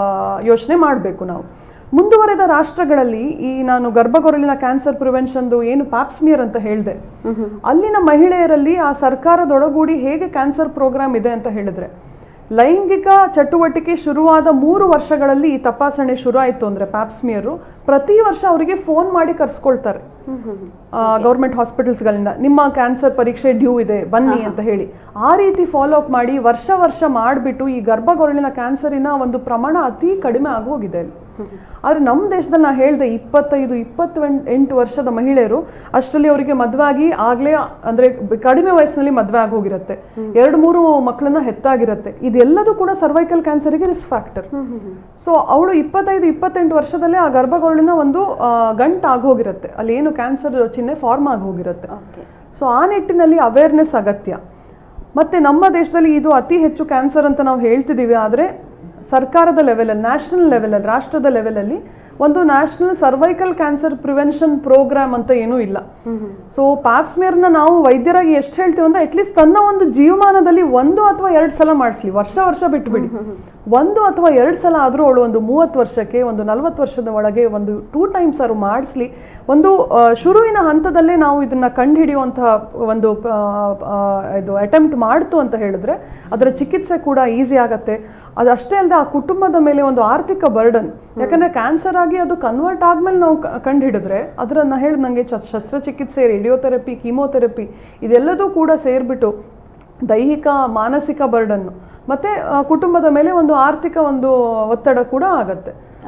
ಯೋಚನೆ ಮಾಡಬೇಕು ನಾವು ಮುಂದುವರೆದ ರಾಷ್ಟ್ರಗಳಲ್ಲಿ ಈ ನಾನು ಗರ್ಭಗೊರಲಿನ ಕ್ಯಾನ್ಸರ್ ಪ್ರಿವೆನ್ಷನ್ದು ಏನು ಪ್ಯಾಪ್ಸ್ಮಿಯರ್ ಅಂತ ಹೇಳಿದೆ ಅಲ್ಲಿನ ಮಹಿಳೆಯರಲ್ಲಿ ಆ ಸರ್ಕಾರದೊಳಗೂಡಿ ಹೇಗೆ ಕ್ಯಾನ್ಸರ್ ಪ್ರೋಗ್ರಾಮ್ ಇದೆ ಅಂತ ಹೇಳಿದ್ರೆ ಲೈಂಗಿಕ ಚಟುವಟಿಕೆ ಶುರುವಾದ ಮೂರು ವರ್ಷಗಳಲ್ಲಿ ಈ ತಪಾಸಣೆ ಶುರು ಆಯಿತು ಅಂದರೆ ಪ್ಯಾಪ್ಸ್ಮಿಯರು ಪ್ರತಿ ವರ್ಷ ಅವರಿಗೆ ಫೋನ್ ಮಾಡಿ ಕರ್ಸ್ಕೊಳ್ತಾರೆ ಗೌರ್ಮೆಂಟ್ ಹಾಸ್ಪಿಟಲ್ಸ್ಗಳಿಂದ ನಿಮ್ಮ ಕ್ಯಾನ್ಸರ್ ಪರೀಕ್ಷೆ ಡ್ಯೂ ಇದೆ ಬನ್ನಿ ಅಂತ ಹೇಳಿ ಆ ರೀತಿ ಫಾಲೋ ಅಪ್ ಮಾಡಿ ವರ್ಷ ವರ್ಷ ಮಾಡಿಬಿಟ್ಟು ಈ ಗರ್ಭಗೊರಳಿನ ಕ್ಯಾನ್ಸರಿನ ಒಂದು ಪ್ರಮಾಣ ಅತಿ ಕಡಿಮೆ ಆಗೋಗಿದೆ ಅಲ್ಲಿ ಆದರೆ ನಮ್ಮ ದೇಶದಲ್ಲಿ ನಾ ಹೇಳಿದೆ ಇಪ್ಪತ್ತೈದು ಇಪ್ಪತ್ತು ಎಂಟು ವರ್ಷದ ಮಹಿಳೆಯರು ಅಷ್ಟರಲ್ಲಿ ಅವರಿಗೆ ಮದುವೆ ಆಗಿ ಆಗಲೇ ಅಂದರೆ ಕಡಿಮೆ ವಯಸ್ಸಿನಲ್ಲಿ ಮದುವೆ ಆಗಿ ಹೋಗಿರುತ್ತೆ ಎರಡು ಮೂರು ಮಕ್ಕಳನ್ನ ಹೆತ್ತಾಗಿರುತ್ತೆ ಇದೆಲ್ಲದೂ ಕೂಡ ಸರ್ವೈಕಲ್ ಕ್ಯಾನ್ಸರಿಗೆ ರಿಸ್ಕ್ ಫ್ಯಾಕ್ಟರ್ ಸೊ ಅವಳು ಇಪ್ಪತ್ತೈದು ಇಪ್ಪತ್ತೆಂಟು ವರ್ಷದಲ್ಲೇ ಆ ಗರ್ಭಗೊರಳಿನ ಒಂದು ಆ, ಗಂಟು ಆಗೋಗಿರುತ್ತೆ ಅಲ್ಲಿ ಏನು ಕ್ಯಾನ್ಸರ್ ಚಿಹ್ನೆ ಫಾರ್ಮ್ ಆಗಿ ಹೋಗಿರುತ್ತೆ ಓಕೆ ಸೊ ಆ ನಿಟ್ಟಿನಲ್ಲಿ ಅವೇರ್ನೆಸ್ ಅಗತ್ಯ ಮತ್ತೆ ನಮ್ಮ ದೇಶದಲ್ಲಿ ಇದು ಅತಿ ಹೆಚ್ಚು ಕ್ಯಾನ್ಸರ್ ಅಂತ ನಾವು ಹೇಳ್ತಿದ್ದೀವಿ ಆದರೆ ಸರ್ಕಾರದ ಲೆವೆಲಲ್ಲಿ ನ್ಯಾಷನಲ್ ಲೆವೆಲಲ್ಲಿ ರಾಷ್ಟ್ರದ ಲೆವೆಲಲ್ಲಿ ಒಂದು national cervical cancer prevention programme ಅಂತ ಏನೂ ಇಲ್ಲ ಸೊ ಪ್ಯಾಪ್ಸ್ಮಿಯರ್ನ ನಾವು ವೈದ್ಯರಾಗಿ ಎಷ್ಟು ಹೇಳ್ತೀವಿ ಅಂದ್ರೆ ಅಟ್ಲೀಸ್ಟ್ ತನ್ನ ಒಂದು ಜೀವಮಾನದಲ್ಲಿ ಒಂದು ಅಥವಾ ಎರಡು ಸಲ ಮಾಡಿಸ್ಲಿ ವರ್ಷ ವರ್ಷ ಬಿಟ್ಬಿಡಿ ಒಂದು ಅಥವಾ ಎರಡು ಸಲ ಆದರೂ ಅವಳು ಒಂದು ಮೂವತ್ತು ವರ್ಷಕ್ಕೆ ಒಂದು ನಲವತ್ತು ವರ್ಷದ ಒಳಗೆ ಒಂದು ಟೂ ಟೈಮ್ಸ್ ಅವರು ಮಾಡಿಸ್ಲಿ ಒಂದು ಆ, ಶುರುವಿನ ಹಂತದಲ್ಲೇ ನಾವು ಇದನ್ನ ಕಂಡುಹಿಡಿಯುವಂತಹ ಒಂದು ಆ, ಆ, ಇದು ಅಟೆಂಪ್ಟ್ ಮಾಡ್ತು ಅಂತ ಹೇಳಿದ್ರೆ ಅದರ ಚಿಕಿತ್ಸೆ ಕೂಡ ಈಸಿ ಆಗತ್ತೆ ಅದಷ್ಟೇ ಅಲ್ಲದೆ ಆ ಕುಟುಂಬದ ಮೇಲೆ ಒಂದು ಆರ್ಥಿಕ ಬರ್ಡನ್ ಯಾಕಂದ್ರೆ ಕ್ಯಾನ್ಸರ್ ಆಗಿ ಅದು ಕನ್ವರ್ಟ್ ಆದ್ಮೇಲೆ ನಾವು ಕಂಡು ಹಿಡಿದ್ರೆ ಅದನ್ನ ಹೇಳಿ ನನಗೆ ಶಸ್ತ್ರಚಿಕಿತ್ಸೆ ರೇಡಿಯೋಥೆರಪಿ ಕೀಮೋಥೆರಪಿ ಇದೆಲ್ಲದೂ ಕೂಡ ಸೇರಿಬಿಟ್ಟು ದೈಹಿಕ ಮಾನಸಿಕ ಬರ್ಡನ್ನು ಮತ್ತೆ ಆ, ಕುಟುಂಬದ ಮೇಲೆ ಒಂದು ಆರ್ಥಿಕ ಒಂದು ಒತ್ತಡ ಕೂಡ ಆಗತ್ತೆ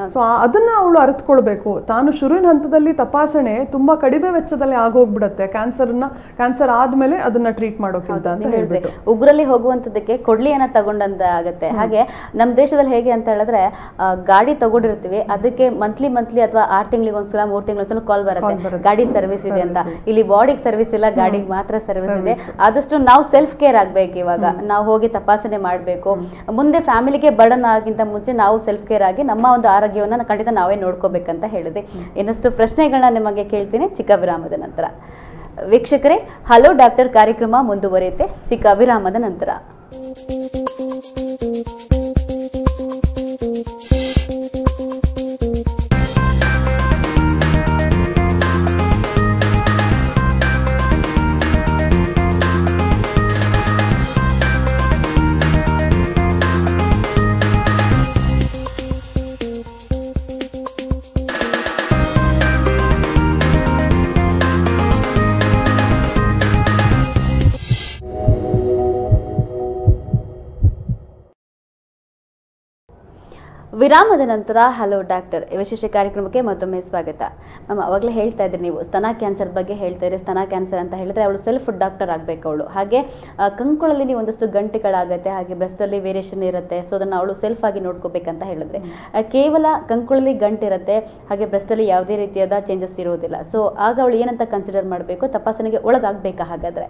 ಸೊ ಅದನ್ನ ಅವಳು ಅರಿತುಕೊಳ್ಬೇಕು ತಾನು ಶುರುವಿನ ಹಂತದಲ್ಲಿ ತಪಾಸಣೆ ತುಂಬಾ ಕಡಿಮೆ ವೆಚ್ಚದಲ್ಲಿ ಆಗೋಗ್ಬಿಡತ್ತೆ ಕ್ಯಾನ್ಸರ್ನ ಕ್ಯಾನ್ಸರ್ ಆದ್ಮೇಲೆ ಅದನ್ನ ಟ್ರೀಟ್ ಮಾಡೋಕ್ಕಿಂತ ಅಂತ ನೀವ್ ಹೇಳಿದ್ರಿ ಹೇಳ್ಬಿಟ್ಟು ಉಗುರಲ್ಲಿ ಹೋಗುವಂತದಕ್ಕೆ ಕೊಡ್ಲಿಯನ್ನ ತಗೊಂಡಂತ ಆಗತ್ತೆ ಹಾಗೆ ನಮ್ಮ ದೇಶದಲ್ಲಿ ಹೇಗೆ ಅಂತ ಹೇಳಿದ್ರೆ ಆ, ಗಾಡಿ ತಗೊಂಡಿರ್ತೀವಿ ಅದಕ್ಕೆ ಮಂತ್ಲಿ ಮಂತ್ಲಿ ಅಥವಾ ಆರ್ ತಿಂಗಳಿಗೆ ಒಂದ್ಸಲ ಮೂರ್ ತಿಂಗಳ ಒಂದ್ಸಲ ಕಾಲ್ ಬರುತ್ತೆ ಗಾಡಿ ಸರ್ವಿಸ್ ಇದೆ ಅಂತ ಇಲ್ಲಿ ಬಾಡಿಗೆ ಸರ್ವಿಸ್ ಇಲ್ಲ ಗಾಡಿಗೆ ಮಾತ್ರ ಸರ್ವಿಸ್ ಇದೆ ಆದಷ್ಟು ನಾವು ಸೆಲ್ಫ್ ಕೇರ್ ಆಗ್ಬೇಕು ಇವಾಗ ನಾವು ಹೋಗಿ ತಪಾಸಣೆ ಮಾಡಬೇಕು ಮುಂದೆ ಫ್ಯಾಮಿಲಿಗೆ ಬರ್ಡನ್ ಆಗಿಂತ ಮುಂಚೆ ನಾವು ಸೆಲ್ಫ್ ಕೇರ್ ಆಗಿ ನಮ್ಮ ಒಂದು ಆರೋಗ್ಯವನ್ನ ಖಂಡಿತ ನಾವೇ ನೋಡ್ಕೋಬೇಕಂತ ಹೇಳಿದೆ ಇನ್ನಷ್ಟು ಪ್ರಶ್ನೆಗಳನ್ನ ನಿಮಗೆ ಕೇಳ್ತೀನಿ ಚಿಕ್ಕ ವಿರಾಮದ ನಂತರ ವೀಕ್ಷಕರೇ ಹಲೋ ಡಾಕ್ಟರ್ ಕಾರ್ಯಕ್ರಮ ಮುಂದುವರಿಯುತ್ತೆ ಚಿಕ್ಕ ವಿರಾಮದ ನಂತರ ವಿರಾಮದ ನಂತರ ಹಲೋ ಡಾಕ್ಟರ್ ಈ ವಿಶೇಷ ಕಾರ್ಯಕ್ರಮಕ್ಕೆ ಮತ್ತೊಮ್ಮೆ ಸ್ವಾಗತ ಮ್ಯಾಮ್ ಅವಾಗಲೇ ಹೇಳ್ತಾ ಇದ್ರಿ ನೀವು ಸ್ತನ ಕ್ಯಾನ್ಸರ್ ಬಗ್ಗೆ ಹೇಳ್ತಾ ಇದ್ರಿ ಸ್ತನ ಕ್ಯಾನ್ಸರ್ ಅಂತ ಹೇಳಿದ್ರೆ ಅವಳು ಸೆಲ್ಫ್ ಡಾಕ್ಟರ್ ಆಗಬೇಕು ಅವಳು ಹಾಗೆ ಆ, ಕಂಕುಳಲ್ಲಿ ನೀವು ಒಂದಷ್ಟು ಗಂಟೆಗಳಾಗುತ್ತೆ ಹಾಗೆ ಬ್ರೆಸ್ಟಲ್ಲಿ ವೇರಿಯೇಷನ್ ಇರುತ್ತೆ ಸೊ ಅದನ್ನು ಅವಳು ಸೆಲ್ಫ್ ಆಗಿ ನೋಡ್ಕೋಬೇಕಂತ ಹೇಳಿದ್ರೆ ಆ, ಕೇವಲ ಕಂಕುಳಲ್ಲಿ ಗಂಟಿರುತ್ತೆ ಹಾಗೆ ಬ್ರೆಸ್ಟಲ್ಲಿ ಯಾವುದೇ ರೀತಿಯಾದ ಚೇಂಜಸ್ ಇರೋದಿಲ್ಲ ಸೊ ಆಗ ಅವಳು ಏನಂತ ಕನ್ಸಿಡರ್ ಮಾಡಬೇಕು ತಪಾಸಣೆಗೆ ಒಳಗಾಗಬೇಕಾ ಹಾಗಾದ್ರೆ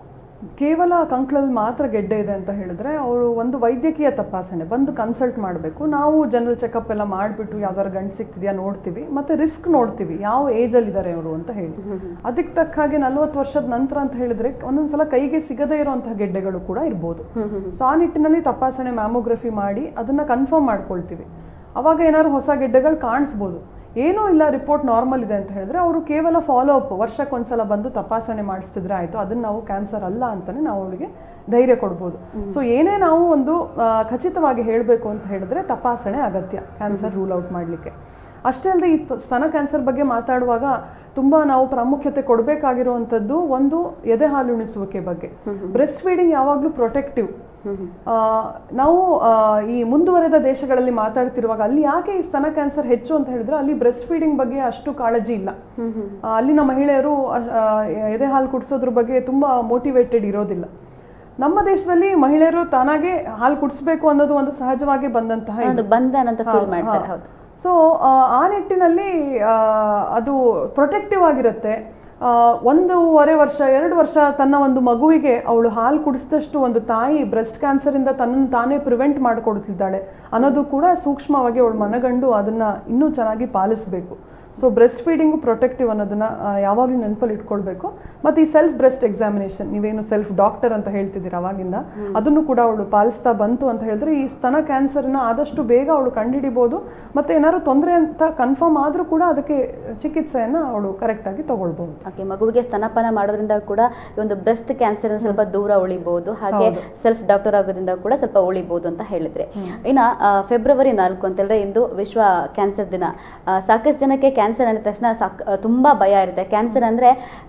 ಕೇವಲ ಕಂಕ್ಳಲ್ಲಿ ಮಾತ್ರ ಗೆಡ್ಡೆ ಇದೆ ಅಂತ ಹೇಳಿದ್ರೆ ಅವರು ಒಂದು ವೈದ್ಯಕೀಯ ತಪಾಸಣೆ ಬಂದು ಕನ್ಸಲ್ಟ್ ಮಾಡಬೇಕು ನಾವು ಜನರಲ್ ಚೆಕಪ್ ಎಲ್ಲ ಮಾಡಿಬಿಟ್ಟು ಯಾವ್ದಾರು ಗಂಟು ಸಿಗ್ತಿದೆಯಾ ನೋಡ್ತೀವಿ ಮತ್ತೆ ರಿಸ್ಕ್ ನೋಡ್ತೀವಿ ಯಾವ ಏಜಲ್ಲಿ ಇದ್ದಾರೆ ಅವರು ಅಂತ ಹೇಳಿ ಅದಕ್ಕೆ ತಕ್ಕ ಹಾಗೆ ನಲ್ವತ್ತು ವರ್ಷದ ನಂತರ ಅಂತ ಹೇಳಿದ್ರೆ ಒಂದೊಂದ್ಸಲ ಕೈಗೆ ಸಿಗದೇ ಇರುವಂತಹ ಗೆಡ್ಡೆಗಳು ಕೂಡ ಇರ್ಬೋದು ಸೊ ಆ ನಿಟ್ಟಿನಲ್ಲಿ ತಪಾಸಣೆ ಮ್ಯಾಮೋಗ್ರಫಿ ಮಾಡಿ ಅದನ್ನ ಕನ್ಫರ್ಮ್ ಮಾಡ್ಕೊಳ್ತೀವಿ ಅವಾಗ ಏನಾದ್ರು ಹೊಸ ಗೆಡ್ಡೆಗಳು ಕಾಣಿಸ್ಬೋದು ಏನೂ ಇಲ್ಲ ರಿಪೋರ್ಟ್ ನಾರ್ಮಲ್ ಇದೆ ಅಂತ ಹೇಳಿದ್ರೆ ಅವರು ಕೇವಲ ಫಾಲೋ ಅಪ್ ವರ್ಷಕ್ಕೊಂದ್ಸಲ ಬಂದು ತಪಾಸಣೆ ಮಾಡಿಸ್ತಿದ್ರೆ ಆಯ್ತು ಅದನ್ನ ನಾವು ಕ್ಯಾನ್ಸರ್ ಅಲ್ಲ ಅಂತಾನೆ ನಾವು ಅವಳಿಗೆ ಧೈರ್ಯ ಕೊಡ್ಬೋದು ಸೊ ಏನೇ ನಾವು ಒಂದು ಆ, ಖಚಿತವಾಗಿ ಹೇಳಬೇಕು ಅಂತ ಹೇಳಿದ್ರೆ ತಪಾಸಣೆ ಅಗತ್ಯ ಕ್ಯಾನ್ಸರ್ ರೂಲ್ ಔಟ್ ಮಾಡಲಿಕ್ಕೆ ಅಷ್ಟೇ ಅಲ್ಲದೆ ಈ ತ- ಸ್ತನ ಕ್ಯಾನ್ಸರ್ ಬಗ್ಗೆ ಮಾತಾಡುವಾಗ ತುಂಬಾ ನಾವು ಪ್ರಾಮುಖ್ಯತೆ ಕೊಡಬೇಕಾಗಿರುವಂಥದ್ದು ಒಂದು ಎದೆ ಹಾಲುಣಿಸುವಿಕೆ ಬಗ್ಗೆ ಬ್ರೆಸ್ಟ್ ಫೀಡಿಂಗ್ ಯಾವಾಗಲೂ ಪ್ರೊಟೆಕ್ಟಿವ್ ಆ, ನಾವು ಆ, ಈ ಮುಂದುವರೆದ ದೇಶಗಳಲ್ಲಿ ಮಾತಾಡ್ತಿರುವಾಗ ಅಲ್ಲಿ ಯಾಕೆ ಈ ಸ್ತನ ಕ್ಯಾನ್ಸರ್ ಹೆಚ್ಚು ಅಂತ ಹೇಳಿದ್ರೆ ಅಲ್ಲಿ ಬ್ರೆಸ್ಟ್ ಫೀಡಿಂಗ್ ಬಗ್ಗೆ ಅಷ್ಟು ಕಾಳಜಿ ಇಲ್ಲ ಆ, ಅಲ್ಲಿನ ಮಹಿಳೆಯರು ಅ- ಆ, ಎದೆ ಹಾಲು ಕುಡಿಸೋದ್ರ ಬಗ್ಗೆ ತುಂಬಾ ಮೋಟಿವೇಟೆಡ್ ಇರೋದಿಲ್ಲ ನಮ್ಮ ದೇಶದಲ್ಲಿ ಮಹಿಳೆಯರು ತಾನಾಗೆ ಹಾಲು ಕುಡಿಸ್ಬೇಕು ಅನ್ನೋದು ಒಂದು ಸಹಜವಾಗಿ ಬಂದಂತಹ ಇದು. ಒಂದು ಬಂಧನ ಅಂತ ಫೀಲ್ ಮಾಡ್ತಾರೆ ಹೌದು ಸೊ ಆ ನಿಟ್ಟಿನಲ್ಲಿ ಆ, ಅದು ಪ್ರೊಟೆಕ್ಟಿವ್ ಆಗಿರುತ್ತೆ ಆ, ಒಂದೂವರೆ ವರ್ಷ ಎರಡು ವರ್ಷ ತನ್ನ ಒಂದು ಮಗುವಿಗೆ ಅವಳು ಹಾಲು ಕುಡಿಸಿದಷ್ಟು ಒಂದು ತಾಯಿ ಬ್ರೆಸ್ಟ್ ಕ್ಯಾನ್ಸರಿಂದ ತನ್ನನ್ನು ತಾನೇ ಪ್ರಿವೆಂಟ್ ಮಾಡಿಕೊಡ್ತಿದ್ದಾಳೆ ಅನ್ನೋದು ಕೂಡ ಸೂಕ್ಷ್ಮವಾಗಿ ಅವಳು ಮನಗಂಡು ಅದನ್ನ ಇನ್ನೂ ಚೆನ್ನಾಗಿ ಪಾಲಿಸಬೇಕು ಸೊ ಬ್ರೆಸ್ಟ್ ಫೀಡಿಂಗು ಪ್ರೊಟೆಕ್ಟಿವ್ ಅನ್ನೋದನ್ನ ಆ, ಯಾವಾಗಲೂ ನೆನಪಲ್ಲಿ ಇಟ್ಕೊಳ್ಬೇಕು ಮತ್ತು ಈ ಸೆಲ್ಫ್ ಬ್ರೆಸ್ಟ್ ಎಕ್ಸಾಮಿನೇಷನ್ ನೀವೇನು ಸೆಲ್ಫ್ ಡಾಕ್ಟರ್ ಅಂತ ಹೇಳ್ತಿದ್ದೀರ ಅವಾಗಿಂದ ಅದನ್ನು ಕೂಡ ಅವಳು ಪಾಲಿಸ್ತಾ ಬಂತು ಅಂತ ಹೇಳಿದ್ರೆ ಈ ಸ್ತನ ಕ್ಯಾನ್ಸರ್ನ ಆದಷ್ಟು ಬೇಗ ಅವಳು ಕಂಡುಹಿಡಿಬೋದು ಮತ್ತು ಏನಾದ್ರು ತೊಂದರೆ ಅಂತ ಕನ್ಫರ್ಮ್ ಆದರೂ ಕೂಡ ಅದಕ್ಕೆ ಚಿಕಿತ್ಸೆಯನ್ನು ಅವಳು ಕರೆಕ್ಟಾಗಿ ತಗೊಳ್ಬೋದು ಓಕೆ ಮಗುವಿಗೆ ಸ್ತನಪಾನ ಮಾಡೋದ್ರಿಂದ ಕೂಡ ಈ ಒಂದು ಬ್ರೆಸ್ಟ್ ಕ್ಯಾನ್ಸರ್ ಸ್ವಲ್ಪ ದೂರ ಉಳಿಬಹುದು ಹಾಗೆ ಸೆಲ್ಫ್ ಡಾಕ್ಟರ್ ಆಗೋದ್ರಿಂದ ಕೂಡ ಸ್ವಲ್ಪ ಉಳಿಬಹುದು ಅಂತ ಹೇಳಿದ್ರೆ ಇನ್ನ ಆ, ಫೆಬ್ರವರಿ ನಾಲ್ಕು ಅಂತ ಹೇಳಿದ್ರೆ ಇಂದು ವಿಶ್ವ ಕ್ಯಾನ್ಸರ್ ದಿನ ಆ, ಸಾಕಷ್ಟು ಜನಕ್ಕೆ ಕ್ಯಾನ್ಸರ್ ಅಂದ ತಕ್ಷಣ ಸಾಕ್ ಆ, ತುಂಬಾ ಭಯ ಇರುತ್ತೆ ಕ್ಯಾನ್ಸರ್ ಅಂದ್ರೆ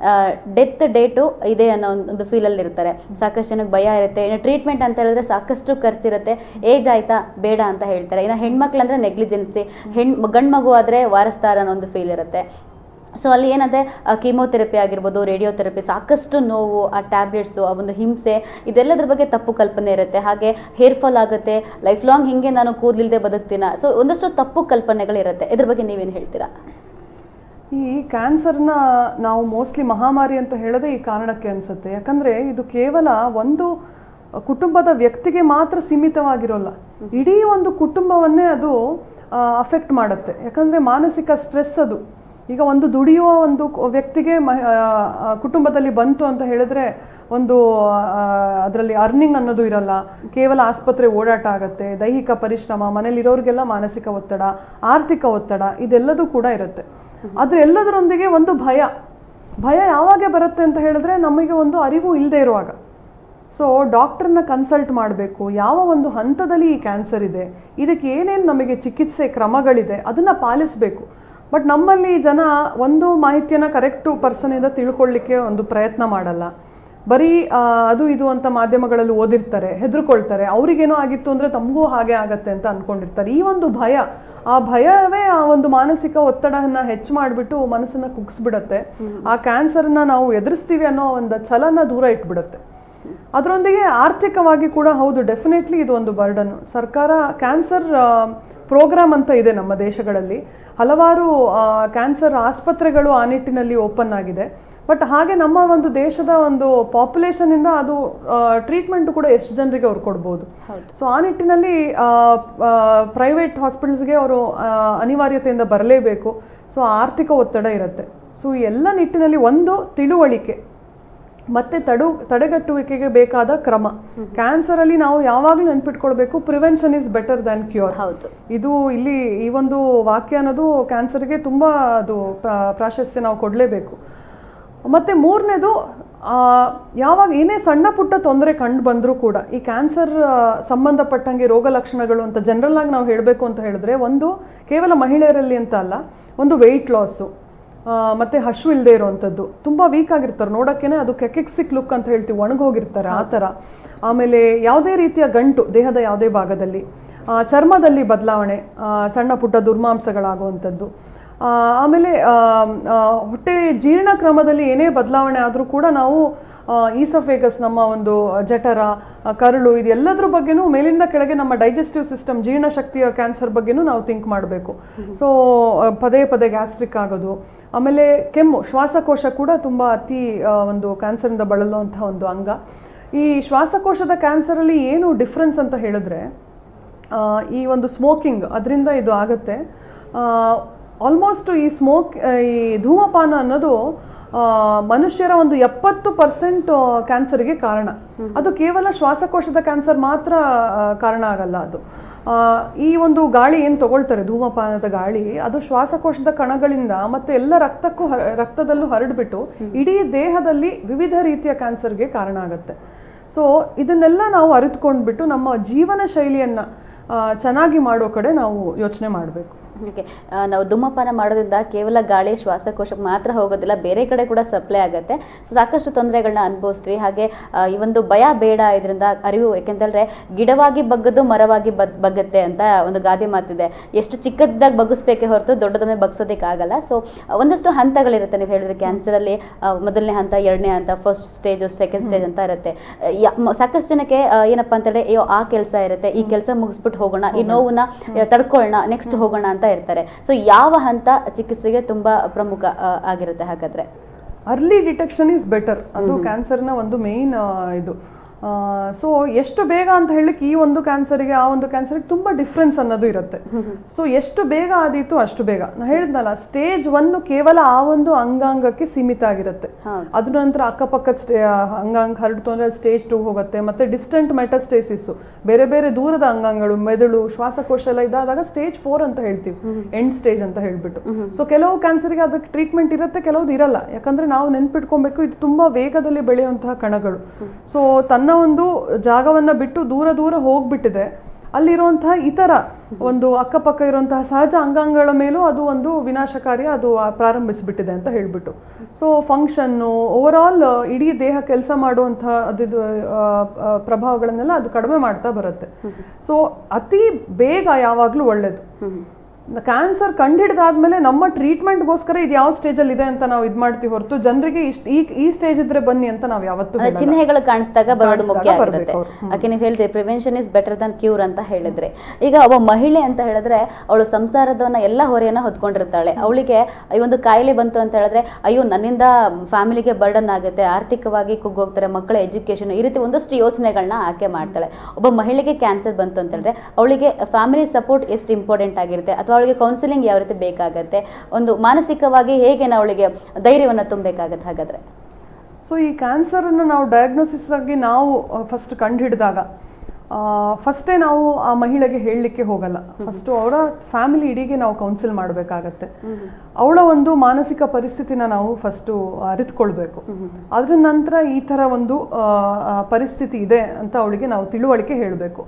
ಡೆತ್ ಡೇಟು ಇದೆ ಅನ್ನೋ ಒಂದು- ಒಂದು ಫೀಲಲ್ಲಿ ಇರ್ತಾರೆ ಸಾಕಷ್ಟು ಜನಕ್ಕೆ ಭಯ ಇರುತ್ತೆ ಇನ್ನು ಟ್ರೀಟ್ಮೆಂಟ್ ಅಂತ ಹೇಳಿದ್ರೆ ಸಾಕಷ್ಟು ಖರ್ಚಿರುತ್ತೆ ಏಜ್ ಆಯ್ತಾ ಬೇಡ ಅಂತ ಹೇಳ್ತಾರೆ ಇನ್ನು ಹೆಣ್ಮಕ್ಳು ಅಂದ್ರೆ ನೆಗ್ಲಿಜೆನ್ಸಿ ಹೆಣ್ ಗಂಡು ಮಗು ಆದ್ರೆ ವಾರಸ್ತಾರ ಅನ್ನೋ ಒಂದು ಫೀಲ್ ಇರುತ್ತೆ ಸೊ ಅಲ್ಲಿ ಏನಂದರೆ ಕೀಮೋಥೆರಪಿ ಆಗಿರ್ಬೋದು ರೇಡಿಯೋಥೆರಪಿ ಸಾಕಷ್ಟು ನೋವು ಆ ಟ್ಯಾಬ್ಲೆಟ್ಸು ಆ ಒಂದು ಹಿಂಸೆ ಇದೆಲ್ಲದ್ರ ಬಗ್ಗೆ ತಪ್ಪು ಕಲ್ಪನೆ ಇರುತ್ತೆ ಹಾಗೆ ಹೇರ್ ಫಾಲ್ ಆಗುತ್ತೆ ಲೈಫ್ ಲಾಂಗ್ ಹಿಂಗೆ ನಾನು ಕೂದಲಿಲ್ಲದೆ ಬದುಕ್ತೀನ ಸೊ ಒಂದಷ್ಟು ತಪ್ಪು ಕಲ್ಪನೆಗಳಿರುತ್ತೆ ಇದ್ರ ಬಗ್ಗೆ ನೀವೇನು ಹೇಳ್ತೀರಾ ಈ ಕ್ಯಾನ್ಸರ್ನ ನಾವು ಮೋಸ್ಟ್ಲಿ ಮಹಾಮಾರಿ ಅಂತ ಹೇಳೋದೇ ಈ ಕಾರಣಕ್ಕೆ ಅನ್ಸುತ್ತೆ ಯಾಕಂದ್ರೆ ಇದು ಕೇವಲ ಒಂದು ಕುಟುಂಬದ ವ್ಯಕ್ತಿಗೆ ಮಾತ್ರ ಸೀಮಿತವಾಗಿರೋಲ್ಲ ಇಡೀ ಒಂದು ಕುಟುಂಬವನ್ನೇ ಅದು ಅಫೆಕ್ಟ್ ಮಾಡುತ್ತೆ ಯಾಕಂದ್ರೆ ಮಾನಸಿಕ ಸ್ಟ್ರೆಸ್ ಅದು ಈಗ ಒಂದು ದುಡಿಯುವ ಒಂದು ಕು- ವ್ಯಕ್ತಿಗೆ ಮ ಆ, ಆ, ಕುಟುಂಬದಲ್ಲಿ ಬಂತು ಅಂತ ಹೇಳಿದ್ರೆ ಒಂದು ಅದರಲ್ಲಿ ಅರ್ನಿಂಗ್ ಅನ್ನೋದು ಇರಲ್ಲ ಕೇವಲ ಆಸ್ಪತ್ರೆ ಓಡಾಟ ಆಗುತ್ತೆ ದೈಹಿಕ ಪರಿಶ್ರಮ ಮನೇಲಿರೋರಿಗೆಲ್ಲ ಮಾನಸಿಕ ಒತ್ತಡ ಆರ್ಥಿಕ ಒತ್ತಡ ಇದೆಲ್ಲದೂ ಕೂಡ ಇರುತ್ತೆ ಆದ್ರೆ ಎಲ್ಲದರೊಂದಿಗೆ ಒಂದು ಭಯ ಭಯ ಯಾವಾಗ ಬರುತ್ತೆ ಅಂತ ಹೇಳಿದ್ರೆ ನಮಗೆ ಒಂದು ಅರಿವು ಇಲ್ಲದೆ ಇರುವಾಗ ಸೊ ಡಾಕ್ಟರ್ನ ಕನ್ಸಲ್ಟ್ ಮಾಡಬೇಕು ಯಾವ ಒಂದು ಹಂತದಲ್ಲಿ ಈ ಕ್ಯಾನ್ಸರ್ ಇದೆ ಇದಕ್ಕೆ ಏನೇನು ನಮಗೆ ಚಿಕಿತ್ಸೆ ಕ್ರಮಗಳಿದೆ ಅದನ್ನು ಪಾಲಿಸಬೇಕು ಬಟ್ ನಮ್ಮಲ್ಲಿ ಜನ ಒಂದು ಮಾಹಿತಿಯನ್ನು ಕರೆಕ್ಟು ಪರ್ಸನಿಂದ ತಿಳ್ಕೊಳ್ಳಿಕ್ಕೆ ಒಂದು ಪ್ರಯತ್ನ ಮಾಡಲ್ಲ ಬರೀ ಆ, ಅದು ಇದು ಅಂತ ಮಾಧ್ಯಮಗಳಲ್ಲಿ ಓದಿರ್ತಾರೆ ಹೆದರ್ಕೊಳ್ತಾರೆ ಅವ್ರಿಗೇನೋ ಆಗಿತ್ತು ಅಂದರೆ ತಮಗೂ ಹಾಗೆ ಆಗತ್ತೆ ಅಂತ ಅನ್ಕೊಂಡಿರ್ತಾರೆ ಈ ಒಂದು ಭಯ ಆ ಭಯವೇ ಆ ಒಂದು ಮಾನಸಿಕ ಒತ್ತಡನ ಹೆಚ್ಚು ಮಾಡಿಬಿಟ್ಟು ಮನಸ್ಸನ್ನ ಕುಗ್ಸ್ಬಿಡತ್ತೆ ಆ ಕ್ಯಾನ್ಸರ್ನ ನಾವು ಎದುರಿಸ್ತೀವಿ ಅನ್ನೋ ಒಂದು ಛಲನ ದೂರ ಇಟ್ಬಿಡುತ್ತೆ ಅದರೊಂದಿಗೆ ಆರ್ಥಿಕವಾಗಿ ಕೂಡ ಹೌದು ಡೆಫಿನೆಟ್ಲಿ ಇದು ಒಂದು ಬರ್ಡನ್ ಸರ್ಕಾರ ಕ್ಯಾನ್ಸರ್ ಪ್ರೋಗ್ರಾಮ್ ಅಂತ ಇದೆ ನಮ್ಮ ದೇಶಗಳಲ್ಲಿ ಹಲವಾರು ಕ್ಯಾನ್ಸರ್ ಆಸ್ಪತ್ರೆಗಳು ಆ ನಿಟ್ಟಿನಲ್ಲಿ ಓಪನ್ ಆಗಿದೆ ಬಟ್ ಹಾಗೆ ನಮ್ಮ ಒಂದು ದೇಶದ ಒಂದು ಪಾಪ್ಯುಲೇಷನ್ ಇಂದ ಅದು ಟ್ರೀಟ್ಮೆಂಟ್ ಕೂಡ ಎಷ್ಟು ಜನರಿಗೆ ಅವ್ರು ಕೊಡ್ಬೋದು ಸೊ ಆ ನಿಟ್ಟಿನಲ್ಲಿ ಪ್ರೈವೇಟ್ ಹಾಸ್ಪಿಟಲ್ಸ್ಗೆ ಅವರು ಅನಿವಾರ್ಯತೆಯಿಂದ ಬರಲೇಬೇಕು ಸೊ ಆರ್ಥಿಕ ಒತ್ತಡ ಇರುತ್ತೆ ಸೊ ಈ ಎಲ್ಲ ನಿಟ್ಟಿನಲ್ಲಿ ಒಂದು ತಿಳುವಳಿಕೆ ಮತ್ತೆ ತಡು ತಡೆಗಟ್ಟುವಿಕೆಗೆ ಬೇಕಾದ ಕ್ರಮ ಕ್ಯಾನ್ಸರ್ ಅಲ್ಲಿ ನಾವು ಯಾವಾಗಲೂ ನೆನ್ಪಿಟ್ಕೊಳ್ಬೇಕು prevention is better than cure ಹೌದು ಇದು ಇಲ್ಲಿ ಈ ಒಂದು ವಾಕ್ಯ ಅನ್ನೋದು ಕ್ಯಾನ್ಸರ್ಗೆ ತುಂಬ ಅದು ಪ್ರಾ- ಪ್ರಾಶಸ್ತ್ಯ ನಾವು ಕೊಡಲೇಬೇಕು ಮತ್ತೆ ಮೂರನೇದು ಯಾವಾಗ ಏನೇ ಸಣ್ಣ ಪುಟ್ಟ ತೊಂದರೆ ಕಂಡು ಬಂದರೂ ಕೂಡ ಈ ಕ್ಯಾನ್ಸರ್ ಸಂಬಂಧಪಟ್ಟಂಗೆ ರೋಗ ಲಕ್ಷಣಗಳು ಅಂತ ಜನರಲ್ ಆಗಿ ನಾವು ಹೇಳಬೇಕು ಅಂತ ಹೇಳಿದ್ರೆ ಒಂದು ಕೇವಲ ಮಹಿಳೆಯರಲ್ಲಿ ಅಂತ ಅಲ್ಲ ಒಂದು ವೆಯ್ಟ್ ಲಾಸು ಮತ್ತೆ ಹಶು ಇಲ್ಲದೆ ಇರುವಂಥದ್ದು ತುಂಬ ವೀಕ್ ಆಗಿರ್ತಾರೆ ನೋಡೋಕ್ಕೇನೆ ಅದು ಕೆಕೆಕ್ಸಿಕ್ ಲುಕ್ ಅಂತ ಹೇಳ್ತೀವಿ ಒಣಗೋಗಿರ್ತಾರೆ ಆ ಥರ ಆಮೇಲೆ ಯಾವುದೇ ರೀತಿಯ ಗಂಟು ದೇಹದ ಯಾವುದೇ ಭಾಗದಲ್ಲಿ ಆ, ಚರ್ಮದಲ್ಲಿ ಬದಲಾವಣೆ ಆ, ಸಣ್ಣ ಪುಟ್ಟ ದುರ್ಮಾಂಸಗಳಾಗುವಂಥದ್ದು ಆ, ಆಮೇಲೆ ಆ, ಆ, ಹೊಟ್ಟೆ ಜೀರ್ಣ ಕ್ರಮದಲ್ಲಿ ಏನೇ ಬದಲಾವಣೆ ಆದರೂ ಕೂಡ ನಾವು ಈಸಫೇಗಸ್ ನಮ್ಮ ಒಂದು ಜಠರ ಆ, ಕರಳು ಇದೆಲ್ಲದ್ರ ಬಗ್ಗೆನೂ ಮೇಲಿಂದ ಕೆಳಗೆ ನಮ್ಮ ಡೈಜೆಸ್ಟಿವ್ ಸಿಸ್ಟಮ್ ಜೀರ್ಣಶಕ್ತಿಯ ಕ್ಯಾನ್ಸರ್ ಬಗ್ಗೆನೂ ನಾವು ಥಿಂಕ್ ಮಾಡಬೇಕು ಸೊ ಪದೇ ಪದೇ ಗ್ಯಾಸ್ಟ್ರಿಕ್ ಆಗೋದು ಆಮೇಲೆ ಕೆಮ್ಮು ಶ್ವಾಸಕೋಶ ಕೂಡ ತುಂಬ ಅತಿ ಆ, ಒಂದು ಕ್ಯಾನ್ಸರಿಂದ ಬಳಲುವಂಥ ಒಂದು ಅಂಗ ಈ ಶ್ವಾಸಕೋಶದ ಕ್ಯಾನ್ಸರಲ್ಲಿ ಏನು ಡಿಫ್ರೆನ್ಸ್ ಅಂತ ಹೇಳಿದ್ರೆ ಆ, ಈ ಒಂದು ಸ್ಮೋಕಿಂಗ್ ಅದರಿಂದ ಇದು ಆಗುತ್ತೆ ಆಲ್ಮೋಸ್ಟ್ ಈ ಸ್ಮೋಕ್ ಈ ಧೂಮಪಾನ ಅನ್ನೋದು ಆ, ಮನುಷ್ಯರ ಒಂದು ಎಪ್ಪತ್ತು ಪರ್ಸೆಂಟ್ ಕ್ಯಾನ್ಸರ್ಗೆ ಕಾರಣ ಅದು ಕೇವಲ ಶ್ವಾಸಕೋಶದ ಕ್ಯಾನ್ಸರ್ ಮಾತ್ರ ಆ, ಕಾರಣ ಆಗಲ್ಲ ಅದು ಆ, ಈ ಒಂದು ಗಾಳಿ ಏನು ತಗೊಳ್ತಾರೆ ಧೂಮಪಾನದ ಗಾಳಿ ಅದು ಶ್ವಾಸಕೋಶದ ಕಣಗಳಿಂದ ಮತ್ತೆ ಎಲ್ಲ ರಕ್ತಕ್ಕೂ ಹರ ರಕ್ತದಲ್ಲೂ ಹರಡ್ಬಿಟ್ಟು ಇಡೀ ದೇಹದಲ್ಲಿ ವಿವಿಧ ರೀತಿಯ ಕ್ಯಾನ್ಸರ್ಗೆ ಕಾರಣ ಆಗುತ್ತೆ ಸೊ ಇದನ್ನೆಲ್ಲ ನಾವು ಅರಿತುಕೊಂಡ್ಬಿಟ್ಟು ನಮ್ಮ ಜೀವನ ಶೈಲಿಯನ್ನ ಆ, ಚೆನ್ನಾಗಿ ಮಾಡೋ ಕಡೆ ನಾವು ಯೋಚನೆ ಮಾಡಬೇಕು ಓಕೆ ನಾವು ಧೂಮಪಾನ ಮಾಡೋದ್ರಿಂದ ಕೇವಲ ಗಾಳಿ ಶ್ವಾಸಕೋಶಕ್ಕೆ ಮಾತ್ರ ಹೋಗೋದಿಲ್ಲ ಬೇರೆ ಕಡೆ ಕೂಡ ಸಪ್ಲೈ ಆಗುತ್ತೆ ಸೊ ಸಾಕಷ್ಟು ತೊಂದರೆಗಳನ್ನ ಅನುಭವಿಸ್ತೀವಿ ಹಾಗೆ ಆ, ಈ ಒಂದು ಭಯ ಬೇಡ ಇದರಿಂದ ಅರಿವು ಯಾಕೆಂತಂದ್ರೆ ಗಿಡವಾಗಿ ಬಗ್ಗದು ಮರವಾಗಿ ಬಗ್ ಬಗ್ಗತ್ತೆ ಅಂತ ಒಂದು ಗಾದೆ ಮಾತಿದೆ ಎಷ್ಟು ಚಿಕ್ಕದಾಗಿ ಬಗ್ಗಿಸ್ಬೇಕೇ ಹೊರತು ದೊಡ್ಡದನ್ನೇ ಬಗ್ಸೋದಕ್ಕೆ ಆಗಲ್ಲ ಸೊ ಒಂದಷ್ಟು ಹಂತಗಳಿರುತ್ತೆ ನೀವು ಹೇಳಿದ್ರೆ ಕ್ಯಾನ್ಸರಲ್ಲಿ ಮೊದಲನೇ ಹಂತ ಎರಡನೇ ಹಂತ ಫಸ್ಟ್ ಸ್ಟೇಜು ಸೆಕೆಂಡ್ ಸ್ಟೇಜ್ ಅಂತ ಇರುತ್ತೆ ಆ, ಯಾ- ಮ- ಸಾಕಷ್ಟು ಜನಕ್ಕೆ ಆ, ಏನಪ್ಪಾ ಅಂತಂದ್ರೆ ಅಯ್ಯೋ ಆ ಕೆಲಸ ಇರುತ್ತೆ ಈ ಕೆಲಸ ಮುಗಿಸ್ಬಿಟ್ಟು ಹೋಗೋಣ ಈ ನೋವನ್ನ ಆ, ತಡ್ಕೊಳ್ಳೋಣ ನೆಕ್ಸ್ಟ್ ಹೋಗೋಣ ಅಂತ ಇರ್ತಾರೆ ಸೊ ಯಾವ ಹಂತ ಚಿಕಿತ್ಸೆಗೆ ತುಂಬಾ ಪ್ರಮುಖ ಆ, ಆಗಿರುತ್ತೆ ಹಾಗಾದ್ರೆ ಅರ್ಲಿ ಡಿಟೆಕ್ಷನ್ ಈಸ್ ಬೆಟರ್ ಅದು ಕ್ಯಾನ್ಸರ್ನ ಒಂದು ಮೇಯ್ನ್ ಇದು ಸೊ ಎಷ್ಟು ಬೇಗ ಅಂತ ಹೇಳಲಿಕ್ಕೆ ಈ ಒಂದು ಕ್ಯಾನ್ಸರಿಗೆ ಆ ಒಂದು ಕ್ಯಾನ್ಸರ್ಗೆ ತುಂಬ ಡಿಫ್ರೆನ್ಸ್ ಅನ್ನೋದು ಇರುತ್ತೆ ಸೊ ಎಷ್ಟು ಬೇಗ ಆದೀತು ಅಷ್ಟು ಬೇಗ ನಾ ಹೇಳಿದ್ನಲ್ಲ ಸ್ಟೇಜ್ ಒನ್ ಕೇವಲ ಆ ಒಂದು ಅಂಗಾಂಗಕ್ಕೆ ಸೀಮಿತ ಆಗಿರುತ್ತೆ ಹೌದು. ಅದ್ರ ನಂತರ ಅಕ್ಕಪಕ್ಕದ ಸ್ಟೇ ಅಂಗಾಂಗ ಹರಡ್ತು ಅಂದ್ರೆ ಸ್ಟೇಜ್ ಟೂ ಹೋಗುತ್ತೆ ಮತ್ತೆ ಡಿಸ್ಟೆಂಟ್ ಮೆಟಸ್ಟೇಸಿಸ್ ಬೇರೆ ಬೇರೆ ದೂರದ ಅಂಗಾಂಗಗಳು ಮೆದುಳು ಶ್ವಾಸಕೋಶ ಎಲ್ಲ ಇದಾದಾಗ ಸ್ಟೇಜ್ ಫೋರ್ ಅಂತ ಹೇಳ್ತೀವಿ ಎಂಡ್ ಸ್ಟೇಜ್ ಅಂತ ಹೇಳ್ಬಿಟ್ಟು ಸೊ ಕೆಲವು ಕ್ಯಾನ್ಸರ್ಗೆ ಅದಕ್ಕೆ ಟ್ರೀಟ್ಮೆಂಟ್ ಇರುತ್ತೆ ಕೆಲವ್ದು ಇರಲ್ಲ ಯಾಕಂದ್ರೆ ನಾವು ನೆನ್ಪಿಟ್ಕೊಬೇಕು ಇದು ತುಂಬಾ ವೇಗದಲ್ಲಿ ಬೆಳೆಯುವಂತಹ ಕಣಗಳು ಸೊ ತನ್ನ ಒಂದು ಜಾಗವನ್ನ ಬಿಟ್ಟು ದೂರ ದೂರ ಹೋಗ್ಬಿಟ್ಟಿದೆ ಅಲ್ಲಿರುವಂತಹ ಇತರ ಒಂದು ಅಕ್ಕಪಕ್ಕ ಇರುವಂತಹ ಸಹಜ ಅಂಗಾಂಗಗಳ ಮೇಲೂ ಅದು ಒಂದು ವಿನಾಶಕಾರಿ ಅದು ಆ ಪ್ರಾರಂಭಿಸಿಬಿಟ್ಟಿದೆ ಅಂತ ಹೇಳ್ಬಿಟ್ಟು ಸೊ ಫಂಕ್ಷನ್ನು ಓವರ್ ಆಲ್ ಇಡೀ ದೇಹ ಕೆಲಸ ಮಾಡುವಂತಹ ಅದಿದು ಆ, ಆ, ಪ್ರಭಾವಗಳನ್ನೆಲ್ಲ ಅದು ಕಡಿಮೆ ಮಾಡ್ತಾ ಬರುತ್ತೆ ಸೊ ಅತಿ ಬೇಗ ಯಾವಾಗಲೂ ಒಳ್ಳೇದು ಕ್ಯಾನ್ಸರ್ ಕಂಡಿಡ್ದಾದ್ಮೇಲೆ ನಮ್ಮ ಟ್ರೀಟ್ಮೆಂಟ್ಗೋಸ್ಕರ ಇದು ಯಾವ ಸ್ಟೇಜಲ್ಲಿ ಇದೆ ಅಂತ ನಾವು ಇದು ಮಾಡ್ತೀವಿ ಹೊರತು ಜನರಿಗೆ ಇಷ್ಟ ಈ ಈ ಸ್ಟೇಜ್ ಇದ್ರೆ ಬನ್ನಿ ಅಂತ ನಾವು ಯಾವತ್ತೂ ಅದೇ ಹೇಳಲ್ಲ. ಚಿಹ್ನೆಗಳು ಕಾಣಿಸಿದಾಗ ಬರೋದು ಮುಖ್ಯ ಕಾಣಿಸ್ದಾಗ ಆಗಿರುತ್ತೆ ಬರ್ಬೇಕು ಅವ್ರು. ಯಾಕೆ ನೀವು ಹೇಳಿದ್ರೆ prevention is better than cure ಅಂತ ಹೇಳಿದ್ರೆ ಈಗ ಒಬ್ಬ ಮಹಿಳೆ ಅಂತ ಹೇಳಿದ್ರೆ ಅವಳು ಸಂಸಾರದವನ್ನ ಎಲ್ಲ ಹೊರೆಯನ್ನ ಹೊತ್ಕೊಂಡಿರ್ತಾಳೆ ಅವಳಿಗೆ ಈ ಒಂದು ಕಾಯಿಲೆ ಬಂತು ಅಂತ ಹೇಳಿದ್ರೆ ಅಯ್ಯೋ ನನ್ನಿಂದ ಫ್ಯಾಮಿಲಿಗೆ ಬರ್ಡನ್ ಆಗುತ್ತೆ ಆರ್ಥಿಕವಾಗಿ ಕುಗ್ಗೋಗ್ತಾರೆ ಮಕ್ಕಳ ಎಜುಕೇಶನ್ ಈ ರೀತಿ ಒಂದಷ್ಟು ಯೋಚನೆಗಳನ್ನ ಆಕೆ ಮಾಡ್ತಾಳೆ ಒಬ್ಬ ಮಹಿಳೆಗೆ ಕ್ಯಾನ್ಸರ್ ಬಂತು ಅಂತ ಹೇಳಿದ್ರೆ ಅವಳಿಗೆ ಫ್ಯಾಮಿಲಿ ಸಪೋರ್ಟ್ ಎಷ್ಟು ಇಂಪಾರ್ಟೆಂಟ್ ಆಗಿರುತ್ತೆ ಅಥವಾ ಅವಳಿಗೆ ಕೌನ್ಸಿಲಿಂಗ್ ಯಾವ ರೀತಿ ಬೇಕಾಗತ್ತೆ ಒಂದು ಮಾನಸಿಕವಾಗಿ ಹೇಗೆ ನಾವು ಅವಳಿಗೆ ಧೈರ್ಯವನ್ನು ತುಂಬಬೇಕಾಗತ್ತೆ ಹಾಗಾದ್ರೆ ಸೊ ಈ ಕ್ಯಾನ್ಸರನ್ನು ನಾವು ಡಯಾಗ್ನೋಸಿಸ್ ಆಗಿ ನಾವು ಫಸ್ಟ್ ಕಂಡು ಹಿಡಿದಾಗ ಫಸ್ಟೇ ನಾವು ಆ ಮಹಿಳೆಗೆ ಹೇಳಲಿಕ್ಕೆ ಹೋಗಲ್ಲ ಫಸ್ಟು ಅವರ ಫ್ಯಾಮಿಲಿ ಇಡೀಗೆ ನಾವು ಕೌನ್ಸಿಲ್ ಮಾಡಬೇಕಾಗತ್ತೆ ಅವಳ ಒಂದು ಮಾನಸಿಕ ಪರಿಸ್ಥಿತಿನ ನಾವು ಫಸ್ಟು ಅರಿತುಕೊಳ್ಬೇಕು ಅದ್ರ ನಂತರ ಈ ಥರ ಒಂದು ಆ, ಆ, ಪರಿಸ್ಥಿತಿ ಇದೆ ಅಂತ ಅವಳಿಗೆ ನಾವು ತಿಳುವಳಿಕೆ ಹೇಳಬೇಕು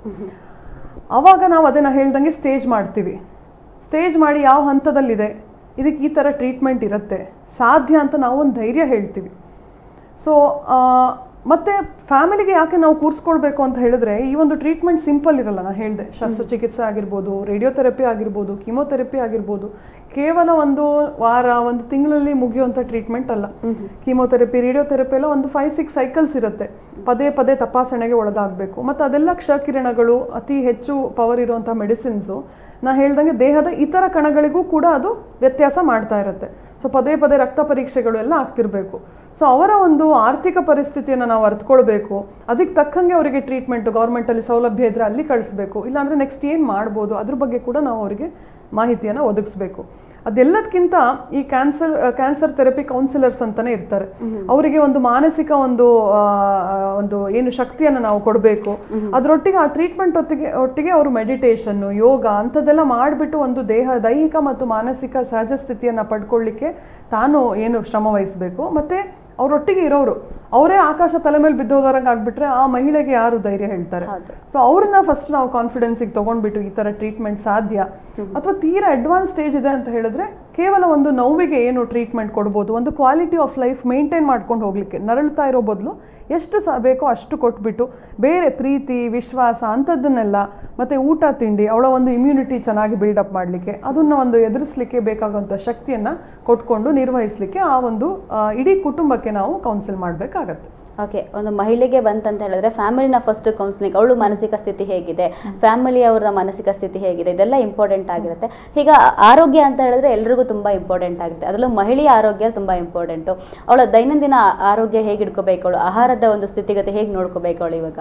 ಆವಾಗ ನಾವು ಅದನ್ನು ಹೇಳ್ದಂಗೆ ಸ್ಟೇಜ್ ಮಾಡ್ತೀವಿ ಸ್ಟೇಜ್ ಮಾಡಿ ಯಾವ ಹಂತದಲ್ಲಿದೆ ಇದಕ್ಕೆ ಈ ಥರ ಟ್ರೀಟ್ಮೆಂಟ್ ಇರುತ್ತೆ ಸಾಧ್ಯ ಅಂತ ನಾವು ಒಂದು ಧೈರ್ಯ ಹೇಳ್ತೀವಿ ಸೊ ಮತ್ತೆ ಫ್ಯಾಮಿಲಿಗೆ ಯಾಕೆ ನಾವು ಕೂರಿಸ್ಕೊಳ್ಬೇಕು ಅಂತ ಹೇಳಿದ್ರೆ ಈ ಒಂದು ಟ್ರೀಟ್ಮೆಂಟ್ ಸಿಂಪಲ್ ಇರಲ್ಲ ನಾನು ಹೇಳಿದೆ ಶಸ್ತ್ರಚಿಕಿತ್ಸೆ ಆಗಿರ್ಬೋದು ರೇಡಿಯೋಥೆರಪಿ ಆಗಿರ್ಬೋದು ಕೀಮೋಥೆರಪಿ ಆಗಿರ್ಬೋದು ಕೇವಲ ಒಂದು ವಾರ ಒಂದು ತಿಂಗಳಲ್ಲಿ ಮುಗಿಯುವಂಥ ಟ್ರೀಟ್ಮೆಂಟ್ ಅಲ್ಲ ಕೀಮೋಥೆರಪಿ ರೇಡಿಯೋಥೆರಪಿ ಎಲ್ಲ ಒಂದು ಫೈವ್ ಸಿಕ್ಸ್ ಸೈಕಲ್ಸ್ ಇರುತ್ತೆ ಪದೇ ಪದೇ ತಪಾಸಣೆಗೆ ಒಳಗಾಗಬೇಕು ಮತ್ತು ಅದೆಲ್ಲ ಕ್ಷಕಿರಣಗಳು ಅತಿ ಹೆಚ್ಚು ಪವರ್ ಇರುವಂಥ ಮೆಡಿಸಿನ್ಸು ನಾ ಹೇಳ್ದಂಗೆ ದೇಹದ ಇತರ ಕಣಗಳಿಗೂ ಕೂಡ ಅದು ವ್ಯತ್ಯಾಸ ಮಾಡ್ತಾ ಇರುತ್ತೆ ಸೊ ಪದೇ ಪದೇ ರಕ್ತ ಪರೀಕ್ಷೆಗಳು ಎಲ್ಲ ಆಗ್ತಿರ್ಬೇಕು ಸೊ ಅವರ ಒಂದು ಆರ್ಥಿಕ ಪರಿಸ್ಥಿತಿಯನ್ನು ನಾವು ಅರ್ಥಕೊಳ್ಬೇಕು ಅದಕ್ಕೆ ತಕ್ಕಂಗೆ ಅವರಿಗೆ ಟ್ರೀಟ್ಮೆಂಟ್ ಗೌರ್ಮೆಂಟಲ್ಲಿ ಸೌಲಭ್ಯ ಇದ್ದರೆ ಅಲ್ಲಿ ಕಳಿಸ್ಬೇಕು ಇಲ್ಲಾಂದರೆ ನೆಕ್ಸ್ಟ್ ಏನು ಮಾಡ್ಬೋದು ಅದ್ರ ಬಗ್ಗೆ ಕೂಡ ನಾವು ಅವರಿಗೆ ಮಾಹಿತಿಯನ್ನು ಒದಗಿಸ್ಬೇಕು ಅದೆಲ್ಲದಕ್ಕಿಂತ ಈ ಕ್ಯಾನ್ಸರ್ ಕ್ಯಾನ್ಸರ್ ಥೆರಪಿ ಕೌನ್ಸಿಲರ್ಸ್ ಅಂತಾನೆ ಇರ್ತಾರೆ ಅವರಿಗೆ ಒಂದು ಮಾನಸಿಕ ಒಂದು ಆ, ಒಂದು ಏನು ಶಕ್ತಿಯನ್ನು ನಾವು ಕೊಡಬೇಕು ಅದರೊಟ್ಟಿಗೆ ಆ ಟ್ರೀಟ್ಮೆಂಟ್ ಒಟ್ಟಿಗೆ ಒಟ್ಟಿಗೆ ಅವರು ಮೆಡಿಟೇಷನ್ ಯೋಗ ಅಂಥದ್ದೆಲ್ಲ ಮಾಡಿಬಿಟ್ಟು ಒಂದು ದೇಹ ದೈಹಿಕ ಮತ್ತು ಮಾನಸಿಕ ಸಹಜ ಸ್ಥಿತಿಯನ್ನು ಪಡ್ಕೊಳ್ಳಿಕ್ಕೆ ತಾನು ಏನು ಶ್ರಮ ವಹಿಸಬೇಕು ಮತ್ತೆ ಅವರೊಟ್ಟಿಗೆ ಇರೋರು ಅವರೇ ಆಕಾಶ ತಲೆ ಮೇಲೆ ಬಿದ್ದೋದರಂಗೆ ಆಗ್ಬಿಟ್ರೆ ಆ ಮಹಿಳೆಗೆ ಯಾರು ಧೈರ್ಯ ಹೇಳ್ತಾರೆ ಹೌದು. ಸೊ ಅವ್ರನ್ನ ಫಸ್ಟ್ ನಾವು ಕಾನ್ಫಿಡೆನ್ಸಿಗೆ ತಗೊಂಡ್ಬಿಟ್ಟು ಈ ಥರ ಟ್ರೀಟ್ಮೆಂಟ್ ಸಾಧ್ಯ ಅಥವಾ ತೀರಾ ಅಡ್ವಾನ್ಸ್ ಸ್ಟೇಜ್ ಇದೆ ಅಂತ ಹೇಳಿದ್ರೆ ಕೇವಲ ಒಂದು ನೋವಿಗೆ ಏನು ಟ್ರೀಟ್ಮೆಂಟ್ ಕೊಡ್ಬೋದು ಒಂದು ಕ್ವಾಲಿಟಿ ಆಫ್ ಲೈಫ್ ಮೇಂಟೈನ್ ಮಾಡ್ಕೊಂಡು ಹೋಗ್ಲಿಕ್ಕೆ ನರಳ್ತಾ ಇರೋ ಬದಲು ಎಷ್ಟು ಸಹ ಬೇಕೋ ಅಷ್ಟು ಕೊಟ್ಬಿಟ್ಟು ಬೇರೆ ಪ್ರೀತಿ ವಿಶ್ವಾಸ ಅಂಥದ್ದನ್ನೆಲ್ಲ ಮತ್ತೆ ಊಟ ತಿಂಡಿ ಅವಳ ಒಂದು ಇಮ್ಯುನಿಟಿ ಚೆನ್ನಾಗಿ ಬಿಲ್ಡಪ್ ಮಾಡಲಿಕ್ಕೆ ಅದನ್ನ ಒಂದು ಎದುರಿಸಲಿಕ್ಕೆ ಬೇಕಾಗುವಂಥ ಶಕ್ತಿಯನ್ನ ಕೊಟ್ಕೊಂಡು ನಿರ್ವಹಿಸಲಿಕ್ಕೆ ಆ ಒಂದು ಆ, ಇಡೀ ಕುಟುಂಬಕ್ಕೆ ನಾವು ಕೌನ್ಸಿಲ್ ಮಾಡಬೇಕಾಗತ್ತೆ ಓಕೆ ಒಂದು ಮಹಿಳೆಗೆ ಬಂತಂತ ಹೇಳಿದ್ರೆ ಫ್ಯಾಮಿಲಿನ ಫಸ್ಟ್ ಕೌನ್ಸಿಲಿಂಗ್ ಅವಳು ಮಾನಸಿಕ ಸ್ಥಿತಿ ಹೇಗಿದೆ ಫ್ಯಾಮಿಲಿ ಅವರ ಮಾನಸಿಕ ಸ್ಥಿತಿ ಹೇಗಿದೆ ಇದೆಲ್ಲ ಇಂಪಾರ್ಟೆಂಟ್ ಆಗಿರುತ್ತೆ ಈಗ ಆರೋಗ್ಯ ಅಂತ ಹೇಳಿದ್ರೆ ಎಲ್ರಿಗೂ ತುಂಬಾ ಇಂಪಾರ್ಟೆಂಟ್ ಆಗುತ್ತೆ ಅದರಲ್ಲೂ ಮಹಿಳೆಯ ಆರೋಗ್ಯ ತುಂಬಾ ಇಂಪಾರ್ಟೆಂಟು ಅವಳ ದೈನಂದಿನ ಆರೋಗ್ಯ ಹೇಗೆ ಇಟ್ಕೋಬೇಕು ಅವಳು ಆಹಾರದ ಒಂದು ಸ್ಥಿತಿಗತಿ ಹೇಗೆ ನೋಡ್ಕೋಬೇಕು ಅವಳು ಇವಾಗ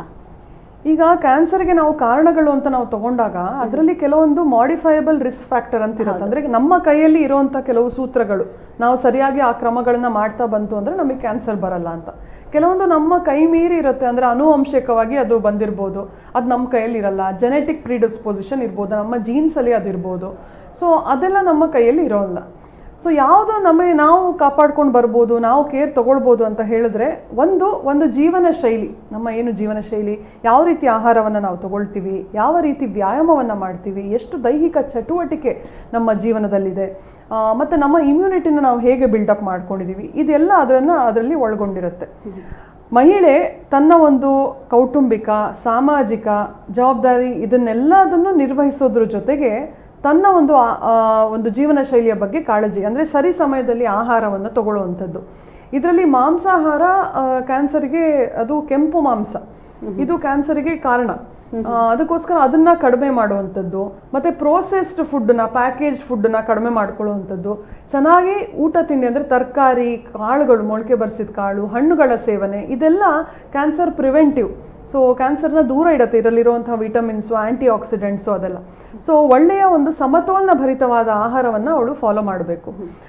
ಈಗ ಕ್ಯಾನ್ಸರ್ಗೆ ನಾವು ಕಾರಣಗಳು ಅಂತ ನಾವು ತಗೊಂಡಾಗ ಅದರಲ್ಲಿ ಕೆಲವೊಂದು ಮಾಡಿಫೈಯಬಲ್ ರಿಸ್ಕ್ ಫ್ಯಾಕ್ಟರ್ ಅಂತ ಇರುತ್ತೆ ಅಂದ್ರೆ ನಮ್ಮ ಕೈಯಲ್ಲಿ ಇರುವಂತ ಕೆಲವು ಸೂತ್ರಗಳು ನಾವು ಸರಿಯಾಗಿ ಆ ಕ್ರಮಗಳನ್ನ ಮಾಡ್ತಾ ಬಂತು ಅಂದ್ರೆ ನಮಗೆ ಕ್ಯಾನ್ಸರ್ ಬರಲ್ಲ ಅಂತ ಕೆಲವೊಂದು ನಮ್ಮ ಕೈ ಮೀರಿ ಇರುತ್ತೆ ಅಂದ್ರೆ ಅನುವಂಶಿಕವಾಗಿ ಅದು ಬಂದಿರ್ಬೋದು ಅದು ನಮ್ಮ ಕೈಯಲ್ಲಿ ಇರಲ್ಲ ಜೆನೆಟಿಕ್ ಪ್ರಿಡಿಸ್ಪೊಸಿಷನ್ ಇರ್ಬೋದು ನಮ್ಮ ಜೀನ್ಸ್ ಅಲ್ಲಿ ಅದು ಇರ್ಬೋದು ಸೊ ಅದೆಲ್ಲ ನಮ್ಮ ಕೈಯಲ್ಲಿ ಇರೋಲ್ಲ ಸೊ ಯಾವುದು ನಮಗೆ ನಾವು ಕಾಪಾಡ್ಕೊಂಡು ಬರ್ಬೋದು ನಾವು ಕೇರ್ ತಗೊಳ್ಬೋದು ಅಂತ ಹೇಳಿದ್ರೆ ಒಂದು ಒಂದು ಜೀವನ ಶೈಲಿ ನಮ್ಮ ಏನು ಜೀವನ ಶೈಲಿ ಯಾವ ರೀತಿ ಆಹಾರವನ್ನು ನಾವು ತಗೊಳ್ತೀವಿ ಯಾವ ರೀತಿ ವ್ಯಾಯಾಮವನ್ನು ಮಾಡ್ತೀವಿ ಎಷ್ಟು ದೈಹಿಕ ಚಟುವಟಿಕೆ ನಮ್ಮ ಜೀವನದಲ್ಲಿದೆ ಆ, ಮತ್ತೆ ನಮ್ಮ ಇಮ್ಯುನಿಟಿನ ನಾವು ಹೇಗೆ ಬಿಲ್ಡಪ್ ಮಾಡ್ಕೊಂಡಿದ್ದೀವಿ ಇದೆಲ್ಲ ಅದನ್ನು ಅದರಲ್ಲಿ ಒಳಗೊಂಡಿರುತ್ತೆ ಮಹಿಳೆ ತನ್ನ ಒಂದು ಕೌಟುಂಬಿಕ ಸಾಮಾಜಿಕ ಜವಾಬ್ದಾರಿ ಇದನ್ನೆಲ್ಲದನ್ನು ನಿರ್ವಹಿಸೋದ್ರ ಜೊತೆಗೆ ತನ್ನ ಒಂದು ಆ- ಆ ಒಂದು ಜೀವನ ಶೈಲಿಯ ಬಗ್ಗೆ ಕಾಳಜಿ ಅಂದರೆ ಸರಿ ಸಮಯದಲ್ಲಿ ಆಹಾರವನ್ನು ತಗೊಳ್ಳುವಂಥದ್ದು ಇದರಲ್ಲಿ ಮಾಂಸಾಹಾರ ಆ, ಕ್ಯಾನ್ಸರ್ಗೆ ಅದು ಕೆಂಪು ಮಾಂಸ ಇದು ಕ್ಯಾನ್ಸರ್ಗೆ ಕಾರಣ ಆ, ಅದಕ್ಕೋಸ್ಕರ ಅದನ್ನ ಕಡಿಮೆ ಮಾಡುವಂಥದ್ದು ಮತ್ತೆ ಪ್ರೋಸೆಸ್ಡ್ ಫುಡ್ನ ಪ್ಯಾಕೇಜ್ಡ್ ಫುಡ್ನ ಕಡಿಮೆ ಮಾಡ್ಕೊಳ್ಳುವಂಥದ್ದು ಚೆನ್ನಾಗಿ ಊಟ ತಿಂಡಿ ಅಂದರೆ ತರಕಾರಿ ಕಾಳುಗಳು ಮೊಳಕೆ ಬರ್ಸಿದ ಕಾಳು ಹಣ್ಣುಗಳ ಸೇವನೆ ಇದೆಲ್ಲ ಕ್ಯಾನ್ಸರ್ ಪ್ರಿವೆಂಟಿವ್ ಸೊ ಕ್ಯಾನ್ಸರ್ನ ದೂರ ಇಡುತ್ತೆ ಇದರಲ್ಲಿರುವಂತಹ ವಿಟಮಿನ್ಸು ಆ್ಯಂಟಿ ಆಕ್ಸಿಡೆಂಟ್ಸು ಅದೆಲ್ಲ ಸೊ ಒಳ್ಳೆಯ ಒಂದು ಸಮತೋಲನ ಭರಿತವಾದ ಆಹಾರವನ್ನು ಅವಳು ಫಾಲೋ ಮಾಡಬೇಕು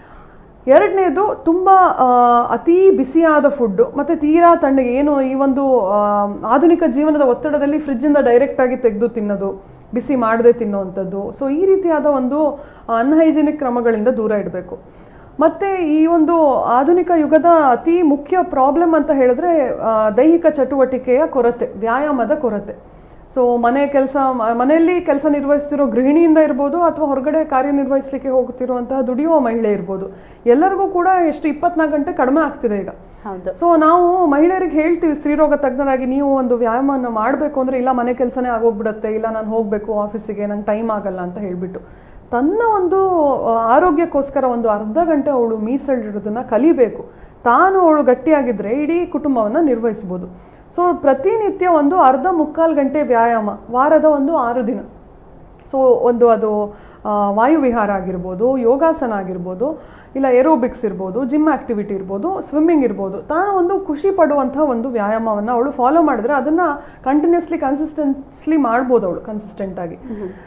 ಎರಡನೇದು ತುಂಬ ಆ, ಅತಿ ಬಿಸಿಯಾದ ಫುಡ್ಡು ಮತ್ತು ತೀರಾ ತಣ್ಣಗೆ ಏನು ಈ ಒಂದು ಆ, ಆಧುನಿಕ ಜೀವನದ ಒತ್ತಡದಲ್ಲಿ ಫ್ರಿಜ್ಜಿಂದ ಡೈರೆಕ್ಟಾಗಿ ತೆಗೆದು ತಿನ್ನೋದು ಬಿಸಿ ಮಾಡದೆ ತಿನ್ನುವಂಥದ್ದು ಸೊ ಈ ರೀತಿಯಾದ ಒಂದು ಅನ್ಹೈಜಿನಿಕ್ ಕ್ರಮಗಳಿಂದ ದೂರ ಇಡಬೇಕು ಮತ್ತು ಈ ಒಂದು ಆಧುನಿಕ ಯುಗದ ಅತಿ ಮುಖ್ಯ ಪ್ರಾಬ್ಲಮ್ ಅಂತ ಹೇಳಿದ್ರೆ ಆ, ದೈಹಿಕ ಚಟುವಟಿಕೆಯ ಕೊರತೆ ವ್ಯಾಯಾಮದ ಕೊರತೆ ಸೊ ಮನೆ ಕೆಲಸ ಮನೆಯಲ್ಲಿ ಕೆಲಸ ನಿರ್ವಹಿಸ್ತಿರೋ ಗೃಹಿಣಿಯಿಂದ ಇರ್ಬೋದು ಅಥವಾ ಹೊರಗಡೆ ಕಾರ್ಯನಿರ್ವಹಿಸಲಿಕ್ಕೆ ಹೋಗ್ತಿರುವಂತಹ ದುಡಿಯುವ ಮಹಿಳೆ ಇರ್ಬೋದು ಎಲ್ಲರಿಗೂ ಕೂಡ ಎಷ್ಟು ಇಪ್ಪತ್ನಾಲ್ಕು ಗಂಟೆ ಕಡಿಮೆ ಆಗ್ತಿದೆ ಈಗ ಹೌದು ಸೊ ನಾವು ಮಹಿಳೆಯರಿಗೆ ಹೇಳ್ತೀವಿ ಸ್ತ್ರೀರೋಗ ತಜ್ಞರಾಗಿ ನೀವು ಒಂದು ವ್ಯಾಯಾಮವನ್ನು ಮಾಡಬೇಕು ಅಂದರೆ ಇಲ್ಲ ಮನೆ ಕೆಲಸನೇ ಆಗೋಗ್ಬಿಡುತ್ತೆ ಇಲ್ಲ ನಾನು ಹೋಗಬೇಕು ಆಫೀಸಿಗೆ ನಂಗೆ ಟೈಮ್ ಆಗಲ್ಲ ಅಂತ ಹೇಳಿಬಿಟ್ಟು ತನ್ನ ಒಂದು ಆ, ಆರೋಗ್ಯಕ್ಕೋಸ್ಕರ ಒಂದು ಅರ್ಧ ಗಂಟೆ ಅವಳು ಮೀಸಲಿಡೋದನ್ನ ಕಲಿಬೇಕು ತಾನು ಅವಳು ಗಟ್ಟಿಯಾಗಿದ್ದರೆ ಇಡೀ ಕುಟುಂಬವನ್ನು ನಿರ್ವಹಿಸ್ಬೋದು ಸೊ ಪ್ರತಿನಿತ್ಯ ಒಂದು ಅರ್ಧ ಮುಕ್ಕಾಲು ಗಂಟೆ ವ್ಯಾಯಾಮ ವಾರದ ಒಂದು ಆರು ದಿನ ಸೊ ಒಂದು ಅದು ಆ, ವಾಯುವಿಹಾರ ಆಗಿರ್ಬೋದು ಯೋಗಾಸನ ಆಗಿರ್ಬೋದು ಇಲ್ಲ ಏರೋಬಿಕ್ಸ್ ಇರ್ಬೋದು ಜಿಮ್ ಆಕ್ಟಿವಿಟಿ ಇರ್ಬೋದು ಸ್ವಿಮ್ಮಿಂಗ್ ಇರ್ಬೋದು ತಾನು ಒಂದು ಖುಷಿ ಪಡುವಂಥ ಒಂದು ವ್ಯಾಯಾಮವನ್ನು ಅವಳು ಫಾಲೋ ಮಾಡಿದ್ರೆ ಅದನ್ನು ಕಂಟಿನ್ಯೂಸ್ಲಿ ಕನ್ಸಿಸ್ಟೆನ್ಸ್ಲಿ ಮಾಡ್ಬೋದು ಅವಳು ಕನ್ಸಿಸ್ಟೆಂಟಾಗಿ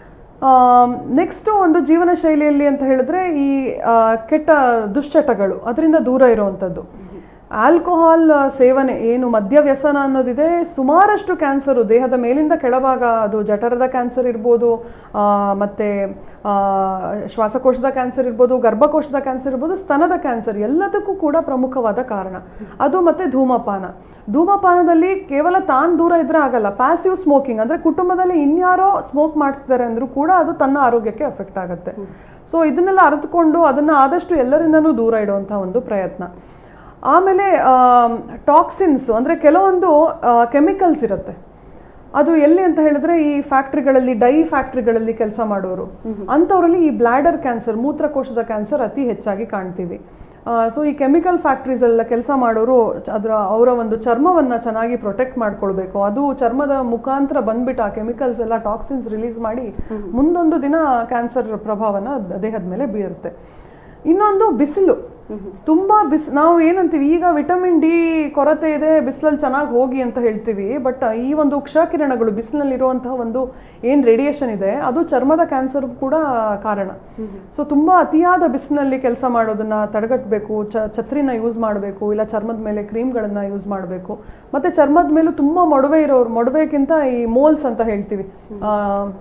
ನೆಕ್ಸ್ಟು ಒಂದು ಜೀವನ ಶೈಲಿಯಲ್ಲಿ ಅಂತ ಹೇಳಿದ್ರೆ ಈ ಆ, ಕೆಟ್ಟ ದುಶ್ಚಟಗಳು ಅದರಿಂದ ದೂರ ಇರುವಂಥದ್ದು ಆಲ್ಕೋಹಾಲ್ ಸೇವನೆ ಏನು ಮದ್ಯ ವ್ಯಸನ ಅನ್ನೋದಿದೆ ಸುಮಾರಷ್ಟು ಕ್ಯಾನ್ಸರು ದೇಹದ ಮೇಲಿಂದ ಕೆಳಭಾಗ ಅದು ಜಠರದ ಕ್ಯಾನ್ಸರ್ ಇರ್ಬೋದು ಆ, ಮತ್ತೆ ಆ, ಶ್ವಾಸಕೋಶದ ಕ್ಯಾನ್ಸರ್ ಇರ್ಬೋದು ಗರ್ಭಕೋಶದ ಕ್ಯಾನ್ಸರ್ ಇರ್ಬೋದು ಸ್ತನದ ಕ್ಯಾನ್ಸರ್ ಎಲ್ಲದಕ್ಕೂ ಕೂಡ ಪ್ರಮುಖವಾದ ಕಾರಣ ಅದು ಮತ್ತೆ ಧೂಮಪಾನ ಧೂಮಪಾನದಲ್ಲಿ ಕೇವಲ ತಾನು ದೂರ ಇದ್ರೆ ಆಗಲ್ಲ ಪ್ಯಾಸಿವ್ ಸ್ಮೋಕಿಂಗ್ ಅಂದರೆ ಕುಟುಂಬದಲ್ಲಿ ಇನ್ಯಾರೋ ಸ್ಮೋಕ್ ಮಾಡ್ತಿದ್ದಾರೆ ಅಂದರೂ ಕೂಡ ಅದು ತನ್ನ ಆರೋಗ್ಯಕ್ಕೆ ಎಫೆಕ್ಟ್ ಆಗುತ್ತೆ ಸೊ ಇದನ್ನೆಲ್ಲ ಅರಿತುಕೊಂಡು ಅದನ್ನು ಆದಷ್ಟು ಎಲ್ಲರಿಂದನೂ ದೂರ ಇಡುವಂಥ ಒಂದು ಪ್ರಯತ್ನ ಆಮೇಲೆ ಟಾಕ್ಸಿನ್ಸ್ ಅಂದರೆ ಕೆಲವೊಂದು ಕೆಮಿಕಲ್ಸ್ ಇರುತ್ತೆ ಅದು ಎಲ್ಲಿ ಅಂತ ಹೇಳಿದ್ರೆ ಈ ಫ್ಯಾಕ್ಟ್ರಿಗಳಲ್ಲಿ ಡೈ ಫ್ಯಾಕ್ಟ್ರಿಗಳಲ್ಲಿ ಕೆಲಸ ಮಾಡೋರು ಅಂಥವರಲ್ಲಿ ಈ ಬ್ಲ್ಯಾಡರ್ ಕ್ಯಾನ್ಸರ್ ಮೂತ್ರಕೋಶದ ಕ್ಯಾನ್ಸರ್ ಅತಿ ಹೆಚ್ಚಾಗಿ ಕಾಣ್ತೀವಿ ಸೊ ಈ ಕೆಮಿಕಲ್ ಫ್ಯಾಕ್ಟ್ರೀಸ್ ಎಲ್ಲ ಕೆಲಸ ಮಾಡೋರು ಚ- ಅದರ ಅವರ ಒಂದು ಚರ್ಮವನ್ನು ಚೆನ್ನಾಗಿ ಪ್ರೊಟೆಕ್ಟ್ ಮಾಡ್ಕೊಳ್ಬೇಕು ಅದು ಚರ್ಮದ ಮುಖಾಂತರ ಬಂದ್ಬಿಟ್ಟು ಆ ಕೆಮಿಕಲ್ಸ್ ಎಲ್ಲ ಟಾಕ್ಸಿನ್ಸ್ ರಿಲೀಸ್ ಮಾಡಿ ಮುಂದೊಂದು ದಿನ ಕ್ಯಾನ್ಸರ್ ಪ್ರಭಾವನ ದೇಹದ ಮೇಲೆ ಬೀರುತ್ತೆ ಇನ್ನೊಂದು ಬಿಸಿಲು ತುಂಬಾ ಬಿಸ್ ನಾವು ಏನಂತೀವಿ ಈಗ ವಿಟಮಿನ್ ಡಿ ಕೊರತೆ ಇದೆ ಬಿಸಿಲಲ್ಲಿ ಚೆನ್ನಾಗಿ ಹೋಗಿ ಅಂತ ಹೇಳ್ತೀವಿ ಬಟ್ ಈ ಒಂದು ಕ್ಷಕಿರಣಗಳು ಬಿಸಿಲಿನಲ್ಲಿರುವಂತಹ ಒಂದು ಏನು ರೇಡಿಯೇಷನ್ ಇದೆ ಅದು ಚರ್ಮದ ಕ್ಯಾನ್ಸರ್ ಕೂಡ ಕಾರಣ ಸೊ ತುಂಬಾ ಅತಿಯಾದ ಬಿಸಿಲಿನಲ್ಲಿ ಕೆಲಸ ಮಾಡೋದನ್ನ ತಡೆಗಟ್ಟಬೇಕು ಚ ಛತ್ರಿನ ಯೂಸ್ ಮಾಡಬೇಕು ಇಲ್ಲ ಚರ್ಮದ ಮೇಲೆ ಕ್ರೀಮ್ಗಳನ್ನ ಯೂಸ್ ಮಾಡಬೇಕು ಮತ್ತೆ ಚರ್ಮದ ಮೇಲೂ ತುಂಬಾ ಮೊಡವೆ ಇರೋರು ಮೊಡವೆಗಿಂತ ಈ ಮೋಲ್ಸ್ ಅಂತ ಹೇಳ್ತೀವಿ ಆ,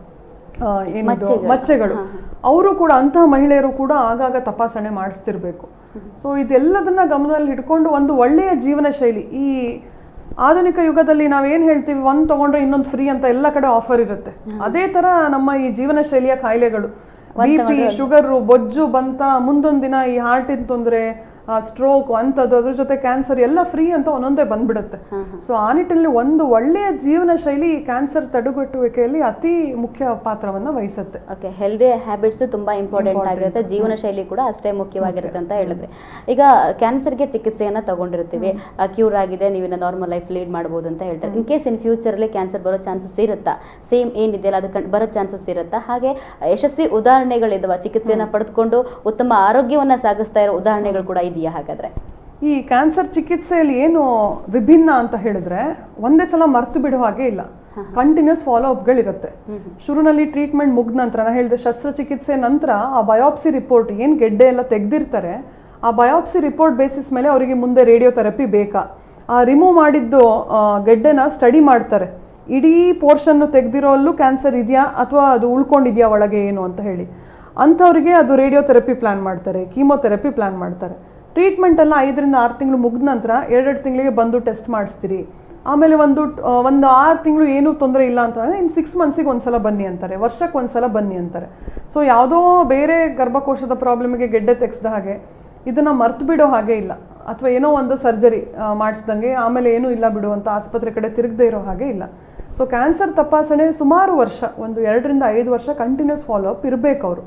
ಆ, ಏನಿದು ಮಚ್ಚೆಗಳು. ಮಚ್ಚೆಗಳು ಅವರು ಕೂಡ ಅಂತಹ ಮಹಿಳೆಯರು ಕೂಡ ಆಗಾಗ ತಪಾಸಣೆ ಮಾಡಿಸ್ತಿರ್ಬೇಕು ಸೊ ಇದೆಲ್ಲದನ್ನ ಗಮನದಲ್ಲಿ ಇಟ್ಕೊಂಡು ಒಂದು ಒಳ್ಳೆಯ ಜೀವನ ಶೈಲಿ ಈ ಆಧುನಿಕ ಯುಗದಲ್ಲಿ ನಾವೇನ್ ಹೇಳ್ತೀವಿ ಒಂದ್ ತಗೊಂಡ್ರೆ ಇನ್ನೊಂದು ಫ್ರೀ ಅಂತ ಎಲ್ಲ ಕಡೆ ಆಫರ್ ಇರುತ್ತೆ ಅದೇ ತರ ನಮ್ಮ ಈ ಜೀವನ ಶೈಲಿಯ ಕಾಯಿಲೆಗಳು ಬಿ ಪಿ ಶುಗರ್ ಬೊಜ್ಜು ಬಂತ ಮುಂದೊಂದ್ ದಿನ ಈ ಹಾರ್ಟಿನ ತೊಂದರೆ ಸ್ಟ್ರೋಕ್ ಅಂಥದ್ದು ಅದ್ರ ಜೊತೆ ಕ್ಯಾನ್ಸರ್ ಎಲ್ಲ ಫ್ರೀ ಅಂತ ಒಂದೊಂದೇ ಬಂದ್ಬಿಡುತ್ತೆ ಸೊ ಆ ನಿಟ್ಟಿನಲ್ಲಿ ಒಂದು ಒಳ್ಳೆಯ ಜೀವನ ಶೈಲಿ ಕ್ಯಾನ್ಸರ್ ತಡೆಗಟ್ಟುವಿಕೆಯಲ್ಲಿ ಅತಿ ಮುಖ್ಯ ಪಾತ್ರವನ್ನ ವಹಿಸುತ್ತೆ ಓಕೆ ಹೆಲ್ದಿ ಹ್ಯಾಬಿಟ್ಸ್ ತುಂಬಾ ಇಂಪಾರ್ಟೆಂಟ್ ಆಗಿರುತ್ತೆ ಜೀವನ ಶೈಲಿ ಕೂಡ ಅಷ್ಟೇ ಮುಖ್ಯವಾಗಿರುತ್ತೆ ಅಂತ ಹೇಳಿದ್ರೆ ಈಗ ಕ್ಯಾನ್ಸರ್ಗೆ ಚಿಕಿತ್ಸೆಯನ್ನ ತಗೊಂಡಿರ್ತೀವಿ ಕ್ಯೂರ್ ಆಗಿದೆ ನೀವು ನಾರ್ಮಲ್ ಲೈಫ್ ಲೀಡ್ ಮಾಡ್ಬೋದು ಅಂತ ಹೇಳ್ತಾರೆ ಇನ್ ಕೇಸ್ ಇನ್ ಫ್ಯೂಚರಲ್ಲಿ ಕ್ಯಾನ್ಸರ್ ಬರೋ ಚಾನ್ಸಸ್ ಇರುತ್ತಾ ಸೇಮ್ ಏನಿದೆಯಲ್ಲ ಅದು ಕಣ್- ಬರೋ ಚಾನ್ಸಸ್ ಇರುತ್ತಾ ಹಾಗೆ ಯಶಸ್ವಿ ಉದಾಹರಣೆಗಳಿದಾವ ಚಿಕಿತ್ಸೆಯನ್ನ ಪಡೆದುಕೊಂಡು ಉತ್ತಮ ಆರೋಗ್ಯವನ್ನ ಸಾಗಿಸ್ತಾ ಇರೋ ಉದಾಹರಣೆಗಳು ಕೂಡ ಇದೆಯಾ ಹಾಗಾದ್ರೆ ಈ ಕ್ಯಾನ್ಸರ್ ಚಿಕಿತ್ಸೆಯಲ್ಲಿ ಏನು ವಿಭಿನ್ನ ಅಂತ ಹೇಳಿದ್ರೆ ಒಂದೇ ಸಲ ಮರ್ತು ಬಿಡೋ ಹಾಗೆ ಇಲ್ಲ ಕಂಟಿನ್ಯೂಸ್ ಫಾಲೋ ಅಪ್ಗಳಿರುತ್ತೆ ಶುರುನಲ್ಲಿ ಟ್ರೀಟ್ಮೆಂಟ್ ಮುಗ್ದ ನಂತರ ನಾನು ಹೇಳಿದೆ ಶಸ್ತ್ರಚಿಕಿತ್ಸೆ ನಂತರ ಆ ಬಯೋಪ್ಸಿ ರಿಪೋರ್ಟ್ ಏನು ಗೆಡ್ಡೆ ಎಲ್ಲ ತೆಗ್ದಿರ್ತಾರೆ ಆ ಬಯೋಪ್ಸಿ ರಿಪೋರ್ಟ್ ಬೇಸಿಸ್ ಮೇಲೆ ಅವರಿಗೆ ಮುಂದೆ ರೇಡಿಯೋಥೆರಪಿ ಬೇಕಾ ಆ ರಿಮೂವ್ ಮಾಡಿದ್ದು ಆ, ಗೆಡ್ಡೆನ ಸ್ಟಡಿ ಮಾಡ್ತಾರೆ ಇಡೀ ಪೋರ್ಷನ್ ತೆಗ್ದಿರೋಲ್ಲೂ ಕ್ಯಾನ್ಸರ್ ಇದೆಯಾ ಅಥವಾ ಅದು ಉಳ್ಕೊಂಡಿದ್ಯಾ ಒಳಗೆ ಏನು ಅಂತ ಹೇಳಿ ಅಂಥವ್ರಿಗೆ ಅದು ರೇಡಿಯೋಥೆರಪಿ ಪ್ಲಾನ್ ಮಾಡ್ತಾರೆ ಕೀಮೋಥೆರಪಿ ಪ್ಲಾನ್ ಮಾಡ್ತಾರೆ ಟ್ರೀಟ್ಮೆಂಟ್ ಎಲ್ಲ ಐದರಿಂದ ಆರು ತಿಂಗಳು ಮುಗಿದ ನಂತರ ಎರಡೆರಡು ತಿಂಗಳಿಗೆ ಬಂದು ಟೆಸ್ಟ್ ಮಾಡಿಸ್ತೀರಿ ಆಮೇಲೆ ಒಂದು ಆ, ಒಂದು ಆರು ತಿಂಗಳು ಏನೂ ತೊಂದರೆ ಇಲ್ಲ ಅಂತಂದರೆ ಇನ್ನು ಸಿಕ್ಸ್ ಮಂತ್ಸಿಗೆ ಒಂದ್ಸಲ ಬನ್ನಿ ಅಂತಾರೆ ವರ್ಷಕ್ಕೆ ಒಂದ್ಸಲ ಬನ್ನಿ ಅಂತಾರೆ ಸೊ ಯಾವುದೋ ಬೇರೆ ಗರ್ಭಕೋಶದ ಪ್ರಾಬ್ಲಮ್ಗೆ ಗೆಡ್ಡೆ ತೆಗೆಸ್ದ ಹಾಗೆ ಇದನ್ನ ಮರ್ತು ಬಿಡೋ ಹಾಗೆ ಇಲ್ಲ ಅಥವಾ ಏನೋ ಒಂದು ಸರ್ಜರಿ ಮಾಡಿಸ್ದಂಗೆ ಆಮೇಲೆ ಏನೂ ಇಲ್ಲ ಬಿಡು ಅಂತ ಆಸ್ಪತ್ರೆ ಕಡೆ ತಿರುಗದೆ ಇರೋ ಹಾಗೆ ಇಲ್ಲ ಸೊ ಕ್ಯಾನ್ಸರ್ ತಪಾಸಣೆ ಸುಮಾರು ವರ್ಷ ಒಂದು ಎರಡರಿಂದ ಐದು ವರ್ಷ ಕಂಟಿನ್ಯೂಸ್ ಫಾಲೋ ಅಪ್ ಇರಬೇಕು ಅವರು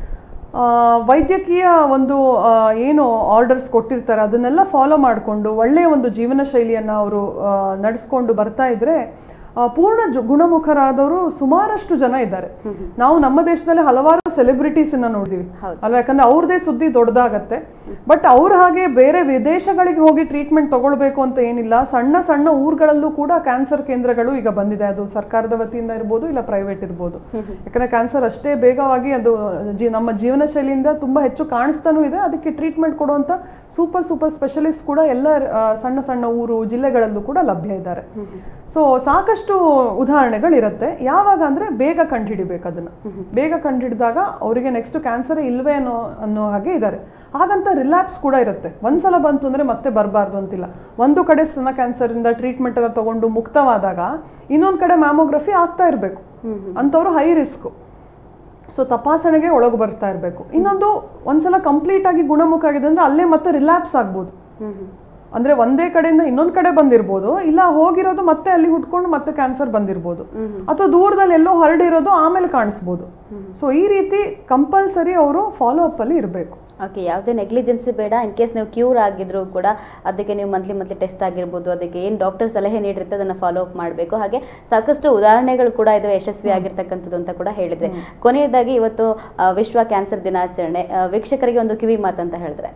ವೈದ್ಯಕೀಯ ಒಂದು ಆ, ಏನು ಆರ್ಡರ್ಸ್ ಕೊಟ್ಟಿರ್ತಾರೆ ಅದನ್ನೆಲ್ಲ ಫಾಲೋ ಮಾಡಿಕೊಂಡು ಒಳ್ಳೆಯ ಒಂದು ಜೀವನ ಶೈಲಿಯನ್ನು ಅವರು ನಡೆಸ್ಕೊಂಡು ಬರ್ತಾ ಇದ್ರೆ ಆ, ಪೂರ್ಣ ಜು- ಗುಣಮುಖರಾದವರು ಸುಮಾರಷ್ಟು ಜನ ಇದ್ದಾರೆ ನಾವು ನಮ್ಮ ದೇಶದಲ್ಲಿ ಹಲವಾರು ಸೆಲೆಬ್ರಿಟೀಸ್ ನೋಡಿದೀವಿ ಅಲ್ವಾ ಯಾಕಂದ್ರೆ ಅವ್ರದೇ ಸುದ್ದಿ ದೊಡ್ಡದಾಗತ್ತೆ ಬಟ್ ಅವ್ರ ಹಾಗೆ ಬೇರೆ ವಿದೇಶಗಳಿಗೆ ಹೋಗಿ ಟ್ರೀಟ್ಮೆಂಟ್ ತಗೊಳ್ಬೇಕು ಅಂತ ಏನಿಲ್ಲ ಸಣ್ಣ ಸಣ್ಣ ಊರುಗಳಲ್ಲೂ ಕೂಡ ಕ್ಯಾನ್ಸರ್ ಕೇಂದ್ರಗಳು ಈಗ ಬಂದಿದೆ ಅದು ಸರ್ಕಾರದ ವತಿಯಿಂದ ಇರ್ಬೋದು ಇಲ್ಲ ಪ್ರೈವೇಟ್ ಇರ್ಬೋದು ಯಾಕಂದ್ರೆ ಕ್ಯಾನ್ಸರ್ ಅಷ್ಟೇ ಬೇಗವಾಗಿ ಅದು ಜೀ ನಮ್ಮ ಜೀವನ ಶೈಲಿಯಿಂದ ತುಂಬಾ ಹೆಚ್ಚು ಕಾಣಿಸ್ತಾನೂ ಇದೆ ಅದಕ್ಕೆ ಟ್ರೀಟ್ಮೆಂಟ್ ಕೊಡುವಂತ ಸೂಪರ್ ಸೂಪರ್ ಸ್ಪೆಷಲಿಸ್ಟ್ ಕೂಡ ಎಲ್ಲ ಆ, ಸಣ್ಣ ಸಣ್ಣ ಊರು ಜಿಲ್ಲೆಗಳಲ್ಲೂ ಕೂಡ ಲಭ್ಯ ಇದ್ದಾರೆ ಸೊ ಸಾಕಷ್ಟು ಉದಾಹರಣೆಗಳಿರುತ್ತೆ ಯಾವಾಗ ಅಂದ್ರೆ ಬೇಗ ಕಂಡುಹಿಡಿಬೇಕು ಅದನ್ನ ಬೇಗ ಕಂಡುಹಿಡಿದಾಗ ಅವರಿಗೆ ನೆಕ್ಸ್ಟ್ ಕ್ಯಾನ್ಸರ್ ಇಲ್ವೇ ಅನ್ನೋ ಅನ್ನೋ ಹಾಗೆ ಇದ್ದಾರೆ ಹಾಗಂತ ರಿಲ್ಯಾಪ್ಸ್ ಕೂಡ ಇರುತ್ತೆ ಒಂದ್ಸಲ ಬಂತು ಅಂದ್ರೆ ಮತ್ತೆ ಬರಬಾರ್ದು ಅಂತಿಲ್ಲ ಒಂದು ಕಡೆ ಸ್ತನ ಕ್ಯಾನ್ಸರ್ ಇಂದ ಟ್ರೀಟ್ಮೆಂಟ್ ಎಲ್ಲ ತಗೊಂಡು ಮುಕ್ತವಾದಾಗ ಇನ್ನೊಂದು ಕಡೆ ಮ್ಯಾಮೋಗ್ರಫಿ ಆಗ್ತಾ ಇರಬೇಕು ಅಂಥವ್ರು ಹೈ ರಿಸ್ಕ್ ಸೊ ತಪಾಸಣೆಗೆ ಒಳಗೆ ಬರ್ತಾ ಇರಬೇಕು ಇನ್ನೊಂದು ಒಂದ್ಸಲ ಕಂಪ್ಲೀಟ್ ಆಗಿ ಗುಣಮುಖ ಆಗಿದೆ ಅಂದ್ರೆ ಅಲ್ಲೇ ಮತ್ತೆ ರಿಲ್ಯಾಪ್ಸ್ ಆಗ್ಬೋದು ಅಂದ್ರೆ ಒಂದೇ ಕಡೆಯಿಂದ ಇನ್ನೊಂದ್ ಕಡೆ ಬಂದಿರ್ಬೋದು ಇಲ್ಲ ಹೋಗಿರೋದು ಮತ್ತೆ ಅಲ್ಲಿ ಹುಟ್ಕೊಂಡು ಮತ್ತೆ ಕ್ಯಾನ್ಸರ್ ಬಂದಿರ್ಬೋದು ಅಥವಾ ದೂರದಲ್ಲಿ ಎಲ್ಲೋ ಹರಡಿರೋದು ಆಮೇಲೆ ಕಾಣಿಸ್ಬೋದು ಸೊ ಈ ರೀತಿ ಕಂಪಲ್ಸರಿ ಅವರು ಫಾಲೋ ಅಪ್ ಅಲ್ಲಿ ಇರಬೇಕು ಓಕೆ ಯಾವುದೇ ನೆಗ್ಲಿಜೆನ್ಸಿ ಬೇಡ ಇನ್ ಕೇಸ್ ನೀವು ಕ್ಯೂರ್ ಆಗಿದ್ರು ಕೂಡ ಅದಕ್ಕೆ ನೀವು ಮಂತ್ಲಿ ಮಂತ್ಲಿ ಟೆಸ್ಟ್ ಆಗಿರ್ಬೋದು ಅದಕ್ಕೆ ಏನು ಡಾಕ್ಟರ್ ಸಲಹೆ ನೀಡಿರುತ್ತೆ ಅದನ್ನು ಫಾಲೋ ಅಪ್ ಮಾಡಬೇಕು ಹಾಗೆ ಸಾಕಷ್ಟು ಉದಾಹರಣೆಗಳು ಕೂಡ ಇದು ಯಶಸ್ವಿ ಆಗಿರ್ತಕ್ಕಂಥದ್ದು ಅಂತ ಕೂಡ ಹೇಳಿದ್ರೆ ಕೊನೆಯದಾಗಿ ಇವತ್ತು ಆ, ವಿಶ್ವ ಕ್ಯಾನ್ಸರ್ ದಿನಾಚರಣೆ ಆ, ವೀಕ್ಷಕರಿಗೆ ಒಂದು ಕಿವಿ ಮಾತಂತ ಹೇಳಿದ್ರೆ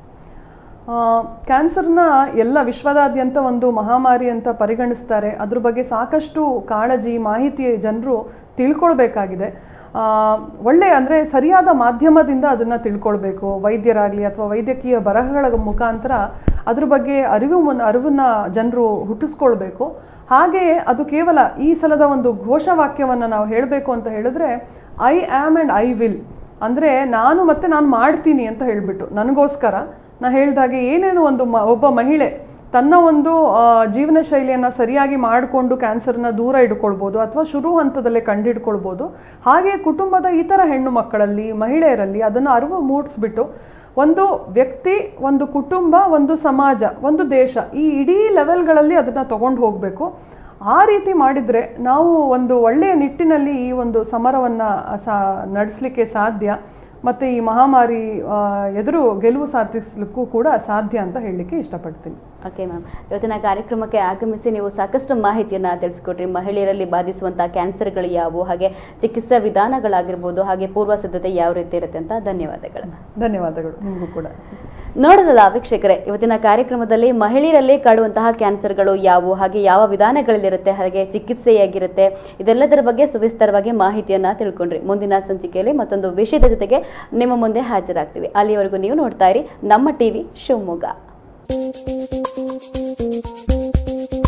ಕ್ಯಾನ್ಸರ್ನ ಎಲ್ಲ ವಿಶ್ವದಾದ್ಯಂತ ಒಂದು ಮಹಾಮಾರಿ ಅಂತ ಪರಿಗಣಿಸ್ತಾರೆ ಅದ್ರ ಬಗ್ಗೆ ಸಾಕಷ್ಟು ಕಾಳಜಿ ಮಾಹಿತಿ ಜನರು ತಿಳ್ಕೊಳ್ಬೇಕಾಗಿದೆ ಆ, ಒಳ್ಳೆ ಅಂದರೆ ಸರಿಯಾದ ಮಾಧ್ಯಮದಿಂದ ಅದನ್ನು ತಿಳ್ಕೊಳ್ಬೇಕು ವೈದ್ಯರಾಗಲಿ ಅಥವಾ ವೈದ್ಯಕೀಯ ಬರಹಗಳ ಮುಖಾಂತರ ಅದ್ರ ಬಗ್ಗೆ ಅರಿವು ಮುನ್ ಅರಿವನ್ನ ಜನರು ಹುಟ್ಟಿಸ್ಕೊಳ್ಬೇಕು ಹಾಗೆಯೇ ಅದು ಕೇವಲ ಈ ಸಲದ ಒಂದು ಘೋಷವಾಕ್ಯವನ್ನು ನಾವು ಹೇಳಬೇಕು ಅಂತ ಹೇಳಿದ್ರೆ I am and I will ಅಂದರೆ ನಾನು ಮತ್ತೆ ನಾನು ಮಾಡ್ತೀನಿ ಅಂತ ಹೇಳಿಬಿಟ್ಟು ನನಗೋಸ್ಕರ ನಾ ಹೇಳ್ದಾಗೆ ಏನೇನು ಒಂದು ಮ ಒಬ್ಬ ಮಹಿಳೆ ತನ್ನ ಒಂದು ಆ, ಜೀವನ ಶೈಲಿಯನ್ನು ಸರಿಯಾಗಿ ಮಾಡಿಕೊಂಡು ಕ್ಯಾನ್ಸರ್ನ ದೂರ ಇಟ್ಕೊಳ್ಬೋದು ಅಥವಾ ಶುರು ಹಂತದಲ್ಲೇ ಕಂಡಿಡ್ಕೊಳ್ಬೋದು ಹಾಗೆ ಕುಟುಂಬದ ಇತರ ಹೆಣ್ಣು ಮಕ್ಕಳಲ್ಲಿ ಮಹಿಳೆಯರಲ್ಲಿ ಅದನ್ನು ಅರಿವು ಮೂಡಿಸ್ಬಿಟ್ಟು ಒಂದು ವ್ಯಕ್ತಿ ಒಂದು ಕುಟುಂಬ ಒಂದು ಸಮಾಜ ಒಂದು ದೇಶ ಈ ಇಡೀ ಲೆವೆಲ್ಗಳಲ್ಲಿ ಅದನ್ನು ತಗೊಂಡು ಹೋಗಬೇಕು ಆ ರೀತಿ ಮಾಡಿದರೆ ನಾವು ಒಂದು ಒಳ್ಳೆಯ ನಿಟ್ಟಿನಲ್ಲಿ ಈ ಒಂದು ಸಮರವನ್ನು ಸಾ ನಡೆಸಲಿಕ್ಕೆ ಸಾಧ್ಯ ಮತ್ತು ಈ ಮಹಾಮಾರಿ ಆ, ಎದುರು ಗೆಲುವು ಸಾಧಿಸಲಿಕ್ಕೂ ಕೂಡ ಸಾಧ್ಯ ಅಂತ ಹೇಳಲಿಕ್ಕೆ ಇಷ್ಟಪಡ್ತೀನಿ ಓಕೆ ಮ್ಯಾಮ್ ಇವತ್ತಿನ ಕಾರ್ಯಕ್ರಮಕ್ಕೆ ಆಗಮಿಸಿ ನೀವು ಸಾಕಷ್ಟು ಮಾಹಿತಿಯನ್ನು ತಿಳಿಸ್ಕೊಟ್ರಿ ಮಹಿಳೆಯರಲ್ಲಿ ಬಾಧಿಸುವಂಥ ಕ್ಯಾನ್ಸರ್ಗಳು ಯಾವುವು ಹಾಗೆ ಚಿಕಿತ್ಸಾ ವಿಧಾನಗಳಾಗಿರ್ಬೋದು ಹಾಗೆ ಪೂರ್ವ ಸಿದ್ಧತೆ ಯಾವ ರೀತಿ ಇರುತ್ತೆ ಅಂತ ಧನ್ಯವಾದಗಳು ಧನ್ಯವಾದಗಳು ನಿಮಗೂ ಕೂಡ ನೋಡೋದಲ್ಲ ವೀಕ್ಷಕರೇ ಇವತ್ತಿನ ಕಾರ್ಯಕ್ರಮದಲ್ಲಿ ಮಹಿಳೆಯರಲ್ಲಿ ಕಾಡುವಂತಹ ಕ್ಯಾನ್ಸರ್ಗಳು ಯಾವುವು ಹಾಗೆ ಯಾವ ವಿಧಾನಗಳಲ್ಲಿರುತ್ತೆ ಹಾಗೆ ಚಿಕಿತ್ಸೆ ಹೇಗಿರುತ್ತೆ ಇದೆಲ್ಲದರ ಬಗ್ಗೆ ಸವಿಸ್ತಾರವಾಗಿ ಮಾಹಿತಿಯನ್ನ ತಿಳ್ಕೊಂಡ್ರಿ ಮುಂದಿನ ಸಂಚಿಕೆಯಲ್ಲಿ ಮತ್ತೊಂದು ವಿಷಯದ ಜೊತೆಗೆ ನಿಮ್ಮ ಮುಂದೆ ಹಾಜರಾಗ್ತೀವಿ ಅಲ್ಲಿವರೆಗೂ ನೀವು ನೋಡ್ತಾ ಇರಿ ನಮ್ಮ ಟಿವಿ ಶಿವಮೊಗ್ಗ